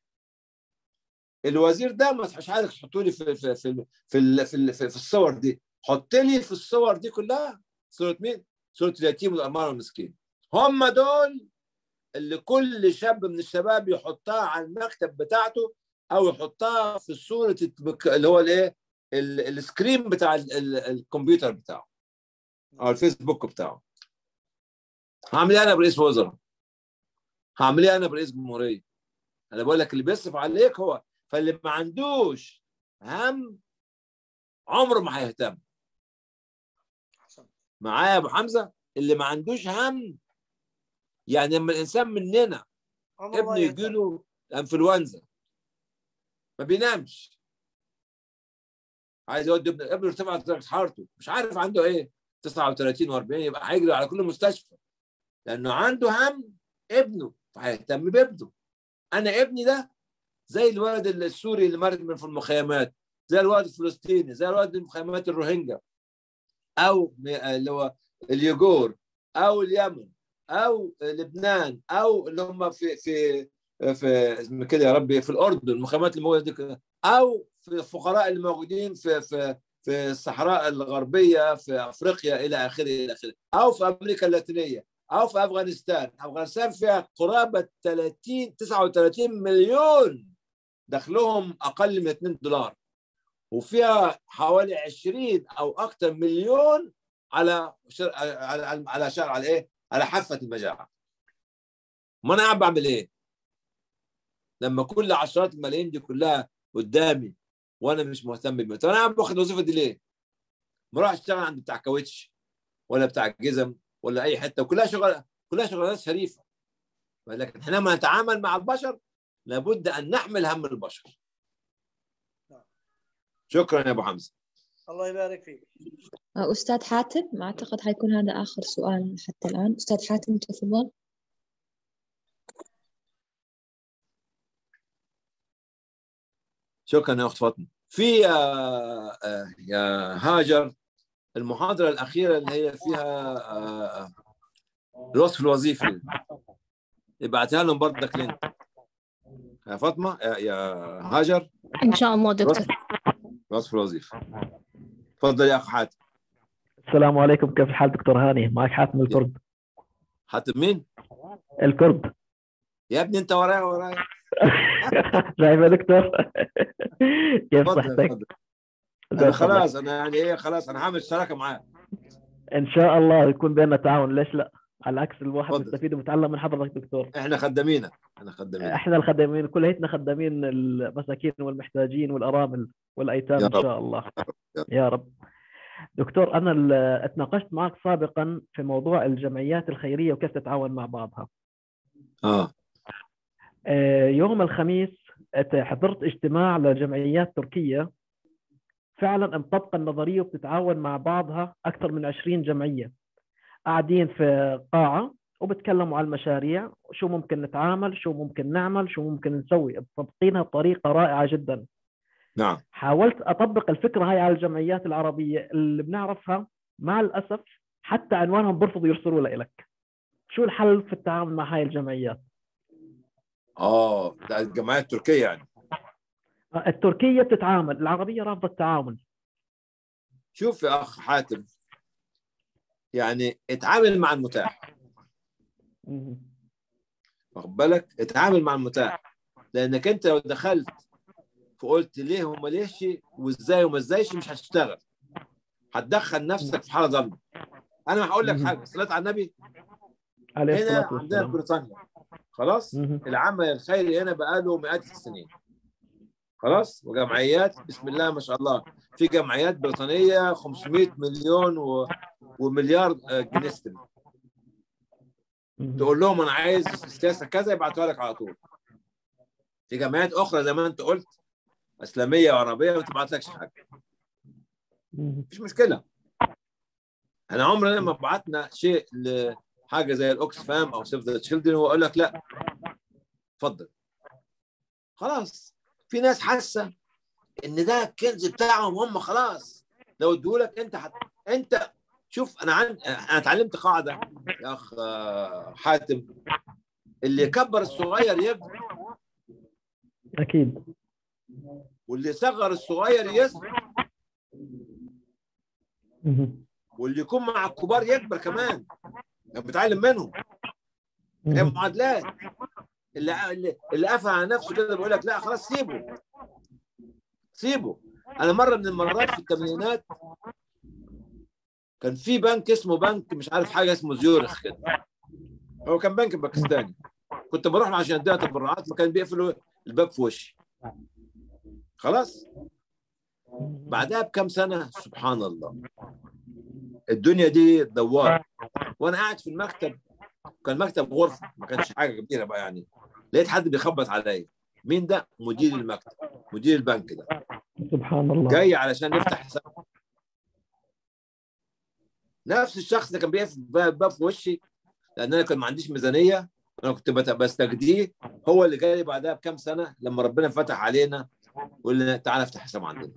الوزير ده ما مش عايزك تحطوا لي في في في في, ال- في, ال- في, في الصور دي حط لي في الصور دي كلها صوره مين؟ صوره اليتيم والارمله والمسكين هم دول اللي كل شاب من الشباب يحطها على المكتب بتاعته او يحطها في صوره التبك- اللي هو الايه ال- السكرين بتاع ال- ال- الكمبيوتر بتاعه او الفيسبوك بتاعه هعمل ايه انا برئيس وزراء هعمل ايه انا برئيس جمهوريه انا بقول لك اللي بيصرف عليك هو فاللي ما عندوش هم عمره ما هيهتم أحسن معايا يا ابو حمزه اللي ما عندوش هم يعني لما الانسان مننا عمره ما ابنه يهتم. يجي له انفلونزا ما بينامش عايز يودي ابنه ابنه ارتفع درجه حرارته مش عارف عنده ايه 39 و40 يبقى هيجري على كل مستشفى لانه عنده هم ابنه فهيهتم بابنه انا ابني ده زي الولد السوري اللي مرض من في المخيمات زي الولد الفلسطيني زي الولد من مخيمات الروهينجا او م- اللي هو اليوغور او اليمن او لبنان او اللي هم في في في اسم كده يا ربي في الاردن المخيمات اللي موجوده دي كده، او في الفقراء اللي موجودين في في في الصحراء الغربيه في افريقيا الى اخره الى اخره او في امريكا اللاتينيه او في افغانستان افغانستان فيها قرابه 30 39 مليون دخلهم اقل من 2 دولار وفيها حوالي 20 او اكثر مليون على شر... على على على شر... على ايه؟ على حافه المجاعه. ما انا قاعد بعمل ايه؟ لما كل عشرات الملايين دي كلها قدامي وانا مش مهتم بيها، طب انا قاعد باخد الوظيفه دي ليه؟ ما اروح اشتغل عند بتاع كاوتش ولا بتاع جزم ولا اي حته وكلها شغل كلها شغلانات شريفه. ولكن حينما نتعامل مع البشر لابد ان نحمل هم البشر. شكرا يا ابو حمزه. الله يبارك فيك آه، أستاذ حاتم ما أعتقد حيكون هذا آخر سؤال حتى الآن أستاذ حاتم تفضل شكرا يا اخت فاطمه في يا آه، يا هاجر المحاضره الاخيره اللي هي فيها آه، الوصف الوظيفي ابعتها لهم برضك لينك يا فاطمه يا يا هاجر إن شاء الله الوصف دكتور الوصف الوظيفي تفضل يا اخ حاتم السلام عليكم كيف الحال دكتور هاني معك حاتم الكرد حاتم مين الكرد يا ابني انت ورايا ورايا شايف يا دكتور كيف تفضل صحتك تفضل زي انا الفل. خلاص انا يعني ايه خلاص انا هعمل شراكه معاه ان شاء الله يكون بيننا تعاون ليش لا على العكس الواحد تفضل. مستفيد ومتعلم من حضرتك دكتور احنا خدامينك احنا خدامينك احنا الخدامين كليتنا خدامين المساكين والمحتاجين والارامل والايتام يا ان رب. شاء الله يا رب. يا رب دكتور انا ال- اتناقشت معك سابقا في موضوع الجمعيات الخيريه وكيف تتعاون مع بعضها اه آه، يوم الخميس أت- حضرت اجتماع لجمعيات تركية فعلا مطبقة النظرية وبتتعاون مع بعضها أكثر من 20 جمعية قاعدين في قاعة وبتكلموا عن المشاريع شو ممكن نتعامل شو ممكن نعمل شو ممكن نسوي مطبقينها بطريقة رائعة جدا نعم حاولت أطبق الفكرة هاي على الجمعيات العربية اللي بنعرفها مع الأسف حتى عنوانهم برفضوا يرسلوا لك شو الحل في التعامل مع هاي الجمعيات اه ده الجمعيه التركيه يعني التركية بتتعامل العربية رافضة التعامل شوف يا اخ حاتم يعني اتعامل مع المتاح مهم. واخد بالك اتعامل مع المتاح لانك انت لو دخلت وقلت ليه وما ليش وازاي وما ازايش مش هتشتغل هتدخل نفسك في حاله ضلمه انا هقول لك مهم. حاجه صلاه على النبي عليه هنا الصلاة عندنا والسلام في بريطانيا خلاص مهم. العمل الخيري هنا بقاله مئات السنين خلاص وجمعيات بسم الله ما شاء الله في جمعيات بريطانيه 500 مليون و... ومليار آه، جنيه استرليني مهم. تقول لهم انا عايز سياسه كذا يبعتوها لك على طول في جمعيات اخرى زي ما انت قلت اسلاميه وعربيه ما تبعتلكش حاجه مهم. مفيش مشكله انا عمرنا ما بعتنا شيء لحاجه زي الاوكس فام او سيف ذا تشيلدرن واقول لك لا اتفضل خلاص في ناس حاسه ان ده الكنز بتاعهم هم خلاص لو ادولك انت حت... انت شوف انا عن... انا اتعلمت قاعده يا اخ آه، حاتم اللي يكبر الصغير يكبر أكيد واللي يصغر الصغير يصغر مهم. واللي يكون مع الكبار يكبر كمان لو بتعلم منهم هي معادلات اللي اللي, اللي قفل على نفسه كده بيقول لك لا خلاص سيبه سيبه انا مره من المرات في الثمانينات كان في بنك اسمه بنك مش عارف حاجه اسمه زيورخ كده هو كان بنك باكستاني كنت بروح له عشان اديها تبرعات فكان بيقفلوا الباب في وشي خلاص بعدها بكم سنه سبحان الله الدنيا دي دوار وانا قاعد في المكتب كان مكتب غرفه ما كانش حاجه كبيره بقى يعني لقيت حد بيخبط عليا مين ده مدير المكتب مدير البنك ده سبحان الله جاي علشان نفتح حساب نفس الشخص ده كان بيقفل الباب في وشي لان انا كان ما عنديش ميزانيه انا كنت بت- بستجديه هو اللي جاي لي بعدها بكام سنه لما ربنا فتح علينا وقال لنا تعالى افتح حساب عندنا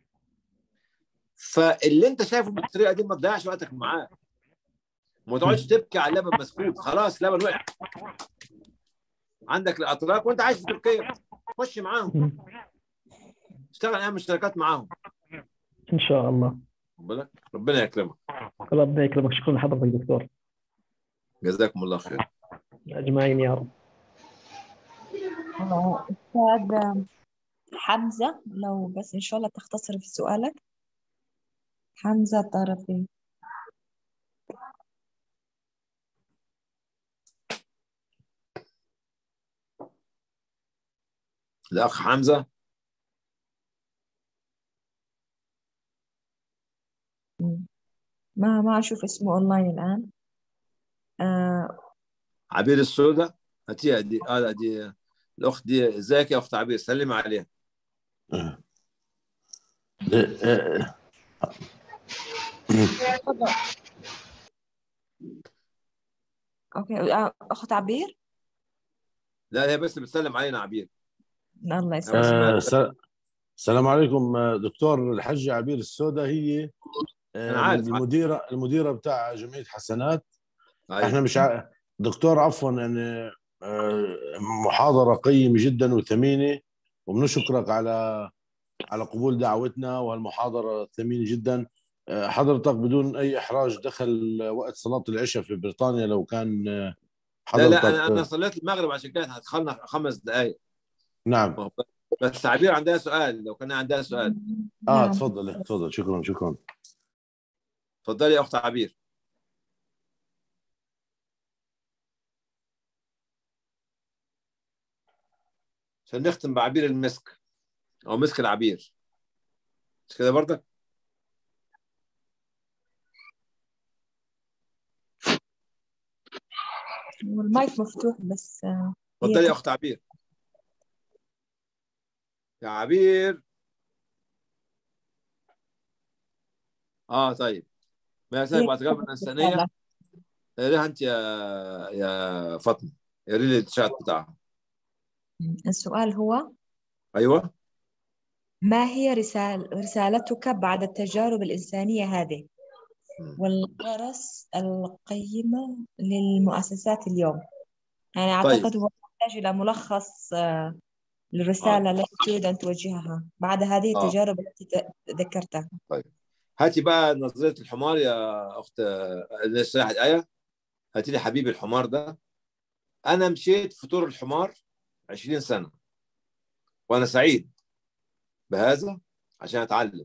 فاللي انت شايفه بالطريقه دي ما تضيعش وقتك معاه وما تقعدش تبكي على اللبن مسكوت خلاص لبن وقع عندك الاتراك وانت عايش في تركيا خش معاهم اشتغل اعمل اشتراكات معاهم ان شاء الله خد بالك ربنا يكرمك ربنا يكرمك شكرا لحضرتك دكتور جزاكم الله خير اجمعين يا رب آه، أستاذ حمزة لو بس إن شاء الله تختصر في سؤالك حمزة الطرفي الاخ حمزه مم. ما ما أشوف اسمه أونلاين الآن آه عبير السوداء هاتيها دي اه دي الاخت دي ازيك يا اخت عبير سلمي عليها تفضل أوكي آه، أخت عبير لا هي بس بتسلم علينا عبير الله يسلمك آه، س- السلام عليكم آه، دكتور الحجة عبير السوداء هي آه، أنا عارف. المديرة المديرة بتاع جمعية حسنات أيوة. احنا مش ع... دكتور عفوا يعني آه، محاضرة قيمة جدا وثمينة وبنشكرك على على قبول دعوتنا وهالمحاضرة ثمينة جدا آه، حضرتك بدون أي إحراج دخل وقت صلاة العشاء في بريطانيا لو كان آه، لا حضرتك لا انا انا صليت المغرب عشان كده هتخلنا خمس دقائق نعم بس عبير عندها سؤال لو كان عندها سؤال اه نعم. تفضل تفضل شكرا شكرا اتفضلي يا اخت عبير عشان نختم بعبير المسك او مسك العبير مش كده برضك والمايك مفتوح بس آه، اتفضلي هي يا اخت عبير يا عبير اه طيب ما يسالك هي بعد تجارب الانسانيه اقريها انت يا يا فاطمه اقري لي الشات بتاعها السؤال هو ايوه ما هي رسال رسالتك بعد التجارب الإنسانية هذه مم. والغرس القيمة للمؤسسات اليوم يعني طيب. أعتقد هو يحتاج إلى ملخص آه، للرسالة التي تريد أن توجهها بعد هذه آه. التجارب التي ت- ذكرتها هاتي بقى نظريه الحمار يا اخت نشرح الايه هاتي لي حبيبي الحمار ده انا مشيت في طور الحمار 20 سنه وانا سعيد بهذا عشان اتعلم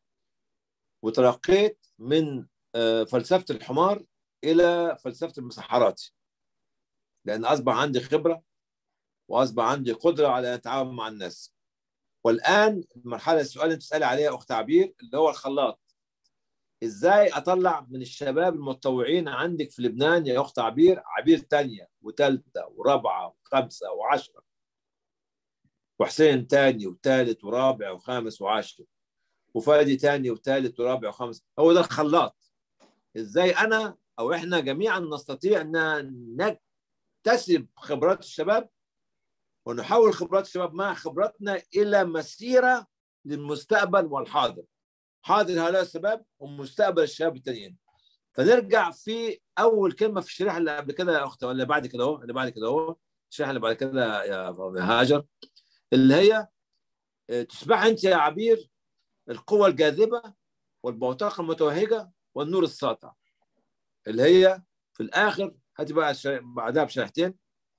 وترقيت من آه، فلسفه الحمار الى فلسفه المسحرات لان اصبح عندي خبره واصبح عندي قدره على ان اتعامل مع الناس والان المرحله السؤال اللي بتسالي عليها اخت عبير اللي هو الخلاط ازاي اطلع من الشباب المتطوعين عندك في لبنان يا اخت عبير عبير تانية وثالثه ورابعه وخمسه وعشره وحسين تاني وثالث ورابع وخامس وعاشر وفادي تاني وثالث ورابع وخامس هو ده الخلاط ازاي انا او احنا جميعا نستطيع ان نكتسب خبرات الشباب ونحول خبرات الشباب مع خبراتنا الى مسيره للمستقبل والحاضر حاضر هؤلاء الشباب ومستقبل الشباب التانيين فنرجع في اول كلمه في الشريحه اللي قبل كده يا اخت ولا بعد كده اهو اللي بعد كده اهو الشريحه اللي بعد كده يا يا هاجر اللي هي آه، تصبح انت يا عبير القوة الجاذبة والبوتقة المتوهجة والنور الساطع اللي هي في الآخر هاتي بقى الشر... بعدها بشريحتين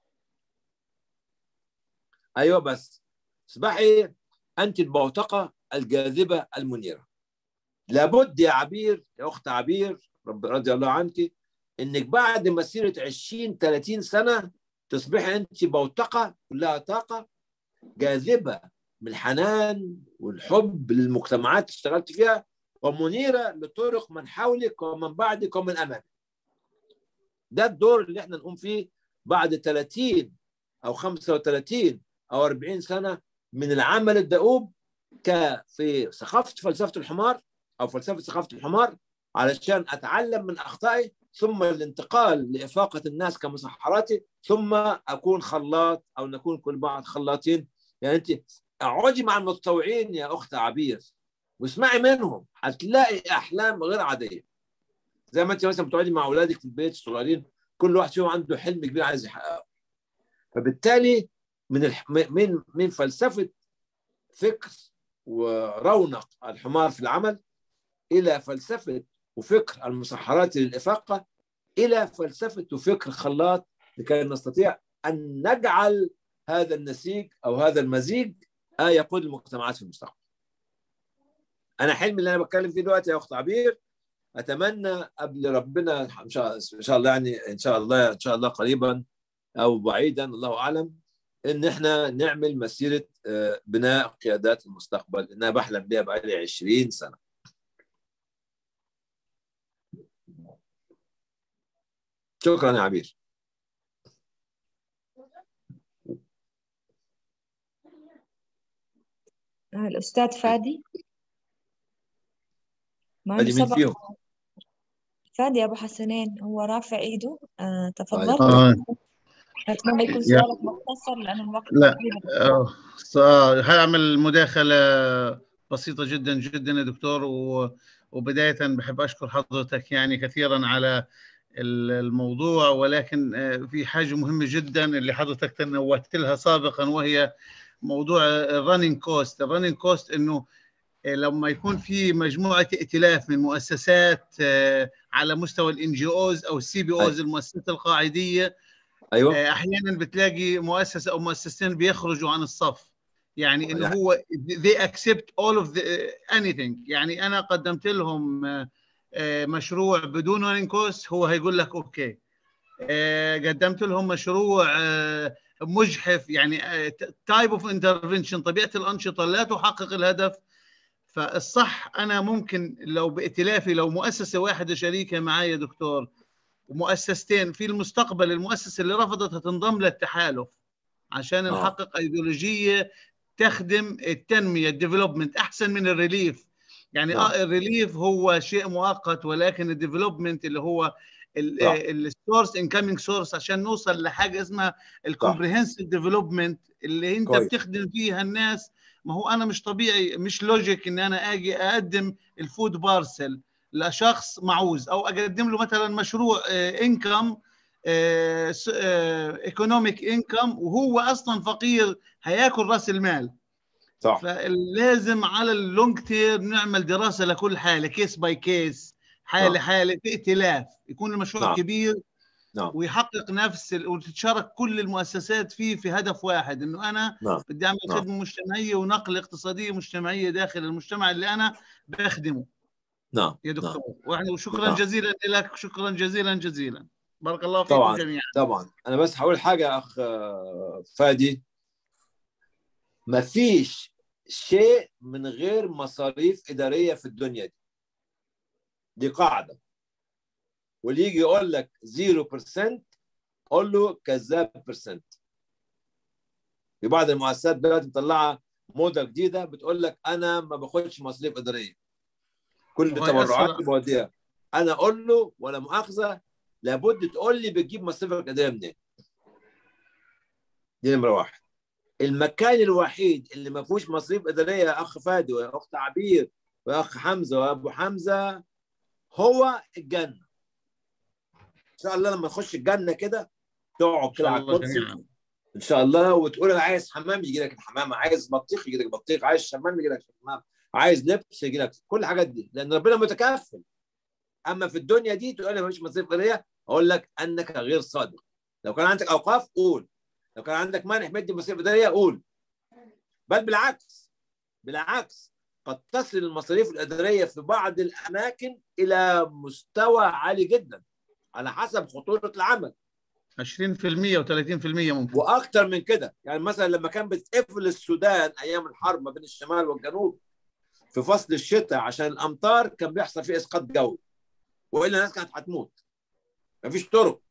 ايوه بس اصبحي انت البوتقه الجاذبه المنيره لابد يا عبير يا اخت عبير رب رضي الله عنك انك بعد مسيره 20 30 سنه تصبحي انت بوتقه كلها طاقه جاذبه من الحنان والحب للمجتمعات اللي اشتغلت فيها ومنيره لطرق من حولك ومن بعدك ومن امامك. ده الدور اللي احنا نقوم فيه بعد 30 او 35 او 40 سنه من العمل الدؤوب ك في ثقافه فلسفه الحمار او فلسفه ثقافه الحمار علشان اتعلم من اخطائي ثم الانتقال لافاقه الناس كمسحراتي ثم اكون خلاط او نكون كل بعض خلاطين يعني انت اقعدي مع المتطوعين يا اخت عبير واسمعي منهم هتلاقي احلام غير عاديه زي ما انت مثلا بتقعدي مع اولادك في البيت الصغيرين كل واحد فيهم عنده حلم كبير عايز يحققه فبالتالي من الح... من من فلسفه فكر ورونق الحمار في العمل الى فلسفه وفكر المسحرات للافاقه الى فلسفه وفكر خلاط لكي نستطيع ان نجعل هذا النسيج او هذا المزيج آه يقود المجتمعات في المستقبل. انا حلمي اللي انا بتكلم فيه دلوقتي يا اخت عبير اتمنى قبل ربنا ان شاء ان شاء الله يعني ان شاء الله ان شاء الله قريبا او بعيدا الله اعلم ان احنا نعمل مسيره بناء قيادات المستقبل اللي انا بحلم بيها بقالي 20 سنه. شكرا يا عبير. الأستاذ فادي ما فادي مين سبق- فيهم؟ فادي أبو حسنين هو رافع إيده آه تفضل آه. أتمنى يكون يا- سؤالك مختصر لأن الوقت لا. تقريبا آه، ص- آه، هعمل مداخلة بسيطة جدا جدا يا دكتور و- وبداية بحب أشكر حضرتك يعني كثيرا على ال- الموضوع ولكن آه، في حاجة مهمة جدا اللي حضرتك تنوهت لها سابقا وهي موضوع الرننج كوست الرننج كوست انه آه، لما يكون في مجموعه ائتلاف من مؤسسات آه، على مستوى الان جي اوز او السي بي اوز المؤسسات القاعديه ايوه آه، احيانا بتلاقي مؤسسه او مؤسستين بيخرجوا عن الصف يعني انه يعني- هو they accept all of the anything يعني انا قدمت لهم آه، آه، مشروع بدون running cost هو هيقول لك اوكي آه، قدمت لهم مشروع آه، مجحف يعني تايب اوف انترفنشن طبيعه الانشطه لا تحقق الهدف فالصح انا ممكن لو بائتلافي لو مؤسسه واحده شريكه معي يا دكتور ومؤسستين في المستقبل المؤسسه اللي رفضت هتنضم للتحالف عشان آه. نحقق ايديولوجيه تخدم التنميه الديفلوبمنت احسن من الريليف يعني نعم. اه الريليف هو شيء مؤقت ولكن الديفلوبمنت اللي هو صح. السورس انكمينج سورس عشان نوصل لحاجه اسمها الكومبريهنسيف ديفلوبمنت اللي انت كويس. بتخدم فيها الناس ما هو انا مش طبيعي مش لوجيك ان انا اجي اقدم الفود بارسل لشخص معوز او اقدم له مثلا مشروع انكم ايكونوميك انكم وهو اصلا فقير هياكل راس المال صح فلازم على اللونج تيرم نعمل دراسه لكل حاله كيس باي كيس حاله نعم. حاله في ائتلاف يكون المشروع نعم. كبير نعم ويحقق نفس ال- وتتشارك كل المؤسسات فيه في هدف واحد انه انا نعم بدي اعمل نعم. خدمه مجتمعيه ونقله اقتصاديه مجتمعيه داخل المجتمع اللي انا بخدمه نعم يا نعم دكتور واحنا وشكرا نعم. جزيلا لك شكرا جزيلا جزيلا بارك الله فيكم طبعا جميعا طبعا انا بس هقول حاجه يا اخ آه، فادي ما فيش شيء من غير مصاريف اداريه في الدنيا دي دي قاعده واللي يجي يقول لك 0% قول له كذاب برسنت في بعض المؤسسات دلوقتي مطلعه موضه جديده بتقول لك انا ما باخدش مصاريف اداريه كل وهي تبرعاتي أسرع. بوديها انا اقول له ولا مؤاخذه لابد تقول لي بتجيب مصاريفك الاداريه منين دي نمره واحد المكان الوحيد اللي ما فيهوش مصاريف اداريه يا اخ فادي ويا اخت عبير ويا اخ حمزه وابو حمزه هو الجنه ان شاء الله لما نخش الجنه كده تقعد كده شاء على الله الكرسي جميعا. ان شاء الله وتقول انا عايز حمام يجي لك الحمام عايز بطيخ يجي لك بطيخ عايز شمام يجي لك شمام عايز لبس يجي لك كل الحاجات دي لان ربنا متكفل اما في الدنيا دي تقول لي مفيش مصاريف اداريه اقول لك انك غير صادق لو كان عندك اوقاف قول لو كان عندك مانح مدي مصاريف اداريه قول بل بالعكس بالعكس قد تصل المصاريف الاداريه في بعض الاماكن الى مستوى عالي جدا على حسب خطوره العمل 20% و30% ممكن واكثر من كده يعني مثلا لما كان بتقفل السودان ايام الحرب ما بين الشمال والجنوب في فصل الشتاء عشان الامطار كان بيحصل فيه اسقاط جوي والا الناس كانت هتموت مفيش طرق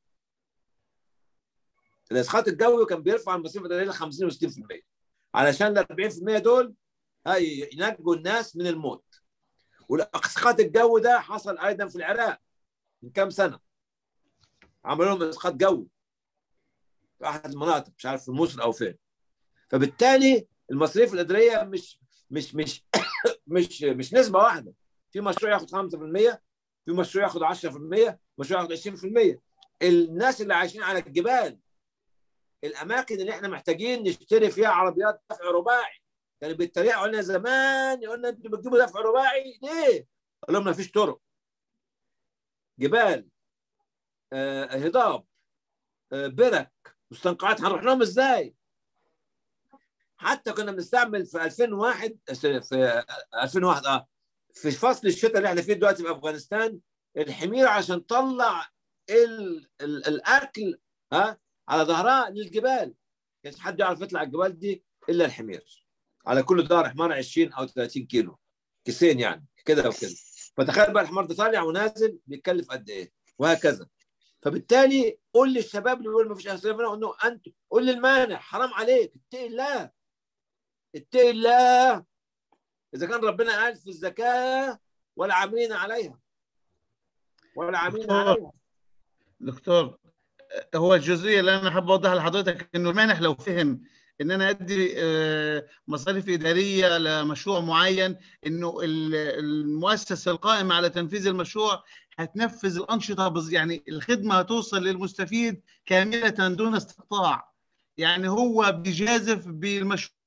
الاسقاط الجوي كان بيرفع المصاريف الاداريه ل 50 و60% علشان ال 40% دول هاي ينجوا الناس من الموت والاسقاط الجوي ده حصل ايضا في العراق من كام سنه عملوا لهم اسقاط جوي في احد المناطق مش عارف في الموصل او فين فبالتالي المصاريف الاداريه مش مش مش مش مش نسبه واحده في مشروع ياخد 5% في مشروع ياخد 10% مشروع ياخد 20% الناس اللي عايشين على الجبال الاماكن اللي احنا محتاجين نشتري فيها عربيات دفع رباعي كانوا بيتريقوا علينا زمان يقولنا انتوا بتجيبوا دفع رباعي ليه؟ قال لهم ما فيش طرق جبال آه، هضاب آه، برك مستنقعات هنروح لهم ازاي؟ حتى كنا بنستعمل في 2001 في 2001 اه في فصل الشتاء اللي احنا فيه دلوقتي في افغانستان الحمير عشان تطلع ال ال الاكل ها على ظهرها للجبال كانش حد يعرف يطلع الجبال دي الا الحمير على كل ظهر حمار 20 او 30 كيلو كيسين يعني كده وكده فتخيل بقى الحمار ده طالع ونازل بيتكلف قد ايه وهكذا فبالتالي قول للشباب اللي بيقول ما فيش اهل انه انت قول للمانع حرام عليك اتقي الله اتقي الله اذا كان ربنا قال في الزكاه ولا عاملين عليها ولا عاملين دكتور. عليها دكتور هو الجزئيه اللي انا حابب اوضحها لحضرتك انه المانح لو فهم ان انا ادي آه، مصاريف اداريه لمشروع معين انه ال- المؤسسه القائمه على تنفيذ المشروع هتنفذ الانشطه بز- يعني الخدمه هتوصل للمستفيد كامله دون استقطاع يعني هو بيجازف بالمشروع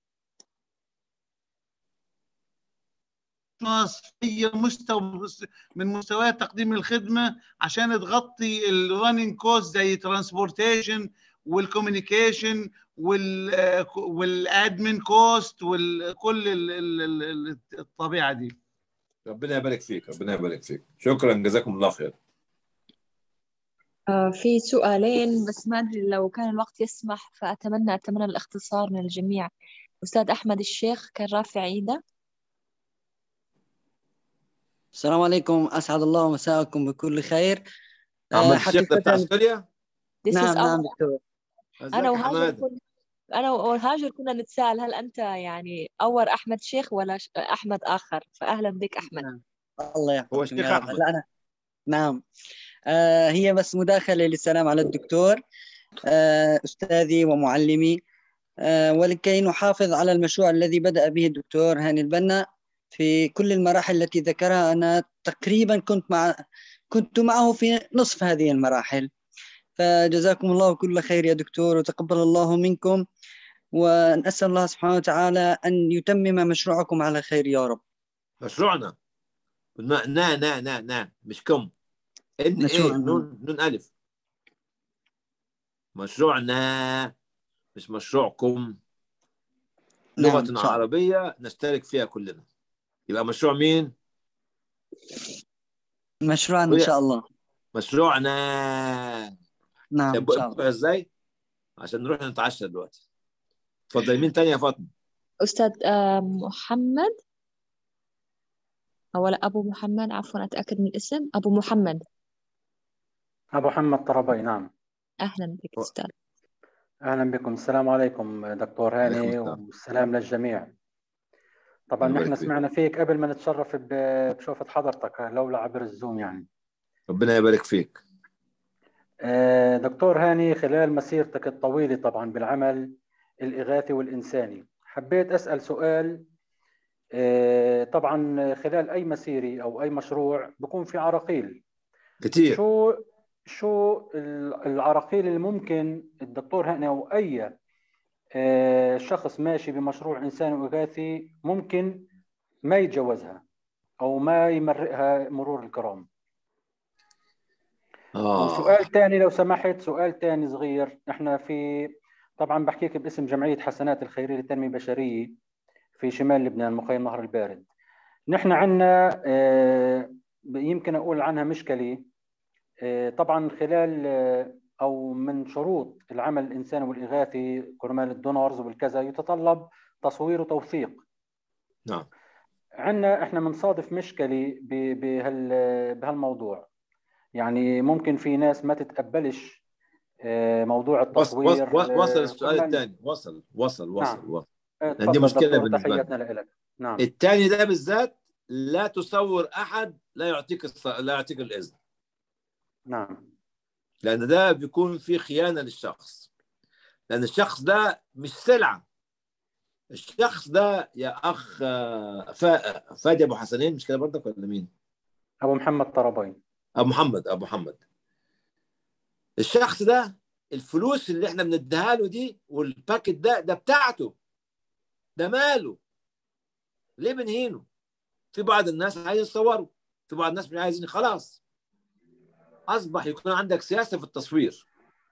اي مستوى من مستويات تقديم الخدمه عشان تغطي الرننج كوست زي ترانسبورتيشن والكوميونيكيشن وال والادمن كوست وكل ال- ال- ال- الطبيعه دي ربنا يبارك فيك ربنا يبارك فيك شكرا جزاكم الله خير آه، في سؤالين بس ما أدري لو كان الوقت يسمح فأتمنى أتمنى الاختصار من الجميع أستاذ أحمد الشيخ كان رافع إيده السلام عليكم أسعد الله مساءكم بكل خير آه، احمد الشيخ ده بتاع حقيقة سوريا This is نعم نعم our- دكتور ازيك أنا يا وهاجر حماده كنا أنا وهاجر كنا نتساءل هل أنت يعني أول أحمد شيخ ولا ش- أحمد آخر فأهلا بك أحمد نعم. الله يحفظكم هو الشيخ يا رب أحمد. لا أنا نعم آه هي بس مداخلة للسلام على الدكتور آه أستاذي ومعلمي آه ولكي نحافظ على المشروع الذي بدأ به الدكتور هاني البنا في كل المراحل التي ذكرها أنا تقريبا كنت مع كنت معه في نصف هذه المراحل فجزاكم الله كل خير يا دكتور وتقبل الله منكم ونسأل الله سبحانه وتعالى أن يتمم مشروعكم على خير يا رب مشروعنا نا نا نا نا, نا. مش كم ان ايه مشروعنا. نون نون الف مشروعنا مش مشروعكم نعم، لغة إن شاء الله. عربية نشترك فيها كلنا يبقى مشروع مين؟ مشروعنا إن شاء الله مشروعنا نعم إن طب شاء الله بقى ازاي؟ عشان نروح نتعشى دلوقتي اتفضل مين تاني يا فاطمة؟ أستاذ آه، محمد أو لا أبو محمد عفوا أتأكد من الاسم أبو محمد أبو محمد طربي نعم أهلا بك أستاذ أهلا بكم السلام عليكم دكتور عليكم هاني السلام. والسلام للجميع طبعا الله نحن يبارك فيك. سمعنا فيك قبل ما نتشرف ب- بشوفة حضرتك لولا عبر الزوم يعني ربنا يبارك فيك آه، دكتور هاني خلال مسيرتك الطويلة طبعا بالعمل الإغاثي والإنساني حبيت أسأل سؤال آه، طبعا خلال أي مسيرة أو أي مشروع بكون في عراقيل كتير شو شو ال- العراقيل اللي ممكن الدكتور هاني او اي آه، شخص ماشي بمشروع انساني واغاثي ممكن ما يتجوزها او ما يمرقها مرور الكرام اه وسؤال ثاني لو سمحت سؤال ثاني صغير احنا في طبعا بحكيك باسم جمعية حسنات الخيرية للتنمية البشرية في شمال لبنان مخيم نهر البارد نحن عندنا آه، يمكن اقول عنها مشكلة آه، طبعا خلال آه، او من شروط العمل الانساني والاغاثي كرمال الدونرز والكذا يتطلب تصوير وتوثيق نعم عندنا احنا بنصادف مشكله ب- بهال بهالموضوع يعني ممكن في ناس ما تتقبلش آه، موضوع وصل التصوير وصل, وصل آه، السؤال كرمال- الثاني وصل وصل وصل نعم. وصل آه، لأن دي تفضل مشكلة دكتور، بالنسبة لنا. تحياتنا لك نعم الثاني ده بالذات لا تصور احد لا يعطيك الص... لا يعطيك الاذن نعم لان ده بيكون في خيانه للشخص لان الشخص ده مش سلعه الشخص ده يا اخ آه، فا- فادي ابو حسنين مش كده برضك ولا مين؟ ابو محمد طربين ابو محمد ابو محمد الشخص ده الفلوس اللي احنا بنديها له دي والباكت ده ده بتاعته ده ماله ليه بنهينه؟ في بعض الناس عايز يصوروا في بعض الناس مش عايزين خلاص اصبح يكون عندك سياسه في التصوير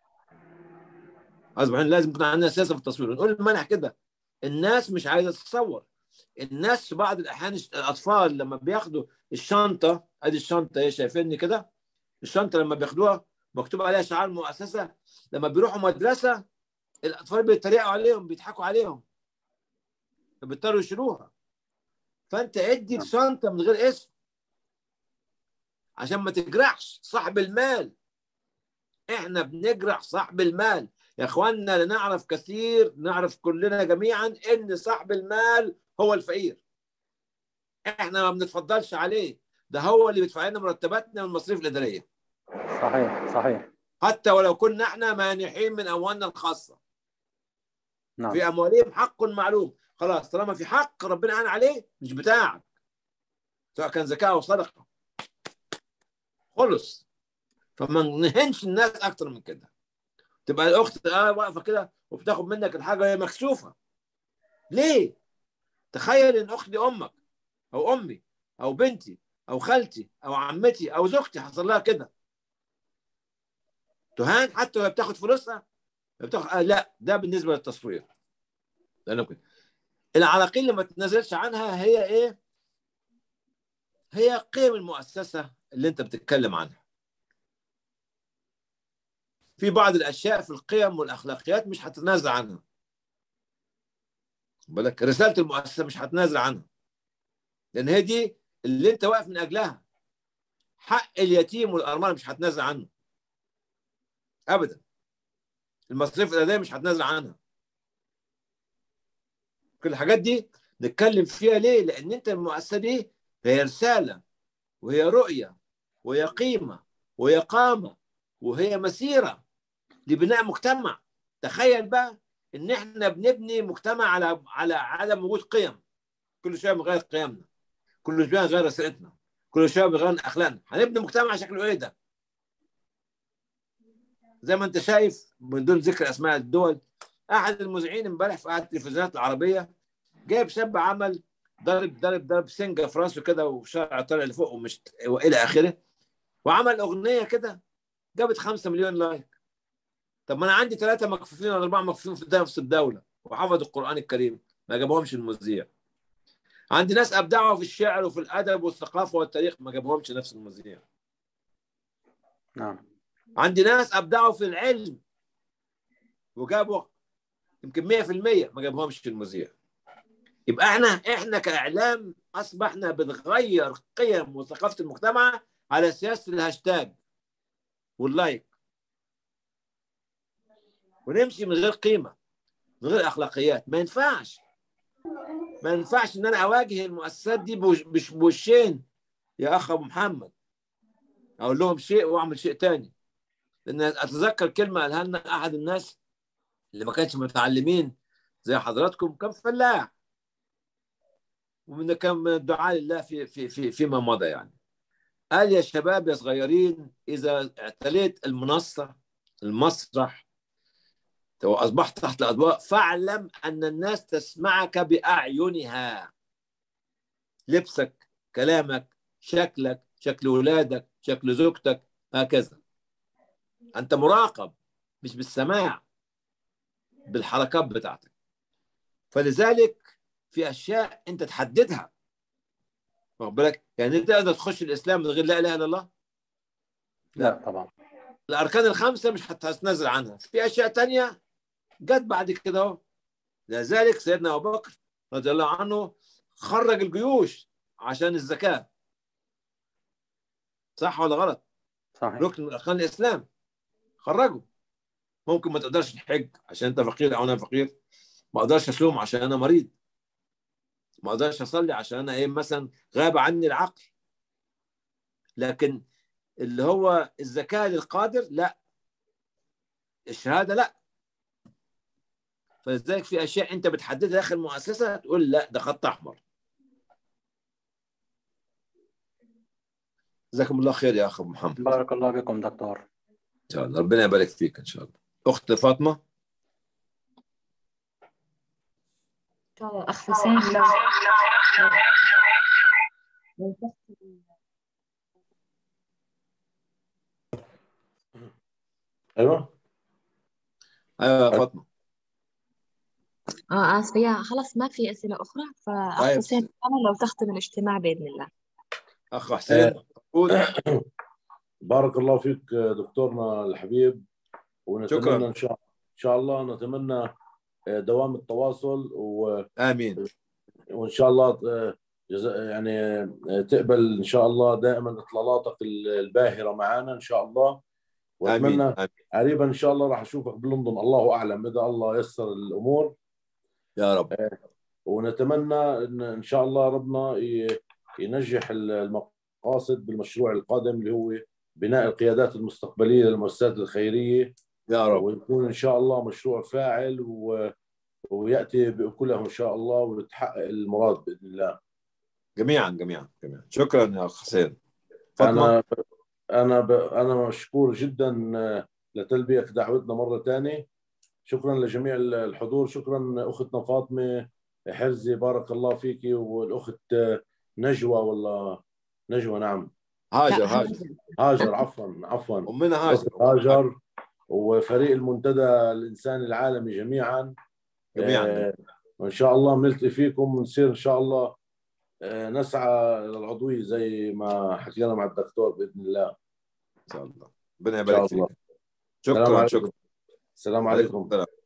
اصبح لازم يكون عندنا سياسه في التصوير نقول المنح كده الناس مش عايزه تتصور الناس في بعض الاحيان الاطفال لما بياخدوا الشنطه ادي الشنطه ايه شايفيني كده الشنطه لما بياخدوها مكتوب عليها شعار مؤسسه لما بيروحوا مدرسه الاطفال بيتريقوا عليهم بيضحكوا عليهم فبيضطروا يشيلوها فانت ادي نعم. الشنطه من غير اسم عشان ما تجرحش صاحب المال احنا بنجرح صاحب المال يا اخواننا نعرف كثير نعرف كلنا جميعا ان صاحب المال هو الفقير احنا ما بنتفضلش عليه ده هو اللي بيدفع لنا مرتباتنا والمصاريف الاداريه صحيح صحيح حتى ولو كنا احنا مانحين من اموالنا الخاصه نعم في اموالهم حق معلوم خلاص طالما في حق ربنا عن عليه مش بتاعك سواء كان زكاه او صدقه خلص فما نهنش الناس اكتر من كده تبقى الاخت اه واقفه كده وبتاخد منك الحاجه وهي مكسوفه ليه تخيل ان اختي امك او امي او بنتي او خالتي او عمتي او زوجتي حصل لها كده تهان حتى وهي بتاخد فلوسها بتاخد آه لا ده بالنسبه للتصوير لأنه كده. العراقيل اللي ما تنزلش عنها هي ايه هي قيم المؤسسه اللي انت بتتكلم عنها في بعض الاشياء في القيم والاخلاقيات مش هتتنازل عنها بالك رساله المؤسسه مش هتنازل عنها لان هي دي اللي انت واقف من اجلها حق اليتيم والارمله مش هتنازل عنه ابدا المصاريف الاداريه مش هتنازل عنها كل الحاجات دي نتكلم فيها ليه لان انت المؤسسه دي هي رساله وهي رؤيه وهي قيمه وهي قامه وهي مسيره لبناء مجتمع تخيل بقى ان احنا بنبني مجتمع على على عدم وجود قيم كل شويه بنغير قيمنا كل شويه نغير رسالتنا كل شويه بنغير اخلاقنا هنبني مجتمع شكله ايه ده زي ما انت شايف من دون ذكر اسماء الدول احد المذيعين امبارح في احد التلفزيونات العربيه جايب شاب عمل ضرب ضرب ضرب سنجه في راسه كده وشارع طالع لفوق ومش والى اخره وعمل اغنيه كده جابت 5 مليون لايك طب ما انا عندي ثلاثه مكفوفين ولا اربعه مكفوفين في نفس الدوله وحفظوا القران الكريم ما جابهمش المذيع عندي ناس ابدعوا في الشعر وفي الادب والثقافه والتاريخ ما جابهمش نفس المذيع نعم عندي ناس ابدعوا في العلم وجابوا يمكن 100% ما جابهمش المذيع يبقى احنا احنا كاعلام اصبحنا بنغير قيم وثقافه المجتمع على سياسه الهاشتاج واللايك ونمشي من غير قيمه من غير اخلاقيات ما ينفعش ما ينفعش ان انا اواجه المؤسسات دي بوش بش- بوشين يا اخ ابو محمد اقول لهم شيء واعمل شيء تاني لان اتذكر كلمه قالها لنا احد الناس اللي ما كانش متعلمين زي حضراتكم كان فلاح ومن كان من الدعاء لله في في في فيما مضى يعني قال يا شباب يا صغيرين اذا اعتليت المنصه المسرح واصبحت تحت الاضواء فاعلم ان الناس تسمعك باعينها لبسك كلامك شكلك شكل ولادك شكل زوجتك هكذا انت مراقب مش بالسماع بالحركات بتاعتك فلذلك في اشياء انت تحددها واخد بالك يعني انت تقدر تخش الاسلام من غير لا اله الا الله لا طبعا الاركان الخمسه مش هتتنازل عنها في اشياء تانية جت بعد كده اهو لذلك سيدنا ابو بكر رضي الله عنه خرج الجيوش عشان الزكاه صح ولا غلط صحيح ركن من اركان الاسلام خرجوا ممكن ما تقدرش تحج عشان انت فقير او انا فقير ما اقدرش اصوم عشان انا مريض ما اقدرش اصلي عشان انا ايه مثلا غاب عني العقل لكن اللي هو الزكاه للقادر لا الشهاده لا فلذلك في اشياء انت بتحددها داخل المؤسسه تقول لا ده خط احمر جزاكم الله خير يا اخ أبو محمد بارك الله بكم دكتور ان شاء الله ربنا يبارك فيك ان شاء الله اخت فاطمه إن شاء الله أخ حسين لو لو تختم ايوه ايوه يا فاطمه اه آسفة يا خلاص ما في أسئلة أخرى فأخ طيب. حسين أنا لو تختم الاجتماع بإذن الله اخ حسين قول بارك الله فيك دكتورنا الحبيب ونتمنى شكراً. ان شاء ان شاء الله نتمنى دوام التواصل و... امين وان شاء الله آه، جزا- يعني آه، تقبل ان شاء الله دائما اطلالاتك الباهره معنا ان شاء الله امين واتمنى امين قريبا ان شاء الله راح اشوفك بلندن الله اعلم اذا الله يسر الامور يا رب ونتمنى ان ان شاء الله ربنا ي- ينجح المقاصد بالمشروع القادم اللي هو بناء القيادات المستقبليه للمؤسسات الخيريه يا رب ويكون ان شاء الله مشروع فاعل و... وياتي باكله ان شاء الله ويتحقق المراد باذن الله. جميعا جميعا جميعا شكرا يا اخ حسين فاطمه انا انا ب... انا مشكور جدا آه، لتلبيه دعوتنا مره ثانيه. شكرا لجميع الحضور، شكرا اختنا فاطمه حرزي بارك الله فيك والاخت آه، نجوى ولا نجوى نعم هاجر لا هاجر هاجر عفوا عفوا امنا هاجر أخت هاجر وفريق المنتدى الانساني العالمي جميعا جميعا آه، وان شاء الله بنلتقي فيكم ونصير ان شاء الله آه، نسعى للعضويه زي ما حكينا مع الدكتور باذن الله ان شاء الله ربنا ان شاء يبارك الله فيك السلام شكرا عليكم شكرا السلام عليكم عليكم السلام